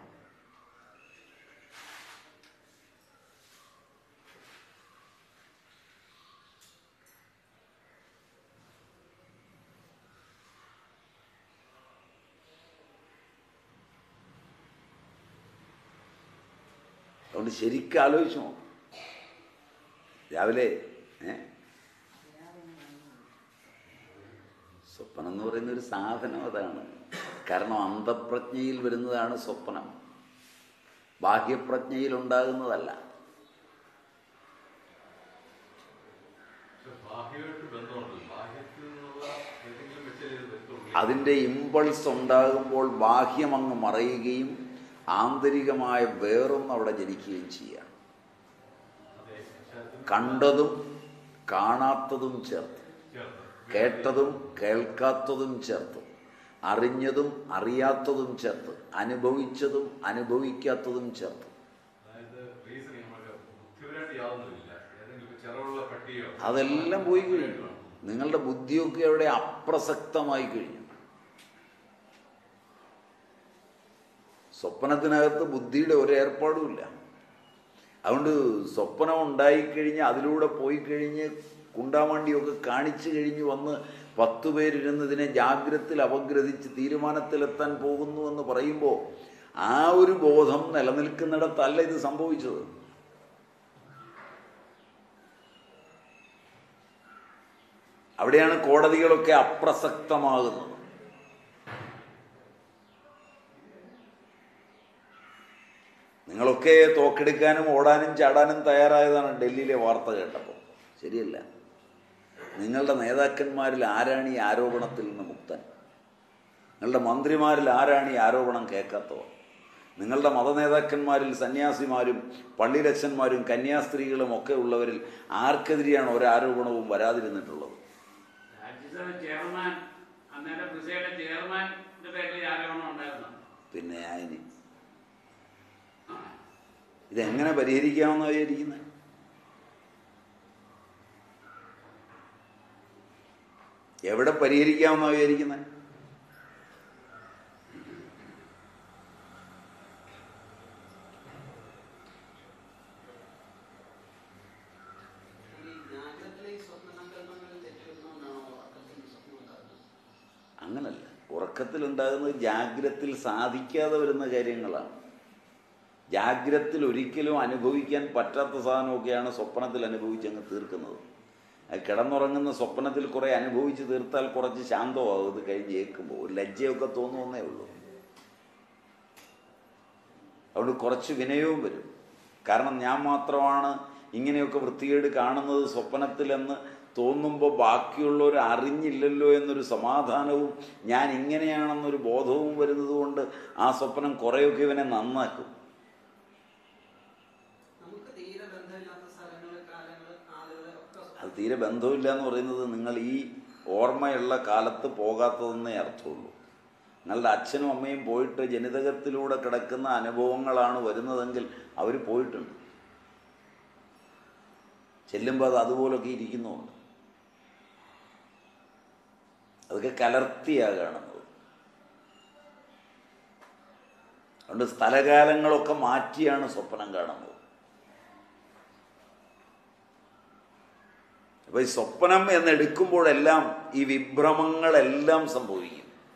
അതുകൊണ്ട് ശരിക്കും ആലോചിച്ചു നോക്കും രാവിലെ ഏ സ്വപ്നം എന്ന് പറയുന്ന ഒരു സാധനം അതാണ് കാരണം അന്തപ്രജ്ഞയിൽ വരുന്നതാണ് സ്വപ്നം ബാഹ്യപ്രജ്ഞയിൽ ഉണ്ടാകുന്നതല്ല പക്ഷെ ബാഹ്യമായിട്ട് ബന്ധമുണ്ട് ബാഹ്യത്തിൽ നിന്നുള്ള ഏതെങ്കിലും വെച്ചാൽ ഇത് ബന്ധമുണ്ട് അതിൻ്റെ ഇമ്പൾസ് ഉണ്ടാകുമ്പോൾ ബാഹ്യം അങ്ങ് മറയുകയും ആന്തരികമായ വേറൊന്നും അവിടെ ജനിക്കുകയും ചെയ്യാം അതെ പക്ഷെ അത് കണ്ടതും കാണാത്തതും ചേർത്ത് ചേർത്ത് കേട്ടതും കേൾക്കാത്തതും ചേർത്ത് അറിഞ്ഞതും അറിയാത്തതും ചേർത്ത് അനുഭവിച്ചതും അനുഭവിക്കാത്തതും ചേർത്ത് അതായത് റീസണിങ് നമുക്ക് ബുദ്ധിപരമായിട്ട് യാതൊന്നുമില്ല ഏതെങ്കിലും ഇപ്പൊ ചിറവുള്ള പട്ടിയോ അതെല്ലാം പോയി കഴിഞ്ഞു നിങ്ങളുടെ ബുദ്ധിയൊക്കെ അവിടെ അപ്രസക്തമായി കഴിഞ്ഞു സ്വപ്നത്തിനകത്ത് ബുദ്ധിയുടെ ഒരു ഏർപ്പാടുമില്ല അതുകൊണ്ട് സ്വപ്നം ഉണ്ടായിക്കഴിഞ്ഞ് അതിലൂടെ പോയി കഴിഞ്ഞ് കുണ്ടാമണ്ടിയൊക്കെ കാണിച്ചു കഴിഞ്ഞ് വന്ന് പത്തു പേരിരുന്ന് ഇതിനെ ജാഗ്രത്തിൽ അപഗ്രഥിച്ച് തീരുമാനത്തിലെത്താൻ പോകുന്നു എന്ന് പറയുമ്പോൾ ആ ഒരു ബോധം നിലനിൽക്കുന്നിടത്തല്ല ഇത് സംഭവിച്ചത് അവിടെയാണ് കോടതികളൊക്കെ അപ്രസക്തമാകുന്നത് നിങ്ങളൊക്കെ തോക്കെടുക്കാനും ഓടാനും ചാടാനും തയ്യാറായതാണ് ഡൽഹിയിലെ വാർത്ത കേട്ടപ്പോൾ ശരിയല്ല നിങ്ങളുടെ നേതാക്കന്മാരിൽ ആരാണ് ഈ ആരോപണത്തിൽ നിന്ന് മുക്തൻ നിങ്ങളുടെ മന്ത്രിമാരിൽ ആരാണ് ഈ ആരോപണം കേൾക്കാത്തവർ നിങ്ങളുടെ മതനേതാക്കന്മാരിൽ സന്യാസിമാരും പള്ളിരച്ഛന്മാരും കന്യാസ്ത്രീകളും ഒക്കെ ഉള്ളവരിൽ ആർക്കെതിരെയാണ് ഒരാരോപണവും വരാതിരുന്നിട്ടുള്ളത് രാജ്യസഭ ചെയർമാൻ അന്നേരം ബ്രിസയുടെ ചെയർമാന്റെ പേരിൽ ഈ ആരോപണം ഉണ്ടായിരുന്നു പിന്നെ അതിന് ഇതെങ്ങനെ പരിഹരിക്കാമെന്ന് വിചാരിക്കുന്നത് എവിടെ പരിഹരിക്കാമെന്നാണ് വിചാരിക്കുന്നത് ഈ ജാഗ്രതയിലെ ഈ സ്വപ്നസങ്കല്പങ്ങളിൽ തെറ്റുവരുന്നതുകൊണ്ടാണോ ഉറക്കത്തിൽ സ്വപ്നം ഉണ്ടാകുന്നത് അങ്ങനല്ല ഉറക്കത്തിലുണ്ടാകുന്നത് ജാഗ്രത്തിൽ സാധിക്കാതെ വരുന്ന കാര്യങ്ങളാണ് ജാഗ്രത്തിൽ ഒരിക്കലും അനുഭവിക്കാൻ പറ്റാത്ത സാധനമൊക്കെയാണ് സ്വപ്നത്തിൽ അനുഭവിച്ചങ്ങ് തീർക്കുന്നത് അത് കിടന്നുറങ്ങുന്ന സ്വപ്നത്തിൽ കുറേ അനുഭവിച്ച് തീർത്താൽ കുറച്ച് ശാന്തമാകും ഇത് കഴിഞ്ഞ് കേൾക്കുമ്പോൾ ഒരു ലജ്ജയൊക്കെ തോന്നുന്നേ ഉള്ളൂ അതുകൊണ്ട് കുറച്ച് വിനയവും വരും കാരണം ഞാൻ മാത്രമാണ് ഇങ്ങനെയൊക്കെ വൃത്തികേട് കാണുന്നത് സ്വപ്നത്തിലെന്ന് തോന്നുമ്പോൾ ബാക്കിയുള്ളവർ അറിഞ്ഞില്ലല്ലോ എന്നൊരു സമാധാനവും ഞാൻ ഇങ്ങനെയാണെന്നൊരു ബോധവും വരുന്നത് കൊണ്ട് ആ സ്വപ്നം കുറേയൊക്കെ ഇവനെ നന്നാക്കും നമുക്ക് തീരെ ബന്ധമില്ല എന്ന് പറയുന്നത് നിങ്ങൾ ഈ ഓർമ്മയുള്ള കാലത്ത് പോകാത്തതെന്നേ അർത്ഥമുള്ളൂ നിങ്ങളുടെ അച്ഛനും അമ്മയും പോയിട്ട് ജനിതകത്തിലൂടെ കിടക്കുന്ന അനുഭവങ്ങളാണ് വരുന്നതെങ്കിൽ അവർ പോയിട്ടുണ്ട് ചെല്ലുമ്പോൾ അത് അതുപോലൊക്കെ ഇരിക്കുന്നുണ്ട് അതൊക്കെ കലർത്തിയാണ് കാണുന്നത് അതുകൊണ്ട് സ്ഥലകാലങ്ങളൊക്കെ മാറ്റിയാണ് സ്വപ്നം കാണുന്നത് അപ്പൊ ഈ സ്വപ്നം എന്നെടുക്കുമ്പോഴെല്ലാം ഈ വിഭ്രമങ്ങളെല്ലാം സംഭവിക്കും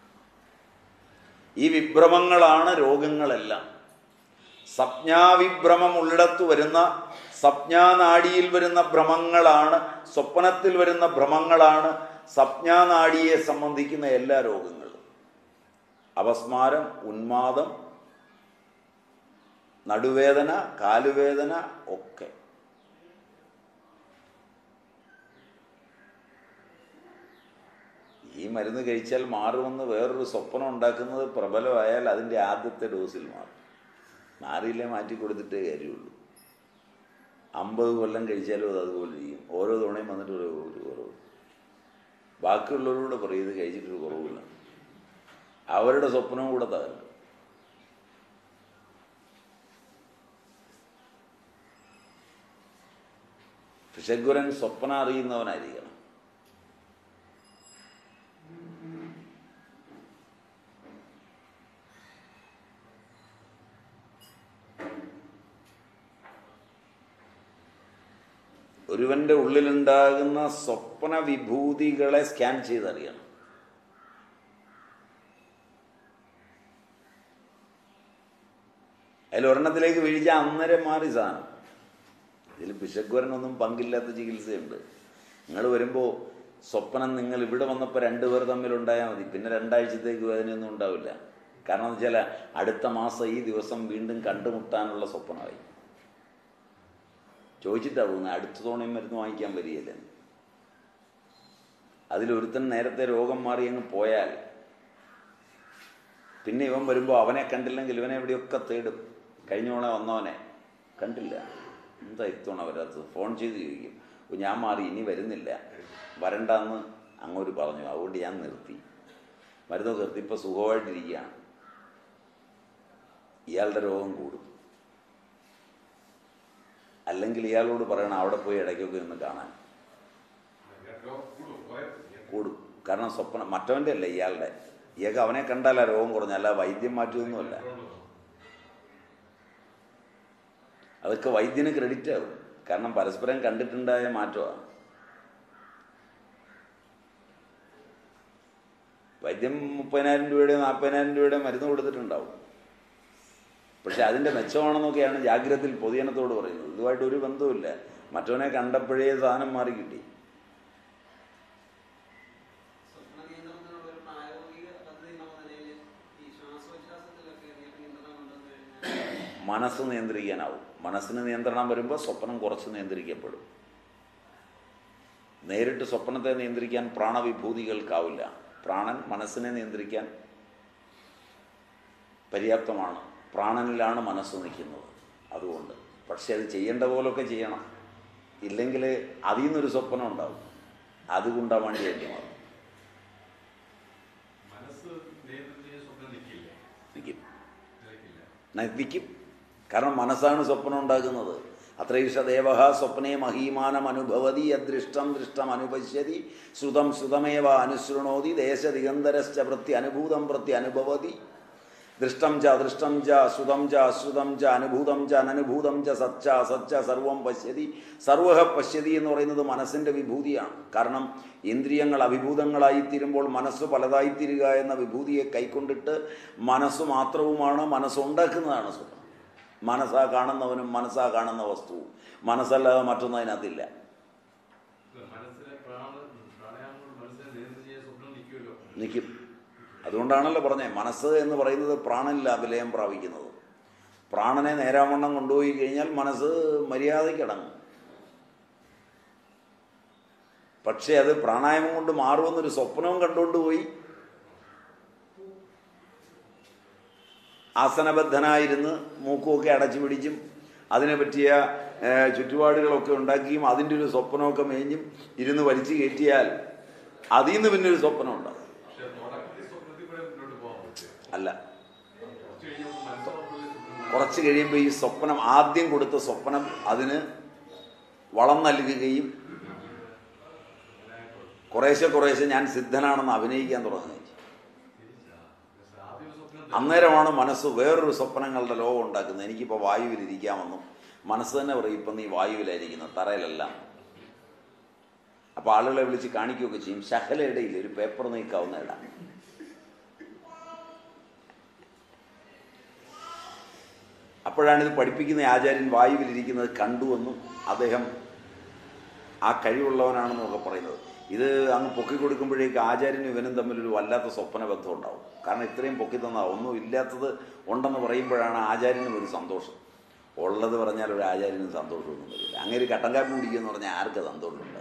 ഈ വിഭ്രമങ്ങളാണ് രോഗങ്ങളെല്ലാം സംജ്ഞാവിഭ്രമം ഉള്ളിടത്ത് വരുന്ന സംജ്ഞാനാഡിയിൽ വരുന്ന ഭ്രമങ്ങളാണ് സ്വപ്നത്തിൽ വരുന്ന ഭ്രമങ്ങളാണ് സംജ്ഞാനാഡിയെ സംബന്ധിക്കുന്ന എല്ലാ രോഗങ്ങളും അപസ്മാരം ഉന്മാദം നടുവേദന കാലുവേദന ഒക്കെ ഈ മരുന്ന് കഴിച്ചാൽ മാറുമെന്ന് വേറൊരു സ്വപ്നം ഉണ്ടാക്കുന്നത് പ്രബലമായാൽ അതിൻ്റെ ആദ്യത്തെ ഡോസിൽ മാറും മാറിയില്ലേ മാറ്റി കൊടുത്തിട്ടേ കാര്യമുള്ളൂ അമ്പത് കൊല്ലം കഴിച്ചാലും അത് അതുപോലെ ചെയ്യും ഓരോ തവണയും വന്നിട്ട് ഒരു ഒരു കുറവ് ബാക്കിയുള്ളവരോട് പറയും ഇത് കഴിച്ചിട്ടൊരു കുറവില്ല അവരുടെ സ്വപ്നവും കൂടെ തകർക്കും ഭിഷഗ്വരൻ സ്വപ്നം അറിയുന്നവനായിരിക്കണം ഒരുവന്റെ ഉള്ളിലുണ്ടാകുന്ന സ്വപ്ന വിഭൂതികളെ സ്കാൻ ചെയ്തറിയണം അതിൽ ഒരെണ്ണത്തിലേക്ക് വീഴ്ച അന്നേരം മാറി സാധനം ഇതിൽ പിശഗ്വരനൊന്നും പങ്കില്ലാത്ത ചികിത്സയുണ്ട് നിങ്ങൾ വരുമ്പോൾ സ്വപ്നം നിങ്ങൾ ഇവിടെ വന്നപ്പോൾ രണ്ടുപേർ തമ്മിലുണ്ടായാൽ മതി പിന്നെ രണ്ടാഴ്ചത്തേക്ക് വേദനയൊന്നും ഉണ്ടാവില്ല കാരണം എന്ന് വെച്ചാൽ അടുത്ത മാസം ഈ ദിവസം വീണ്ടും കണ്ടുമുട്ടാനുള്ള സ്വപ്നമായി ചോദിച്ചിട്ടാ പോകുന്നത് അടുത്ത തോണയും മരുന്ന് വാങ്ങിക്കാൻ വരികയില്ല അതിലൊരുത്തൻ നേരത്തെ രോഗം മാറി അങ്ങ് പോയാൽ പിന്നെ ഇവൻ വരുമ്പോൾ അവനെ കണ്ടില്ലെങ്കിൽ ഇവനെ എവിടെയൊക്കെ തേടും കഴിഞ്ഞ തവണ വന്നവനെ കണ്ടില്ല എന്താ ഇത്തവണ വരാത്തത് ഫോൺ ചെയ്ത് ചോദിക്കും "ഓ, ഞാൻ മാറി ഇനി വരുന്നില്ല വരണ്ടെന്ന് അങ്ങോട്ട് പറഞ്ഞു അതുകൊണ്ട് ഞാൻ നിർത്തി മരുന്നൊക്കെ നിർത്തി ഇപ്പം സുഖമായിട്ടിരിക്കുകയാണ് ഇയാളുടെ രോഗം കൂടും അല്ലെങ്കിൽ ഇയാളോട് പറയണം അവിടെ പോയി ഇടയ്ക്കൊക്കെ ഒന്ന് കാണാൻ കൂടും കാരണം സ്വപ്നം മറ്റവൻ്റെ അല്ല ഇയാളുടെ ഇയാൾക്ക് അവനെ കണ്ടാലാ രോഗം കുറഞ്ഞ അല്ല വൈദ്യം മാറ്റുമൊന്നുമല്ല അതൊക്കെ വൈദ്യന് ക്രെഡിറ്റ് ആവും കാരണം പരസ്പരം കണ്ടിട്ടുണ്ടായ മാറ്റമാണ് വൈദ്യം മുപ്പതിനായിരം രൂപയുടെ നാൽപ്പതിനായിരം രൂപയുടെ മരുന്ന് കൊടുത്തിട്ടുണ്ടാവും പക്ഷെ അതിന്റെ മെച്ചമാണെന്നൊക്കെയാണ് ജാഗ്രതയിൽ പൊതുജനത്തോട് പറയുന്നത് ഇതുമായിട്ട് ഒരു ബന്ധവുമില്ല മറ്റവനെ കണ്ടപ്പോഴേ സാധനം മാറി കിട്ടി സ്വപ്ന നിയന്ത്രണത്തിനുള്ള ഒരു പ്രായോഗിക പദ്ധതി എന്ന നിലയിൽ ഈ ശ്വാസോച്ഛ്വാസത്തിലൊക്കെ നിയന്ത്രണം കൊണ്ടുവന്നു കഴിഞ്ഞാൽ മനസ്സ് നിയന്ത്രിക്കാനാവും മനസ്സിന് നിയന്ത്രണം വരുമ്പോൾ സ്വപ്നം കുറച്ച് നിയന്ത്രിക്കപ്പെടും നേരിട്ട് സ്വപ്നത്തെ നിയന്ത്രിക്കാൻ പ്രാണവിഭൂതികൾക്കാവില്ല പ്രാണൻ മനസ്സിനെ നിയന്ത്രിക്കാൻ പര്യാപ്തമാണ് പ്രാണനിലാണ് മനസ്സ് നിൽക്കുന്നത് അതുകൊണ്ട് പക്ഷെ അത് ചെയ്യേണ്ട പോലൊക്കെ ചെയ്യണം ഇല്ലെങ്കിൽ അതിൽ നിന്നൊരു സ്വപ്നം ഉണ്ടാവും അതുകൊണ്ടാവാൻ വേണ്ടി മാറും മനസ്സ് നിയന്ത്രിച്ച സ്വപ്നം നിൽക്കില്ല നിൽക്കും നിൽക്കില്ല നിൽക്കും കാരണം മനസ്സാണ് സ്വപ്നം ഉണ്ടാക്കുന്നത് അത്രൈഷ ദേവ സ്വപ്നേ മഹീമാനം അനുഭവതി യദൃഷ്ടം ദൃഷ്ടം അനുപശ്യതി ശ്രുതം ശ്രുതമേവ അനുശൃണോതി ദേശദിഗന്ധരശ്ച പ്രതി അനുഭൂതം പ്രതി അനുഭവതി ദൃഷ്ടം ച ദൃഷ്ടം ച ശ്രുതം ച അശ്രുതം ച അനുഭൂതം ച അനനുഭൂതം ച സച്ച സച്ച സർവം പശ്യതി സർവ പശ്യതി എന്ന് പറയുന്നത് മനസ്സിൻ്റെ വിഭൂതിയാണ് കാരണം ഇന്ദ്രിയങ്ങൾ അഭിഭൂതങ്ങളായിത്തീരുമ്പോൾ മനസ്സ് പലതായിത്തീരുക എന്ന വിഭൂതിയെ കൈക്കൊണ്ടിട്ട് മനസ്സ് മാത്രവുമാണ് മനസ്സുണ്ടാക്കുന്നതാണ് സ്വപ്നം മനസ്സാ കാണുന്നവനും മനസ്സാ കാണുന്ന വസ്തുവും മനസ്സല്ലാതെ മറ്റൊന്നും അതിനകത്തില്ല മനസ്സിലെ പ്രാണ പ്രാണായാമം കൊണ്ട് മനസ്സിനെ നിയന്ത്രിച്ച സ്വപ്നം നിൽക്കുമല്ലോ നിൽക്കും അതുകൊണ്ടാണല്ലോ പറഞ്ഞേ മനസ്സ് എന്ന് പറയുന്നത് പ്രാണനില്ല വിലയം പ്രാപിക്കുന്നത് പ്രാണനെ നേരാവണ്ണം കൊണ്ടുപോയി കഴിഞ്ഞാൽ മനസ്സ് മര്യാദയ്ക്ക് അടങ്ങും പക്ഷേ അത് പ്രാണായാമം കൊണ്ട് മാറുമെന്നൊരു സ്വപ്നവും കണ്ടുകൊണ്ട് പോയി ആസനബദ്ധനായിരുന്ന് മൂക്കുമൊക്കെ അടച്ചു പിടിച്ചും അതിനെ പറ്റിയ ഏഹ്, ചുറ്റുപാടുകളൊക്കെ ഉണ്ടാക്കിയും അതിൻ്റെ ഒരു സ്വപ്നമൊക്കെ മേഞ്ഞും ഇരുന്ന് വലിച്ചു കയറ്റിയാൽ അതിൽ നിന്ന് പിന്നെ ഒരു സ്വപ്നം ഉണ്ടാവും പക്ഷെ തുടക്കത്തിൽ സ്വപ്നത്തിൽ കൂടെ മുന്നോട്ട് പോകാൻ പറ്റും അല്ല കുറച്ച് കഴിഞ്ഞപ്പോൾ മനസ്സിലാവുമ്പോഴേ സ്വപ്നം കുറച്ച് കഴിയുമ്പോൾ ഈ സ്വപ്നം ആദ്യം കൊടുത്ത സ്വപ്നം അതിന് വളം നൽകുകയും കുറേശ്ശെ കുറേശ്ശെ ഞാൻ സിദ്ധനാണെന്ന് അഭിനയിക്കാൻ തുടങ്ങുകയും ചെയ്യും തിരിച്ചാ. പക്ഷെ ആദ്യം ഒരു സ്വപ്നം അന്നേരമാണ് മനസ്സ് വേറൊരു സ്വപ്നങ്ങളുടെ ലോകം ഉണ്ടാക്കുന്നത് എനിക്കിപ്പോൾ വായുവിലിരിക്കാമെന്നും മനസ്സ് തന്നെ പറയും ഇപ്പം നീ വായുവിലായിരിക്കുന്നത് തറയിലല്ല അപ്പോൾ ആളുകളെ വിളിച്ച് കാണിക്കുകയൊക്കെ ചെയ്യും ശകലയിടയിൽ ഒരു പേപ്പർ നീക്കാവുന്ന ഇടാം അപ്പോഴാണ് ഇത് പഠിപ്പിക്കുന്ന ആചാര്യൻ വായുവിലിരിക്കുന്നത് കണ്ടുവെന്നും അദ്ദേഹം ആ കഴിവുള്ളവനാണെന്നൊക്കെ പറയുന്നത് ഇത് അങ്ങ് പൊക്കി കൊടുക്കുമ്പോഴേക്ക് ആചാര്യനും ഇവനും തമ്മിലൊരു വല്ലാത്ത സ്വപ്ന ബന്ധം ഉണ്ടാവും കാരണം ഇത്രയും പൊക്കി തന്നാ ഒന്നും ഇല്ലാത്തത് ഉണ്ടെന്ന് പറയുമ്പോഴാണ് ആചാര്യനും ഒരു സന്തോഷം ഉള്ളത് പറഞ്ഞാൽ ഒരു ആചാര്യനും സന്തോഷമൊന്നും വരില്ല അങ്ങനെ ഒരു കട്ടൻ കാപ്പി കുടിക്കുമെന്ന് പറഞ്ഞാൽ ആർക്ക് സന്തോഷമുണ്ടായിരുന്നു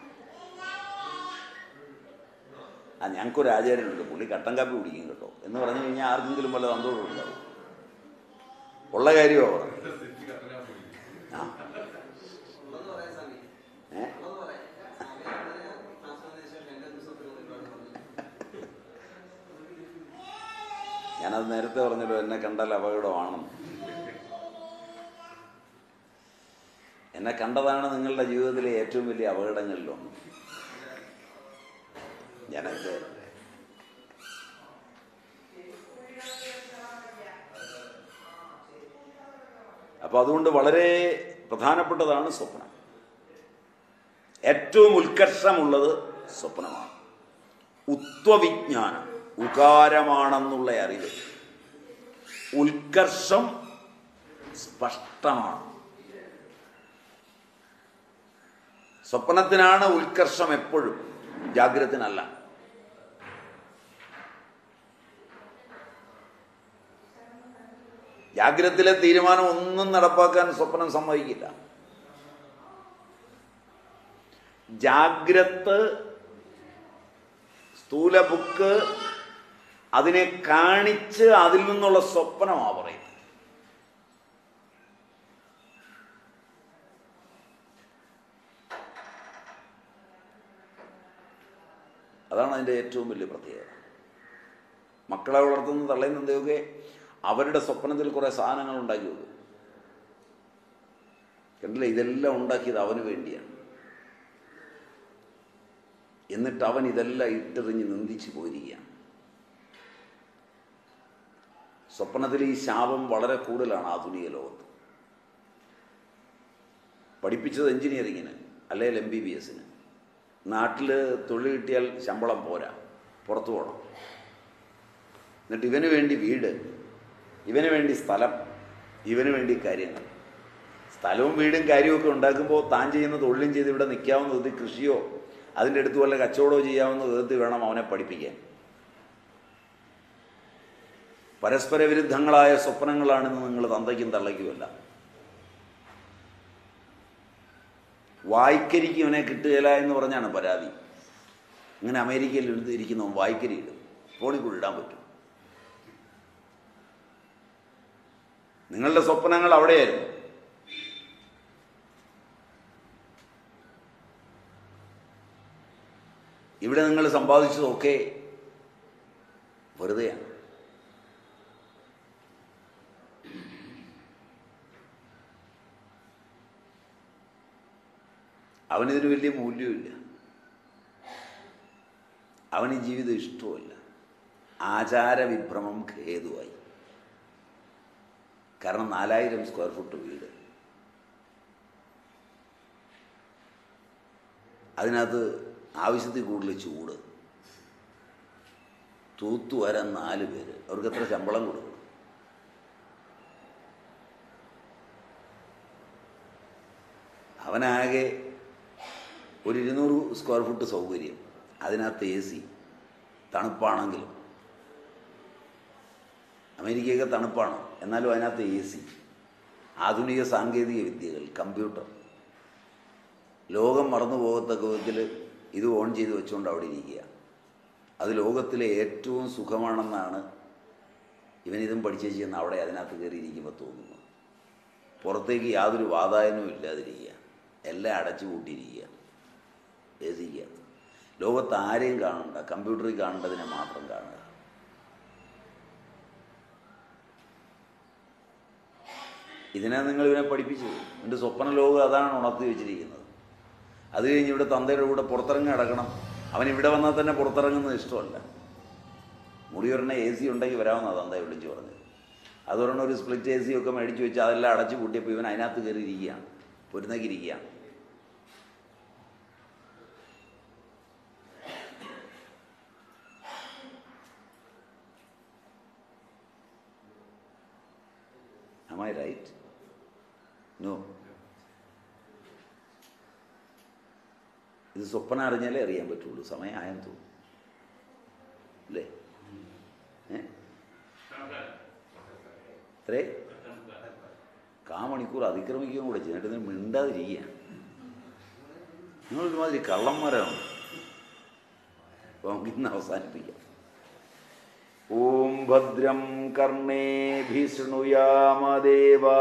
ആ ഞങ്ങൾക്കൊരു ആചാര്യനുണ്ട് പുള്ളി കട്ടൻ കാപ്പി കുടിക്കും കേട്ടോ എന്ന് പറഞ്ഞു കഴിഞ്ഞാൽ ആർക്കെങ്കിലും വല്ല സന്തോഷം ഉണ്ടാവും ഉള്ള കാര്യമോ പറഞ്ഞത് തെറ്റി കത്തനാ പോയി ആ ഉള്ളത് പറയാം സ്വാമി ഏ ഉള്ളത് പറയാം സ്വാമി അങ്ങനെ ട്രാൻസ്ഫറിന് ശേഷം എന്റെ ദിവസത്തിൽ ഒരുപാട് പറഞ്ഞു ഞാനത് നേരത്തെ പറഞ്ഞല്ലോ എന്നെ കണ്ടാൽ അപകടമാണെന്ന് എന്നെ കണ്ടതാണ് നിങ്ങളുടെ ജീവിതത്തിലെ ഏറ്റവും വലിയ അപകടങ്ങളിലൊന്ന് ഞാനൊക്കെ അപ്പൊ അതുകൊണ്ട് വളരെ പ്രധാനപ്പെട്ടതാണ് സ്വപ്നം ഏറ്റവും ഉത്കർഷമുള്ളത് സ്വപ്നമാണ് ഉത്വവിജ്ഞാനം ഉകാരമാണെന്നുള്ള അറിവ് ഉത്കർഷം സ്പഷ്ടമാണ് സ്വപ്നത്തിനാണ് ഉത്കർഷം എപ്പോഴും ജാഗ്രതത്തിനല്ല ജാഗ്രതത്തിലെ തീരുമാനം ഒന്നും നടപ്പാക്കാൻ സ്വപ്നം സമ്മതിക്കില്ല ജാഗ്രത് സ്ഥൂല ബുക്ക് അതിനെ കാണിച്ച് അതിൽ നിന്നുള്ള സ്വപ്നമാ പറയുന്നത് അതാണ് അതിൻ്റെ ഏറ്റവും വലിയ പ്രത്യേകത മക്കളെ വളർത്തുന്ന തള്ളയും തന്തയൊക്കെ അവരുടെ സ്വപ്നത്തിൽ കുറേ സാധനങ്ങൾ ഉണ്ടാക്കി വെക്കും കണ്ടില്ലേ ഇതെല്ലാം ഉണ്ടാക്കിയത് അവന് വേണ്ടിയാണ് എന്നിട്ട് അവൻ ഇതെല്ലാം ഇട്ടെറിഞ്ഞ് നിന്ദിച്ച് പോയിരിക്കുകയാണ് സ്വപ്നത്തിൽ ഈ ശാപം വളരെ കൂടുതലാണ് ആധുനിക ലോകത്ത് പഠിപ്പിച്ചത് എഞ്ചിനീയറിങ്ങിന് അല്ലെങ്കിൽ എം ബി ബി എസിന് നാട്ടിൽ തൊഴിൽ കിട്ടിയാൽ ശമ്പളം പോരാ പുറത്തു പോകണം എന്നിട്ട് ഇവന് വേണ്ടി വീട് ഇവന് വേണ്ടി സ്ഥലം ഇവന് വേണ്ടി കാര്യങ്ങൾ സ്ഥലവും വീടും കാര്യമൊക്കെ ഉണ്ടാക്കുമ്പോൾ താൻ ചെയ്യുന്ന തൊഴിലും ചെയ്ത് ഇവിടെ നിൽക്കാവുന്ന വിധത്തിൽ കൃഷിയോ അതിൻ്റെ അടുത്ത് വല്ല കച്ചവടമോ ചെയ്യാവുന്ന വിധത്തിൽ വേണം അവനെ പഠിപ്പിക്കാൻ പരസ്പര വിരുദ്ധങ്ങളായ സ്വപ്നങ്ങളാണെന്ന് നിങ്ങൾ തന്തയ്ക്കും തള്ളയ്ക്കുമല്ല വായ്ക്കരിക്ക് ഇവനെ കിട്ടുകയില്ല എന്ന് പറഞ്ഞാണ് പരാതി ഇങ്ങനെ അമേരിക്കയിൽ എടുത്ത് ഇരിക്കുന്നവൻ വായ്ക്കരി ഇടും ഫോണിൽ കൂടി ഇടാൻ പറ്റും നിങ്ങളുടെ സ്വപ്നങ്ങൾ അവിടെയായിരുന്നു ഇവിടെ നിങ്ങൾ സമ്പാദിച്ചതൊക്കെ വെറുതെയാണ് അവനിതിന് വലിയ മൂല്യമില്ല അവന് ഈ ജീവിതം ഇഷ്ടവുമല്ല ആചാരവിഭ്രമം ഹേതുവായി കാരണം നാലായിരം സ്ക്വയർ ഫുട്ട് വീട് അതിനകത്ത് ആവശ്യത്തിൽ കൂടുതൽ ചൂട് തൂത്തു വരാൻ നാല് പേര് അവർക്ക് എത്ര ശമ്പളം കൊടുക്കണം അവനാകെ ഒരു ഇരുന്നൂറ് സ്ക്വയർ ഫുട്ട് സൗകര്യം അതിനകത്ത് എ സി തണുപ്പാണെങ്കിലും അമേരിക്കയൊക്കെ തണുപ്പാണ് എന്നാലും അതിനകത്ത് എ സി ആധുനിക സാങ്കേതിക വിദ്യകൾ കമ്പ്യൂട്ടർ ലോകം മറന്നു പോകത്തക്ക വിധത്തിൽ ഇത് ഓൺ ചെയ്ത് വെച്ചുകൊണ്ട് അവിടെ ഇരിക്കുക അത് ലോകത്തിലെ ഏറ്റവും സുഖമാണെന്നാണ് ഇവനിതും പഠിച്ചു ചെയ്യുന്ന അവിടെ അതിനകത്ത് കയറിയിരിക്കുമ്പോൾ തോന്നുന്നത് പുറത്തേക്ക് യാതൊരു വാതായനവും ഇല്ലാതിരിക്കുക എല്ലാം അടച്ചു കൂട്ടിയിരിക്കുക എ സിക്കകത്ത് ലോകത്ത് ആരെയും കാണണ്ട കമ്പ്യൂട്ടറിൽ കാണേണ്ടതിനെ മാത്രം കാണുക ഇതിനെ നിങ്ങൾ ഇവനെ പഠിപ്പിച്ചത് എൻ്റെ സ്വപ്ന ലോകം അതാണ് ഉണർത്തി വെച്ചിരിക്കുന്നത് അത് കഴിഞ്ഞ് ഇവിടെ തന്തയുടെ കൂടെ പുറത്തിറങ്ങി നടക്കണം അവൻ ഇവിടെ വന്നാൽ തന്നെ പുറത്തിറങ്ങുന്നത് ഇഷ്ടമല്ല മുടിയൊരെണ്ണ എ സി ഉണ്ടെങ്കിൽ വരാമെന്നാണ് തന്ത വിളിച്ചു പറഞ്ഞത് അതൊരെണ്ണം ഒരു സ്പ്ലിറ്റ് എ സി ഒക്കെ മേടിച്ച് വെച്ച് അതെല്ലാം അടച്ചു കൂട്ടിയപ്പോൾ ഇവൻ അതിനകത്ത് കയറി ഇരിക്കുകയാണ് പൊരുന്നക്കിരിക്കുകയാണ് Am I right? No. ഇത് സ്വപ്നം അറിഞ്ഞാലേ അറിയാൻ പറ്റുള്ളൂ സമയം ആയെന്ന് തോന്നുന്നു അല്ലേ ഏ എത്രേ കാ മണിക്കൂർ അതിക്രമിക്കുകയും കൂടെ ചെയ്യും എന്നിട്ട് ഇതിന് മിണ്ടാതിരിക്കുകയാണ് നിങ്ങളൊരുമാതിരി കള്ളന്മാരാണ് അപ്പോൾ നമുക്ക് ഇന്ന് അവസാനിപ്പിക്കാം ഓം ഭദ്രം കർണേഭി ശൃണുയാമദേവാ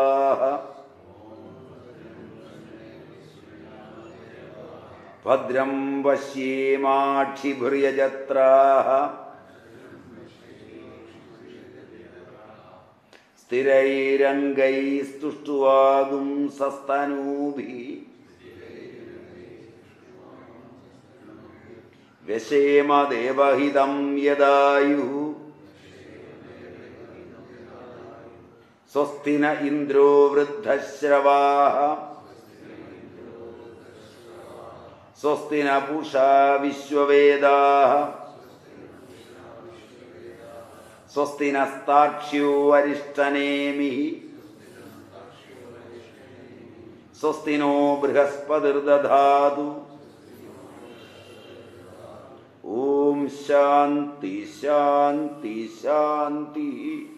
ഭദ്രം പശ്യേമാക്ഷിഭുര്യജത്രാ സ്ഥിരൈരംഗൈസ്തുഷ്ടുവാകും സസ്തനൂഭി വ്യശേമ ദേവഹിതം യദായു സ്വസ്തി ന ഇന്ദ്രോ വൃദ്ധശ്രവാ സ്വസ്തി ന പൂഷാ വിശ്വവേദാ സ്വസ്തി നസ്താക്ഷ്യോ അരിഷ്ടനേമി സ്വസ്തി നോ ബൃഹസ്പതിർദധാതു ഓം ശാന്തി ശാന്തി ശാന്തി